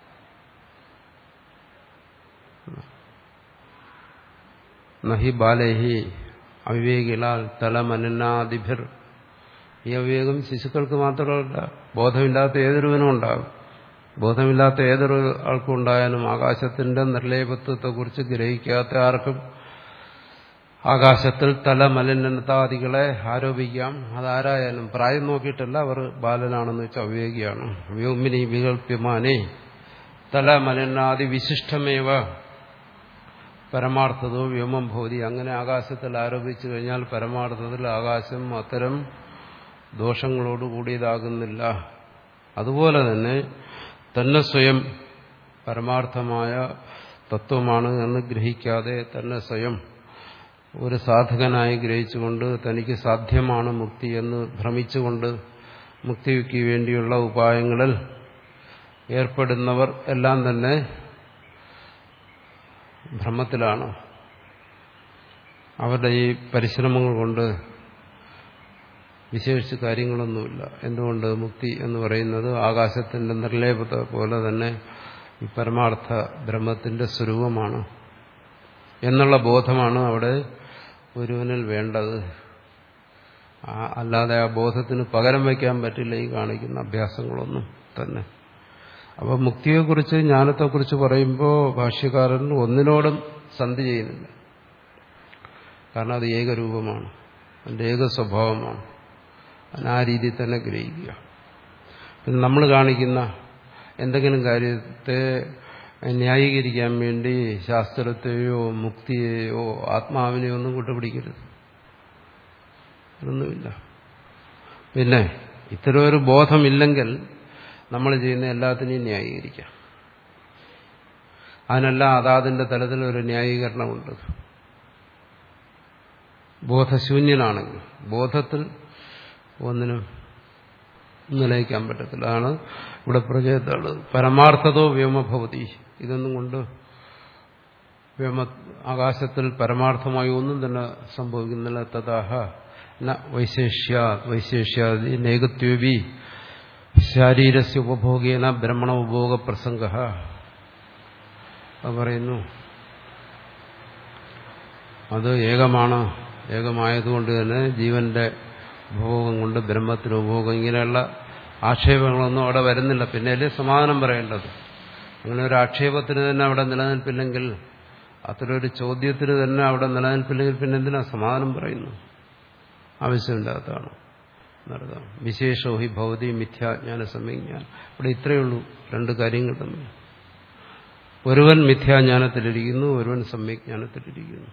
നഹി ബാലേഹി അവിവേകിലാൽ തലമനനാദിഭിർ ഈ അവിവേകം ശിശുക്കൾക്ക് മാത്രമല്ല ബോധമില്ലാത്ത ഏതൊരുവനും ഉണ്ടാകും ബോധമില്ലാത്ത ഏതൊരു ആൾക്കും ഉണ്ടായാലും ആകാശത്തിന്റെ നിർലേപത്വത്തെക്കുറിച്ച് ഗ്രഹിക്കാത്ത ആർക്കും ആകാശത്തിൽ തല മലിനതാദികളെ ആരോപിക്കാം അതാരായാലും പ്രായം നോക്കിയിട്ടല്ല അവർ ബാലനാണെന്ന് വെച്ചാൽ അവിവേകിയാണ് വ്യോമിനി വികൽപ്യമാനെ തല മലിനാദി വിശിഷ്ടമേവ പരമാർത്ഥതോ വ്യോമം ഭൂതി അങ്ങനെ ആകാശത്തിൽ ആരോപിച്ചു കഴിഞ്ഞാൽ പരമാർത്ഥത്തിൽ ആകാശം അത്തരം ദോഷങ്ങളോട് കൂടിയതാകുന്നില്ല അതുപോലെ തന്നെ തന്നെ സ്വയം പരമാർത്ഥമായ തത്വമാണ് എന്ന് ഗ്രഹിക്കാതെ തന്നെ സ്വയം ഒരു സാധകനായി ഗ്രഹിച്ചുകൊണ്ട് തനിക്ക് സാധ്യമാണ് മുക്തി എന്ന് ഭ്രമിച്ചുകൊണ്ട് മുക്തിക്ക് വേണ്ടിയുള്ള ഉപായങ്ങളിൽ ഏർപ്പെടുന്നവർ എല്ലാം തന്നെ ഭ്രമത്തിലാണ് അവരുടെ ഈ പരിശ്രമങ്ങൾ കൊണ്ട് വിശേഷിച്ച് കാര്യങ്ങളൊന്നുമില്ല എന്തുകൊണ്ട് മുക്തി എന്ന് പറയുന്നത് ആകാശത്തിന്റെ നിർലേപത പോലെ തന്നെ ഈ പരമാർത്ഥ ബ്രഹ്മത്തിന്റെ സ്വരൂപമാണ് എന്നുള്ള ബോധമാണ് അവിടെ ഒരുവനിൽ വേണ്ടത് അല്ലാതെ ആ ബോധത്തിന് പകരം വയ്ക്കാൻ പറ്റില്ല ഈ കാണിക്കുന്ന അഭ്യാസങ്ങളൊന്നും തന്നെ അപ്പൊ മുക്തിയെക്കുറിച്ച് ജ്ഞാനത്തെക്കുറിച്ച് പറയുമ്പോൾ ഭാഷ്യക്കാരൻ ഒന്നിനോടും സന്ധി ചെയ്യുന്നില്ല കാരണം അത് ഏകരൂപമാണ് അതിൻ്റെ ഏക സ്വഭാവമാണ് അതിന് ആ രീതിയിൽ തന്നെ ഗ്രഹിക്കുക പിന്നെ നമ്മൾ കാണിക്കുന്ന എന്തെങ്കിലും കാര്യത്തെ ന്യായീകരിക്കാൻ വേണ്ടി ശാസ്ത്രത്തെയോ മുക്തിയെയോ ആത്മാവിനെയോ ഒന്നും കൂട്ടുപിടിക്കരുത് അതൊന്നുമില്ല പിന്നെ ഇത്തരം ഒരു ബോധമില്ലെങ്കിൽ നമ്മൾ ചെയ്യുന്ന എല്ലാത്തിനെയും ന്യായീകരിക്കാം അതിനെല്ലാം അതാതിന്റെ തലത്തിൽ ഒരു ന്യായീകരണമുണ്ട് ബോധശൂന്യനാണെങ്കിൽ ബോധത്തിൽ ഒന്നിനും നിലയിക്കാൻ പറ്റത്തില്ല അതാണ് ഇവിടെ പ്രചേതമുള്ളത് പരമാർത്ഥതോ വ്യോമഭവതി ഇതൊന്നും കൊണ്ട് വ്യോമ ആകാശത്തിൽ പരമാർത്ഥമായി ഒന്നും തന്നെ സംഭവിക്കുന്നില്ല തഥാഹ ന വൈശേഷ്യ വൈശേഷ്യാദി നേകത്വബി ശാരീരസ്യ ഉപഭോഗേന ബ്രഹ്മണ ഉപഭോഗ പ്രസംഗ പറയുന്നു അത് ഏകമാണ് ഏകമായതുകൊണ്ട് തന്നെ ജീവന്റെ ഉപഭോഗം കൊണ്ട് ബ്രഹ്മത്തിന് ഉപഭോഗം ഇങ്ങനെയുള്ള ആക്ഷേപങ്ങളൊന്നും അവിടെ വരുന്നില്ല പിന്നെയല്ലേ സമാധാനം പറയേണ്ടത് അങ്ങനെ ഒരു ആക്ഷേപത്തിന് തന്നെ അവിടെ നിലനിൽപ്പില്ലെങ്കിൽ അത്തരൊരു ചോദ്യത്തിന് തന്നെ അവിടെ നിലനിൽപ്പില്ലെങ്കിൽ പിന്നെ എന്തിനാ സമാധാനം പറയുന്നു ആവശ്യമില്ലാത്തതാണ് നടത്താം വിശേഷോ ഹി ഭൗതി മിഥ്യാജ്ഞാന സമയജ്ഞാനം ഇവിടെ ഇത്രയേ ഉള്ളൂ രണ്ട് കാര്യങ്ങൾ തമ്മിൽ ഒരുവൻ മിഥ്യാജ്ഞാനത്തിലിരിക്കുന്നു ഒരുവൻ സമ്യജ്ഞാനത്തിലിരിക്കുന്നു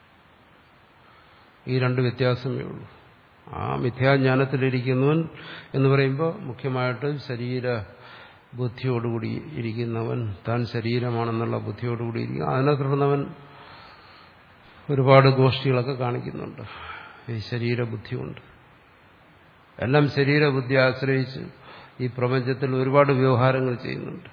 ഈ രണ്ട് വ്യത്യാസമേ ഉള്ളൂ ആ മിഥ്യാജ്ഞാനത്തിലിരിക്കുന്നവൻ എന്ന് പറയുമ്പോൾ മുഖ്യമായിട്ട് ശരീര ബുദ്ധിയോടുകൂടി ഇരിക്കുന്നവൻ താൻ ശരീരമാണെന്നുള്ള ബുദ്ധിയോടുകൂടി ഇരിക്കും അതിനെ തുടർന്നവൻ ഒരുപാട് ഗോഷ്ഠികളൊക്കെ കാണിക്കുന്നുണ്ട് ഈ ശരീരബുദ്ധി കൊണ്ട് എല്ലാം ശരീരബുദ്ധി ആശ്രയിച്ച് ഈ പ്രപഞ്ചത്തിൽ ഒരുപാട് വ്യവഹാരങ്ങൾ ചെയ്യുന്നുണ്ട്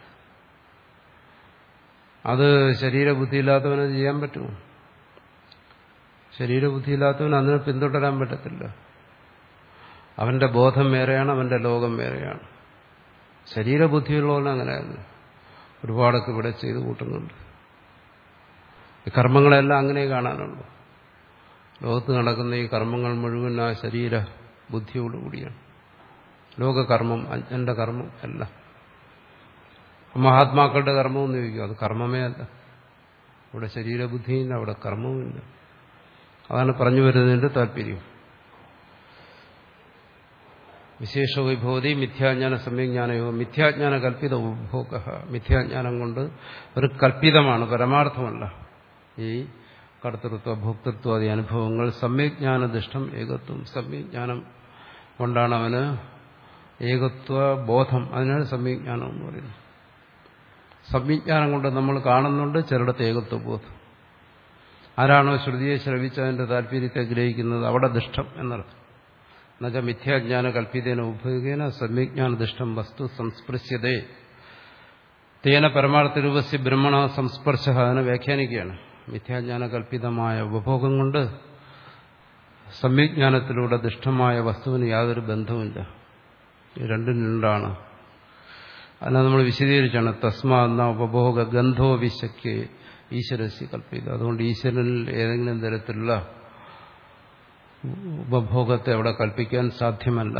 അത് ശരീരബുദ്ധിയില്ലാത്തവന് ചെയ്യാൻ പറ്റുമോ ശരീരബുദ്ധിയില്ലാത്തവന് അതിനെ പിന്തുടരാൻ പറ്റത്തില്ല അവന്റെ ബോധം വേറെയാണ് അവന്റെ ലോകം വേറെയാണ് ശരീരബുദ്ധിയുള്ളവന് അങ്ങനെയല്ല ഒരുപാടൊക്കെ ഇവിടെ ചെയ്തു കൂട്ടുന്നുണ്ട് ഈ കർമ്മങ്ങളെല്ലാം അങ്ങനെ കാണാനുള്ളൂ ലോകത്ത് നടക്കുന്ന ഈ കർമ്മങ്ങൾ മുഴുവൻ ആ ശരീര ബുദ്ധിയോടുകൂടിയാണ് ലോകകർമ്മം അജ്ഞന്റെ കർമ്മം അല്ല മഹാത്മാക്കളുടെ കർമ്മം എന്ന് ചോദിക്കും അത് കർമ്മമേ അല്ല അവിടെ ശരീരബുദ്ധിയില്ല അവിടെ കർമ്മവുമില്ല അതാണ് പറഞ്ഞു വരുന്നതിന്റെ താല്പര്യം വിശേഷ വൈഭവതി മിഥ്യാജ്ഞാന സമ്യജ്ഞാനയോ മിഥ്യാജ്ഞാന കൽപ്പിത ഉപഭോഗ മിഥ്യാജ്ഞാനം കൊണ്ട് ഒരു കൽപ്പിതമാണ് പരമാർത്ഥമല്ല ഈ കർത്തൃത്വ ഭോക്തൃത്വാദി അനുഭവങ്ങൾ സമ്യജ്ഞാനദിഷ്ടം ഏകത്വം സമ്യജ്ഞാനം കൊണ്ടാണ് അവന് ഏകത്വ ബോധം അതിനാണ് സമ്യജ്ഞാനം എന്ന് പറയുന്നത് സംവിജ്ഞാനം കൊണ്ട് നമ്മൾ കാണുന്നുണ്ട് ചിലയിടത്ത് ഏകത്വ ബോധം ആരാണോ ശ്രുതിയെ ശ്രവിച്ചതിന്റെ താല്പര്യത്തെ ഗ്രഹിക്കുന്നത് അവിടെ ദുഷ്ടം എന്നർത്ഥം എന്നുവെച്ചാൽ മിഥ്യാജ്ഞാന കൽപ്പിതേന ഉപയോഗേന സമ്യജ്ഞാനദിഷ്ടം വസ്തു സംസ്പൃശ്യതേ തേന പരമാർത്ഥ രൂപസ്യ ബ്രഹ്മണ സംസ്പർശ അതിനെ വ്യാഖ്യാനിക്കുകയാണ് മിഥ്യാജ്ഞാന കൽപ്പിതമായ ഉപഭോഗം കൊണ്ട് സമ്യജ്ഞാനത്തിലൂടെ ദുഷ്ടമായ വസ്തുവിന് യാതൊരു ബന്ധവുമില്ല ഈ രണ്ടും രണ്ടാണ് അതിനെ നമ്മൾ വിശദീകരിച്ചാണ് തസ്മാ എന്ന ഉപഭോഗ ഗന്ധോ വിശക്ക് ഈശ്വരസ്യ കൽപ്പിത അതുകൊണ്ട് ഈശ്വരനിൽ ഏതെങ്കിലും തരത്തിലുള്ള ഉപഭോഗത്തെ അവിടെ കൽപ്പിക്കാൻ സാധ്യമല്ല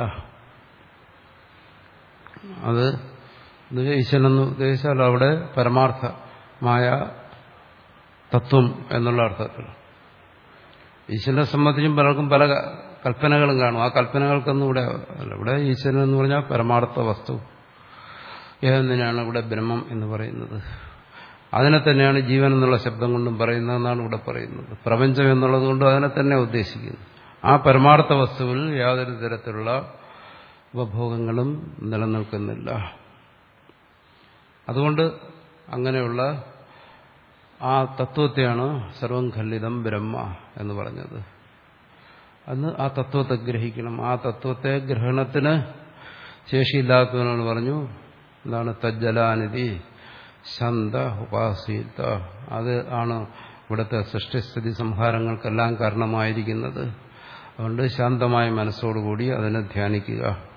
അത് ഈശ്വരനെന്ന് ഉദ്ദേശിച്ചാൽ അവിടെ പരമാർത്ഥമായ തത്വം എന്നുള്ള അർത്ഥത്തിൽ ഈശ്വരനെ സംബന്ധിച്ചും പലർക്കും പല കൽപ്പനകളും കാണും ആ കൽപ്പനകൾക്കൊന്നും ഇവിടെ അല്ല ഇവിടെ ഈശ്വരൻ എന്ന് പറഞ്ഞാൽ പരമാർത്ഥ വസ്തു ഏതെന്തിനാണ് ഇവിടെ ബ്രഹ്മം എന്ന് പറയുന്നത് അതിനെ തന്നെയാണ് ജീവൻ എന്നുള്ള ശബ്ദം കൊണ്ടും പറയുന്നതെന്നാണ് ഇവിടെ പറയുന്നത് പ്രപഞ്ചം എന്നുള്ളത് കൊണ്ടും അതിനെ തന്നെ ഉദ്ദേശിക്കുന്നു ആ പരമാർത്ഥ വസ്തുവിൽ യാതൊരു തരത്തിലുള്ള ഉപഭോഗങ്ങളും നിലനിൽക്കുന്നില്ല അതുകൊണ്ട് അങ്ങനെയുള്ള ആ തത്വത്തെയാണ് സർവം ഖല്ലിതം ബ്രഹ്മ എന്ന് പറഞ്ഞത് അന്ന് ആ തത്വത്തെ ഗ്രഹിക്കണം ആ തത്വത്തെ ഗ്രഹണത്തിന് ശേഷിയില്ലാത്തവനോട് പറഞ്ഞു എന്താണ് തജ്ജലാനിധി ശന്ത ഉപാസീത അത് ആണ് ഇവിടുത്തെ സൃഷ്ടിസ്ഥിതി സംഹാരങ്ങൾക്കെല്ലാം കാരണമായിരിക്കുന്നത് അതുകൊണ്ട് ശാന്തമായ മനസ്സോടുകൂടി അതിനെ ധ്യാനിക്കുക